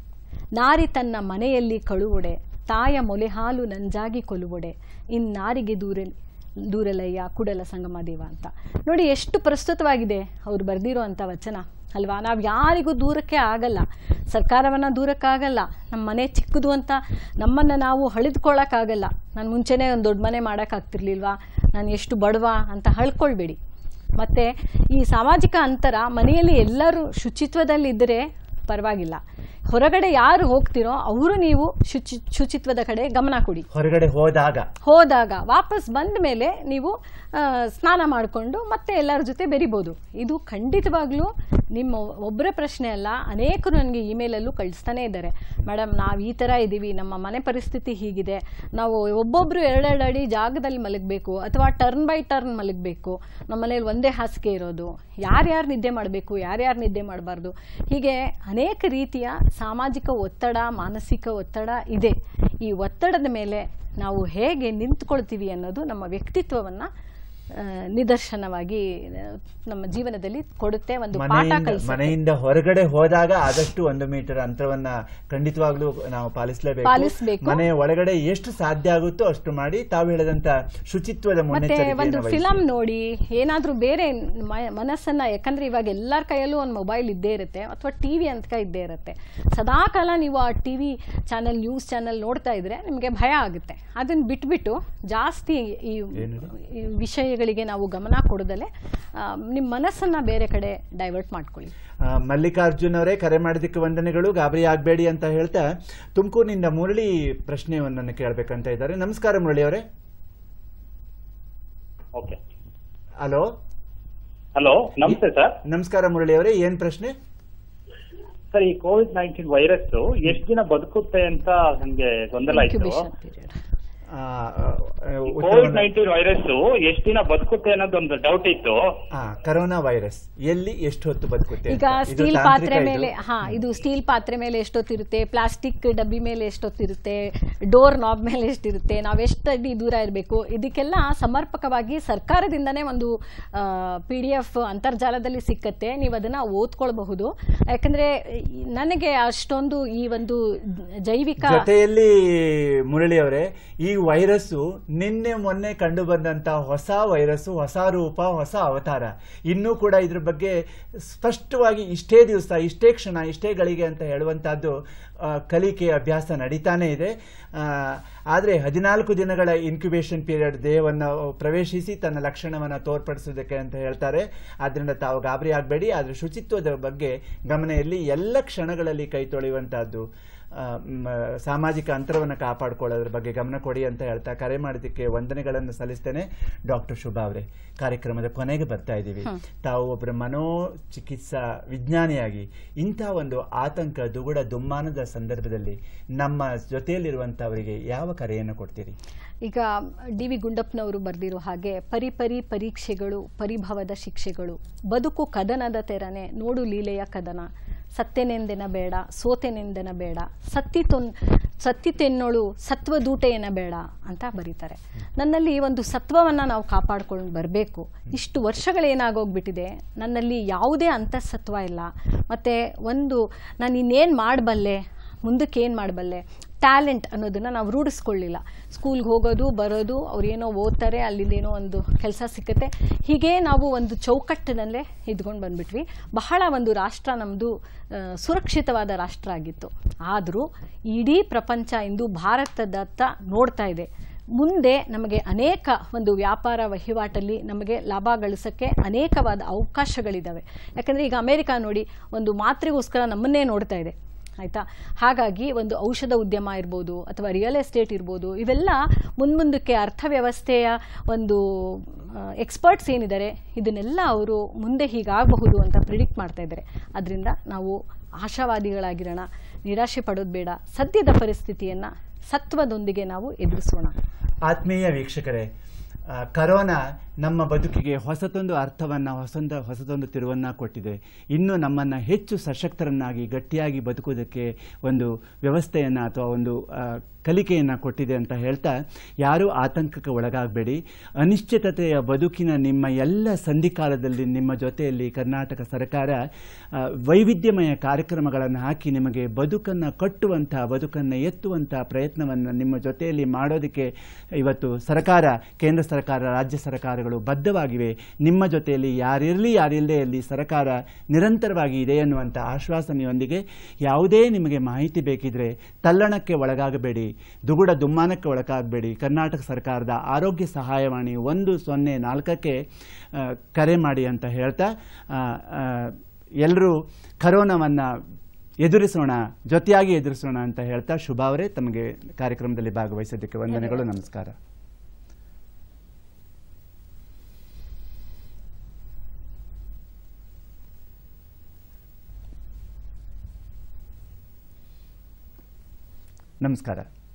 ನಾರಿ ತನ್ನ ಮನೆಯಲ್ಲಿ ಕಳುವೊಡೆ ತಾಯ ಮೊಲೆಹಾಲು ನಂಜಾಗಿ ಕೊಲುವೊಡೆ ಇನ್ನಾರಿಗೆ ದೂರ ದೂರಲಯ್ಯ ಕುಡಲ ಸಂಗಮ ದೇವ ಅಂತ ನೋಡಿ ಎಷ್ಟು ಪ್ರಸ್ತುತವಾಗಿದೆ ಅವ್ರು ಬರೆದಿರುವಂಥ ವಚನ ಅಲ್ವಾ ನಾವು ಯಾರಿಗೂ ದೂರಕ್ಕೆ ಆಗಲ್ಲ ಸರ್ಕಾರವನ್ನು ದೂರಕ್ಕಾಗಲ್ಲ ನಮ್ಮ ಮನೆ ಚಿಕ್ಕದು ಅಂತ ನಮ್ಮನ್ನು ನಾವು ಹಳಿದುಕೊಳ್ಳೋಕ್ಕಾಗಲ್ಲ ನಾನು ಮುಂಚೆನೇ ಒಂದು ದೊಡ್ಡ ಮನೆ ಮಾಡೋಕ್ಕಾಗ್ತಿರ್ಲಿಲ್ವಾ ನಾನು ಎಷ್ಟು ಬಡವ ಅಂತ ಹಳ್ಕೊಳ್ಬೇಡಿ ಮತ್ತು ಈ ಸಾಮಾಜಿಕ ಅಂತರ ಮನೆಯಲ್ಲಿ ಎಲ್ಲರೂ ಶುಚಿತ್ವದಲ್ಲಿದ್ದರೆ ಪರವಾಗಿಲ್ಲ ಹೊರಗಡೆ ಯಾರು ಹೋಗ್ತಿರೋ ಅವರು ನೀವು ಶುಚಿ ಶುಚಿತ್ವದ ಕಡೆ ಗಮನ ಕೊಡಿ ಹೊರಗಡೆ ಹೋದಾಗ ಹೋದಾಗ ವಾಪಸ್ ಬಂದ ಮೇಲೆ ನೀವು ಆ, ಸ್ನಾನ ಮಾಡಿಕೊಂಡು ಮತ್ತೆ ಎಲ್ಲರ ಜೊತೆ ಬೆರಿಬೋದು ಇದು ಖಂಡಿತವಾಗ್ಲೂ ನಿಮ್ಮ ಒಬ್ಬರ ಪ್ರಶ್ನೆ ಅಲ್ಲ ಅನೇಕರು ನನಗೆ ಇಮೇಲಲ್ಲೂ ಕಳಿಸ್ತಾನೆ ಇದ್ದಾರೆ ಮೇಡಮ್ ನಾವು ಈ ಥರ ಇದ್ದೀವಿ ನಮ್ಮ ಮನೆ ಪರಿಸ್ಥಿತಿ ಹೀಗಿದೆ ನಾವು ಒಬ್ಬೊಬ್ಬರು ಎರಡೆರಡು ಅಡಿ ಜಾಗದಲ್ಲಿ ಮಲಗಬೇಕು ಅಥವಾ ಟರ್ನ್ ಬೈ ಟರ್ನ್ ಮಲಗಬೇಕು ನಮ್ಮ ಮನೇಲಿ ಒಂದೇ ಹಾಸಿಗೆ ಇರೋದು ಯಾರ್ಯಾರು ನಿದ್ದೆ ಮಾಡಬೇಕು ಯಾರ್ಯಾರು ನಿದ್ದೆ ಮಾಡಬಾರ್ದು ಹೀಗೆ ಅನೇಕ ರೀತಿಯ ಸಾಮಾಜಿಕ ಒತ್ತಡ ಮಾನಸಿಕ ಒತ್ತಡ ಇದೆ ಈ ಒತ್ತಡದ ಮೇಲೆ ನಾವು ಹೇಗೆ ನಿಂತ್ಕೊಳ್ತೀವಿ ಅನ್ನೋದು ನಮ್ಮ ವ್ಯಕ್ತಿತ್ವವನ್ನು ನಿದರ್ಶನವಾಗಿ ಆ, ನಮ್ಮ ಜೀವನದಲ್ಲಿ ಕೊಡುತ್ತೆ ಒಂದು ಪಾಠ ಮನೆಯಿಂದ ಕಲಿಸುತ್ತೆ ಮನೆಯಿಂದ ಹೊರಗಡೆ ಹೋದಾಗ ಆದಷ್ಟು ಒಂದು ಮೀಟರ್ ಅಂತರವನ್ನ ಖಂಡಿತವಾಗ್ಲೂ ನಾವು ಪಾಲಿಸಲೇಬೇಕು ಪಾಲಿಸ್ಬೇಕು. ಮನೆಯ ಒಳಗಡೆ ಎಷ್ಟು ಸಾಧ್ಯ ಆಗುತ್ತೋ ಅಷ್ಟು ಮಾಡಿ ತಾವು ಹೇಳಿದಂತ ಶುಚಿತ್ವದ ಮತ್ತೆ ಒಂದು ಮುನ್ನೆಚ್ಚರಿಕೆಯನ್ನು ವಹಿಸಿ. ಫಿಲಂ ನೋಡಿ ಏನಾದ್ರೂ ಬೇರೆ ಮ- ಮನಸ್ಸನ್ನ ಯಾಕಂದ್ರೆ ಇವಾಗ ಎಲ್ಲರ ಕೈಯಲ್ಲೂ ಒಂದು ಮೊಬೈಲ್ ಇದ್ದೇ ಇರುತ್ತೆ ಅಥವಾ ಟಿವಿ ಅಂತ ಇದ್ದೇ ಇರುತ್ತೆ ಸದಾ ಕಾಲ ನೀವು ಆ ಟಿವಿ ಚಾನೆಲ್ ನ್ಯೂಸ್ ಚಾನೆಲ್ ನೋಡ್ತಾ ಇದ್ರೆ ನಿಮಗೆ ಭಯ ಆಗುತ್ತೆ ಅದನ್ನ ಬಿಟ್ಬಿಟ್ಟು ಜಾಸ್ತಿ ಈ ಈ ವಿಷಯಗಳಿಗೆ ನಾವು ಗಮನ ಕೊಡದಲೆ ನಿಮ್ಮ ಮನಸ್ಸನ್ನ ಬೇರೆ ಕಡೆ ಡೈವರ್ಟ್ ಮಾಡ್ಕೊಳ್ಳಿ ಆ, ಮಲ್ಲಿಕಾರ್ಜುನ್ ಅವರೇ ಕರೆ ಮಾಡಿದ್ದಕ್ಕೆ ವಂದನೆಗಳು ಗಾಬರಿ ಆಗಬೇಡಿ ಅಂತ ಹೇಳ್ತಾ ತುಮಕೂರಿನಿಂದ ಮುರಳಿ ಪ್ರಶ್ನೆಯೊಂದನ್ನು ಕೇಳಬೇಕಂತ ಇದ್ದಾರೆ ನಮಸ್ಕಾರ ಮುರಳಿ ಅವರೇ ಓಕೆ ಹಲೋ ಹಲೋ ನಮಸ್ತೆ ಸರ್ ನಮಸ್ಕಾರ ಮುರಳಿ ಅವರೇ ಏನ್ ಪ್ರಶ್ನೆ ಸರ್ ಈ ಕೋವಿಡ್ ನೈನ್ಟೀನ್ ವೈರಸ್ ಎಷ್ಟು ದಿನ ಬದುಕುತ್ತೆ ಅಂತ ನಮ್ಗೆ ಗೊಂದಲ ಆಯ್ತು Incubation period. ಆ, ಆ, ಕೋವಿಡ್ ಉತ್ತರವನ್ನ- ನೈನ್ಟೀನ್ ವೈರಸ್ ಎಷ್ಟು ದಿನ ಬದುಕುತ್ತೆ ಅನ್ನೋದೊಂದು ಡೌಟ್ ಇತ್ತು ಆ, ಕರೋನಾ ವೈರಸ್ ಎಲ್ಲಿ ಎಷ್ಟು ಹೊತ್ತು ಬದುಕುತ್ತೆ ಈಗ ಅಂತ. ಇದು ಸ್ಟೀಲ್ ತಾಂತ್ರಿಕ ಪಾತ್ರೆ ಇದು. ಮೇಲೆ ಹಾ ಇದು ಸ್ಟೀಲ್ ಪಾತ್ರೆ ಮೇಲೆ ಎಷ್ಟೊತ್ತಿರುತ್ತೆ ಪ್ಲಾಸ್ಟಿಕ್ ಡಬ್ಬಿ ಮೇಲೆ ಎಷ್ಟೊತ್ತಿರುತ್ತೆ ಡೋರ್ ನಾಬ್ ಮೇಲೆ ಎಷ್ಟಿರುತ್ತೆ ನಾವು ಎಷ್ಟು ಅಡಿ ದೂರ ಇರಬೇಕು ಇದಕ್ಕೆಲ್ಲ ಸಮರ್ಪಕವಾಗಿ ಸರ್ಕಾರದಿಂದನೇ ಒಂದು ಪಿ ಡಿ ಎಫ್ ಅಂತರ್ಜಾಲದಲ್ಲಿ ಸಿಕ್ಕತ್ತೆ ನೀವು ಅದನ್ನ ಓದ್ಕೊಳ್ಬಹುದು ಯಾಕಂದ್ರೆ ಈ- ನನಗೆ ಅಷ್ಟೊಂದು ಈ ಒಂದು ಜೈವಿಕ ಜೊತೆಯಲ್ಲಿ ಮುರಳಿ ಅವರೇ ಈ ವೈರಸ್ಸು ನಿನ್ನೆ ಮೊನ್ನೆ ಕಂಡು ಬಂದಂತ ಹೊಸ ವೈರಸ್ಸು ಹೊಸ ರೂಪ ಹೊಸ ಅವತಾರ ಇನ್ನೂ ಕೂಡ ಇದ್ರ ಬಗ್ಗೆ ಸ್ಪಷ್ಟವಾಗಿ ಇಷ್ಟೇ ದಿವಸ ಇಷ್ಟೇ ಕ್ಷಣ ಇಷ್ಟೇ ಗಳಿಗೆ ಅಂತ ಹೇಳುವಂತಹದ್ದು ಆ, ಕಲಿಕೆ ಅಭ್ಯಾಸ ನಡೀತಾನೆ ಇದೆ ಆದರೆ ಹದಿನಾಲ್ಕು ದಿನಗಳ ಇನ್ಕ್ಯುಬೇಷನ್ ಪೀರಿಯಡ್ ದೇಹವನ್ನು ಪ್ರವೇಶಿಸಿ ತನ್ನ ಲಕ್ಷಣವನ್ನು ತೋರ್ಪಡಿಸೋದಕ್ಕೆ ಅಂತ ಹೇಳ್ತಾರೆ ಆದ್ದರಿಂದ ತಾವು ಗಾಬರಿ ಆಗಬೇಡಿ ಆದರೆ ಶುಚಿತ್ವದ ಬಗ್ಗೆ ಗಮನ ಇರಲಿ ಎಲ್ಲ ಕ್ಷಣಗಳಲ್ಲಿ ಕೈ ತೊಳೆಯುವಂತಹದ್ದು ಆ, ಮ್, ಸಾಮಾಜಿಕ ಅಂತರವನ್ನು ಕಾಪಾಡಿಕೊಳ್ಳೋದ್ರ ಬಗ್ಗೆ ಗಮನ ಕೊಡಿ ಅಂತ ಹೇಳ್ತಾ ಕರೆ ಮಾಡಿದ್ದಕ್ಕೆ ವಂದನೆಗಳನ್ನು ಸಲ್ಲಿಸ್ತೇನೆ ಡಾಕ್ಟರ್ ಶುಭಾ ಅವರೇ ಕಾರ್ಯಕ್ರಮದ ಕೊನೆಗೆ ಬರ್ತಾ ಇದ್ದೀವಿ ತಾವು ಒಬ್ಬರ ಮನೋಚಿಕಿತ್ಸಾ ವಿಜ್ಞಾನಿಯಾಗಿ ಇಂಥ ಒಂದು ಆತಂಕ ದುಗುಡ ದುಮ್ಮಾನದ ಸಂದರ್ಭದಲ್ಲಿ ನಮ್ಮ ಜೊತೆಯಲ್ಲಿರುವಂಥವರಿಗೆ ಯಾವ ಕರೆಯನ್ನು ಕೊಡ್ತೀರಿ ಈಗ ಡಿ ವಿ ಗುಂಡಪ್ಪನವರು ಬರೆದಿರೋ ಹಾಗೆ ಪರಿಪರಿ ಪರೀಕ್ಷೆಗಳು ಪರಿಭವದ ಶಿಕ್ಷೆಗಳು ಬದುಕು ಕದನದ ತೆರನೆ ನೋಡು ಲೀಲೆಯ ಕದನ ಸತ್ಯನೆಂದೆನ ಬೇಡ ಸೋತೆನೆಂದೆನ ಬೇಡ ಸತ್ತಿತೊನ್ ಸತ್ತಿತೆನ್ನೋಳು ಸತ್ವದೂಟೆಯನ ಬೇಡ ಅಂತ ಬರೀತಾರೆ ನನ್ನಲ್ಲಿ ಒಂದು ಸತ್ವವನ್ನು ನಾವು ಕಾಪಾಡ್ಕೊಂಡು ಬರಬೇಕು ಇಷ್ಟು ವರ್ಷಗಳೇನಾಗೋಗ್ಬಿಟ್ಟಿದೆ ನನ್ನಲ್ಲಿ ಯಾವುದೇ ಅಂತಃಸತ್ವ ಇಲ್ಲ ಮತ್ತು ಒಂದು ನಾನು ಇನ್ನೇನು ಮಾಡಬಲ್ಲೆ ಮುಂದಕ್ಕೆ ಏನು ಮಾಡಬಲ್ಲೆ ಟ್ಯಾಲೆಂಟ್ ಅನ್ನೋದನ್ನು ನಾವು ರೂಢಿಸ್ಕೊಳ್ಳಿಲ್ಲ ಸ್ಕೂಲ್ಗೆ ಹೋಗೋದು ಬರೋದು ಅವ್ರು ಏನೋ ಓದ್ತಾರೆ ಅಲ್ಲಿಂದ ಏನೋ ಒಂದು ಕೆಲಸ ಸಿಕ್ಕತ್ತೆ ಹೀಗೆ ನಾವು ಒಂದು ಚೌಕಟ್ಟಿನಲ್ಲೇ ಇದ್ಕೊಂಡು ಬಂದ್ಬಿಟ್ವಿ ಬಹಳ ಒಂದು ರಾಷ್ಟ್ರ ನಮ್ಮದು ಸುರಕ್ಷಿತವಾದ ರಾಷ್ಟ್ರ ಆಗಿತ್ತು ಆದರೂ ಇಡೀ ಪ್ರಪಂಚ ಇಂದು ಭಾರತದತ್ತ ನೋಡ್ತಾ ಇದೆ ಮುಂದೆ ನಮಗೆ ಅನೇಕ ಒಂದು ವ್ಯಾಪಾರ ವಹಿವಾಟಲ್ಲಿ ನಮಗೆ ಲಾಭ ಗಳಿಸೋಕ್ಕೆ ಅನೇಕವಾದ ಅವಕಾಶಗಳಿದ್ದಾವೆ ಯಾಕಂದರೆ ಈಗ ಅಮೆರಿಕ ನೋಡಿ ಒಂದು ಮಾತ್ರೆಗೋಸ್ಕರ ನಮ್ಮನ್ನೇ ನೋಡ್ತಾ ಇದೆ ಆಯಿತಾ ಹಾಗಾಗಿ ಒಂದು ಔಷಧ ಉದ್ಯಮ ಇರ್ಬೋದು ಅಥವಾ ರಿಯಲ್ ಎಸ್ಟೇಟ್ ಇರ್ಬೋದು ಇವೆಲ್ಲ ಮುಂದಕ್ಕೆ ಅರ್ಥವ್ಯವಸ್ಥೆಯ ಒಂದು ಎಕ್ಸ್ಪರ್ಟ್ಸ್ ಏನಿದ್ದಾರೆ ಇದನ್ನೆಲ್ಲ ಅವರು ಮುಂದೆ ಹೀಗಾಗಬಹುದು ಅಂತ ಪ್ರಿಡಿಕ್ಟ್ ಮಾಡ್ತಾ ಇದ್ದಾರೆ ಅದರಿಂದ ನಾವು ಆಶಾವಾದಿಗಳಾಗಿರೋಣ ನಿರಾಶೆ ಪಡೋದು ಬೇಡ ಸದ್ಯದ ಪರಿಸ್ಥಿತಿಯನ್ನು ಸತ್ವದೊಂದಿಗೆ ನಾವು ಎದುರಿಸೋಣ ಆತ್ಮೀಯ ವೀಕ್ಷಕರೇ ಆ, ಕರೋನಾ ನಮ್ಮ ಬದುಕಿಗೆ ಹೊಸತೊಂದು ಅರ್ಥವನ್ನು ಹೊಸೊಂದು ಹೊಸದೊಂದು ತಿರುವನ್ನು ಕೊಟ್ಟಿದೆ ಇನ್ನು ನಮ್ಮನ್ನು ಹೆಚ್ಚು ಸಶಕ್ತರನ್ನಾಗಿ ಗಟ್ಟಿಯಾಗಿ ಬದುಕುವುದಕ್ಕೆ ಒಂದು ವ್ಯವಸ್ಥೆಯನ್ನು ಅಥವಾ ಒಂದು ಆ, ಕಲಿಕೆಯನ್ನು ಕೊಟ್ಟಿದೆ ಅಂತ ಹೇಳ್ತಾ ಯಾರೂ ಆತಂಕಕ್ಕೆ ಒಳಗಾಗಬೇಡಿ ಅನಿಶ್ಚಿತತೆಯ ಬದುಕಿನ ನಿಮ್ಮ ಎಲ್ಲ ಸಂಧಿಕಾಲದಲ್ಲಿ ನಿಮ್ಮ ಜೊತೆಯಲ್ಲಿ ಕರ್ನಾಟಕ ಸರ್ಕಾರ ಆ, ವೈವಿಧ್ಯಮಯ ಕಾರ್ಯಕ್ರಮಗಳನ್ನು ಹಾಕಿ ನಿಮಗೆ ಬದುಕನ್ನು ಕಟ್ಟುವಂಥ ಬದುಕನ್ನು ಎತ್ತುವಂಥ ಪ್ರಯತ್ನವನ್ನು ನಿಮ್ಮ ಜೊತೆಯಲ್ಲಿ ಮಾಡೋದಕ್ಕೆ ಇವತ್ತು ಸರ್ಕಾರ ಕೇಂದ್ರ ಸರ್ಕಾರ ರಾಜ್ಯ ಸರ್ಕಾರಗಳು ಬದ್ಧವಾಗಿವೆ ನಿಮ್ಮ ಜೊತೆಯಲ್ಲಿ ಯಾರಿರಲಿ ಯಾರಿಲ್ಲದೆ ಇರಲಿ ಸರ್ಕಾರ ನಿರಂತರವಾಗಿ ಇದೆ ಎನ್ನುವಂಥ ಆಶ್ವಾಸನೆಯೊಂದಿಗೆ ಯಾವುದೇ ನಿಮಗೆ ಮಾಹಿತಿ ಬೇಕಿದ್ರೆ ತಲ್ಲಣಕ್ಕೆ ಒಳಗಾಗಬೇಡಿ ದುಗುಡ ದುಮ್ಮಾನಕ್ಕೆ ಒಳಗಾಗಬೇಡಿ ಕರ್ನಾಟಕ ಸರ್ಕಾರದ ಆರೋಗ್ಯ ಸಹಾಯವಾಣಿ ಒಂದು ಸೊನ್ನೆ ನಾಲ್ಕಕ್ಕೆ ಆ, ಕರೆ ಮಾಡಿ ಅಂತ ಹೇಳ್ತಾ ಎಲ್ಲರೂ ಕರೋನಾವನ್ನು ಎದುರಿಸೋಣ ಜೊತೆಯಾಗಿ ಎದುರಿಸೋಣ ಅಂತ ಹೇಳ್ತಾ ಶುಭ ಅವರೇ ತಮಗೆ ಕಾರ್ಯಕ್ರಮದಲ್ಲಿ ಭಾಗವಹಿಸಿದ್ದಕ್ಕೆ ವಂದನೆಗಳು ನಮಸ್ಕಾರ ನಮಸ್ಕಾರ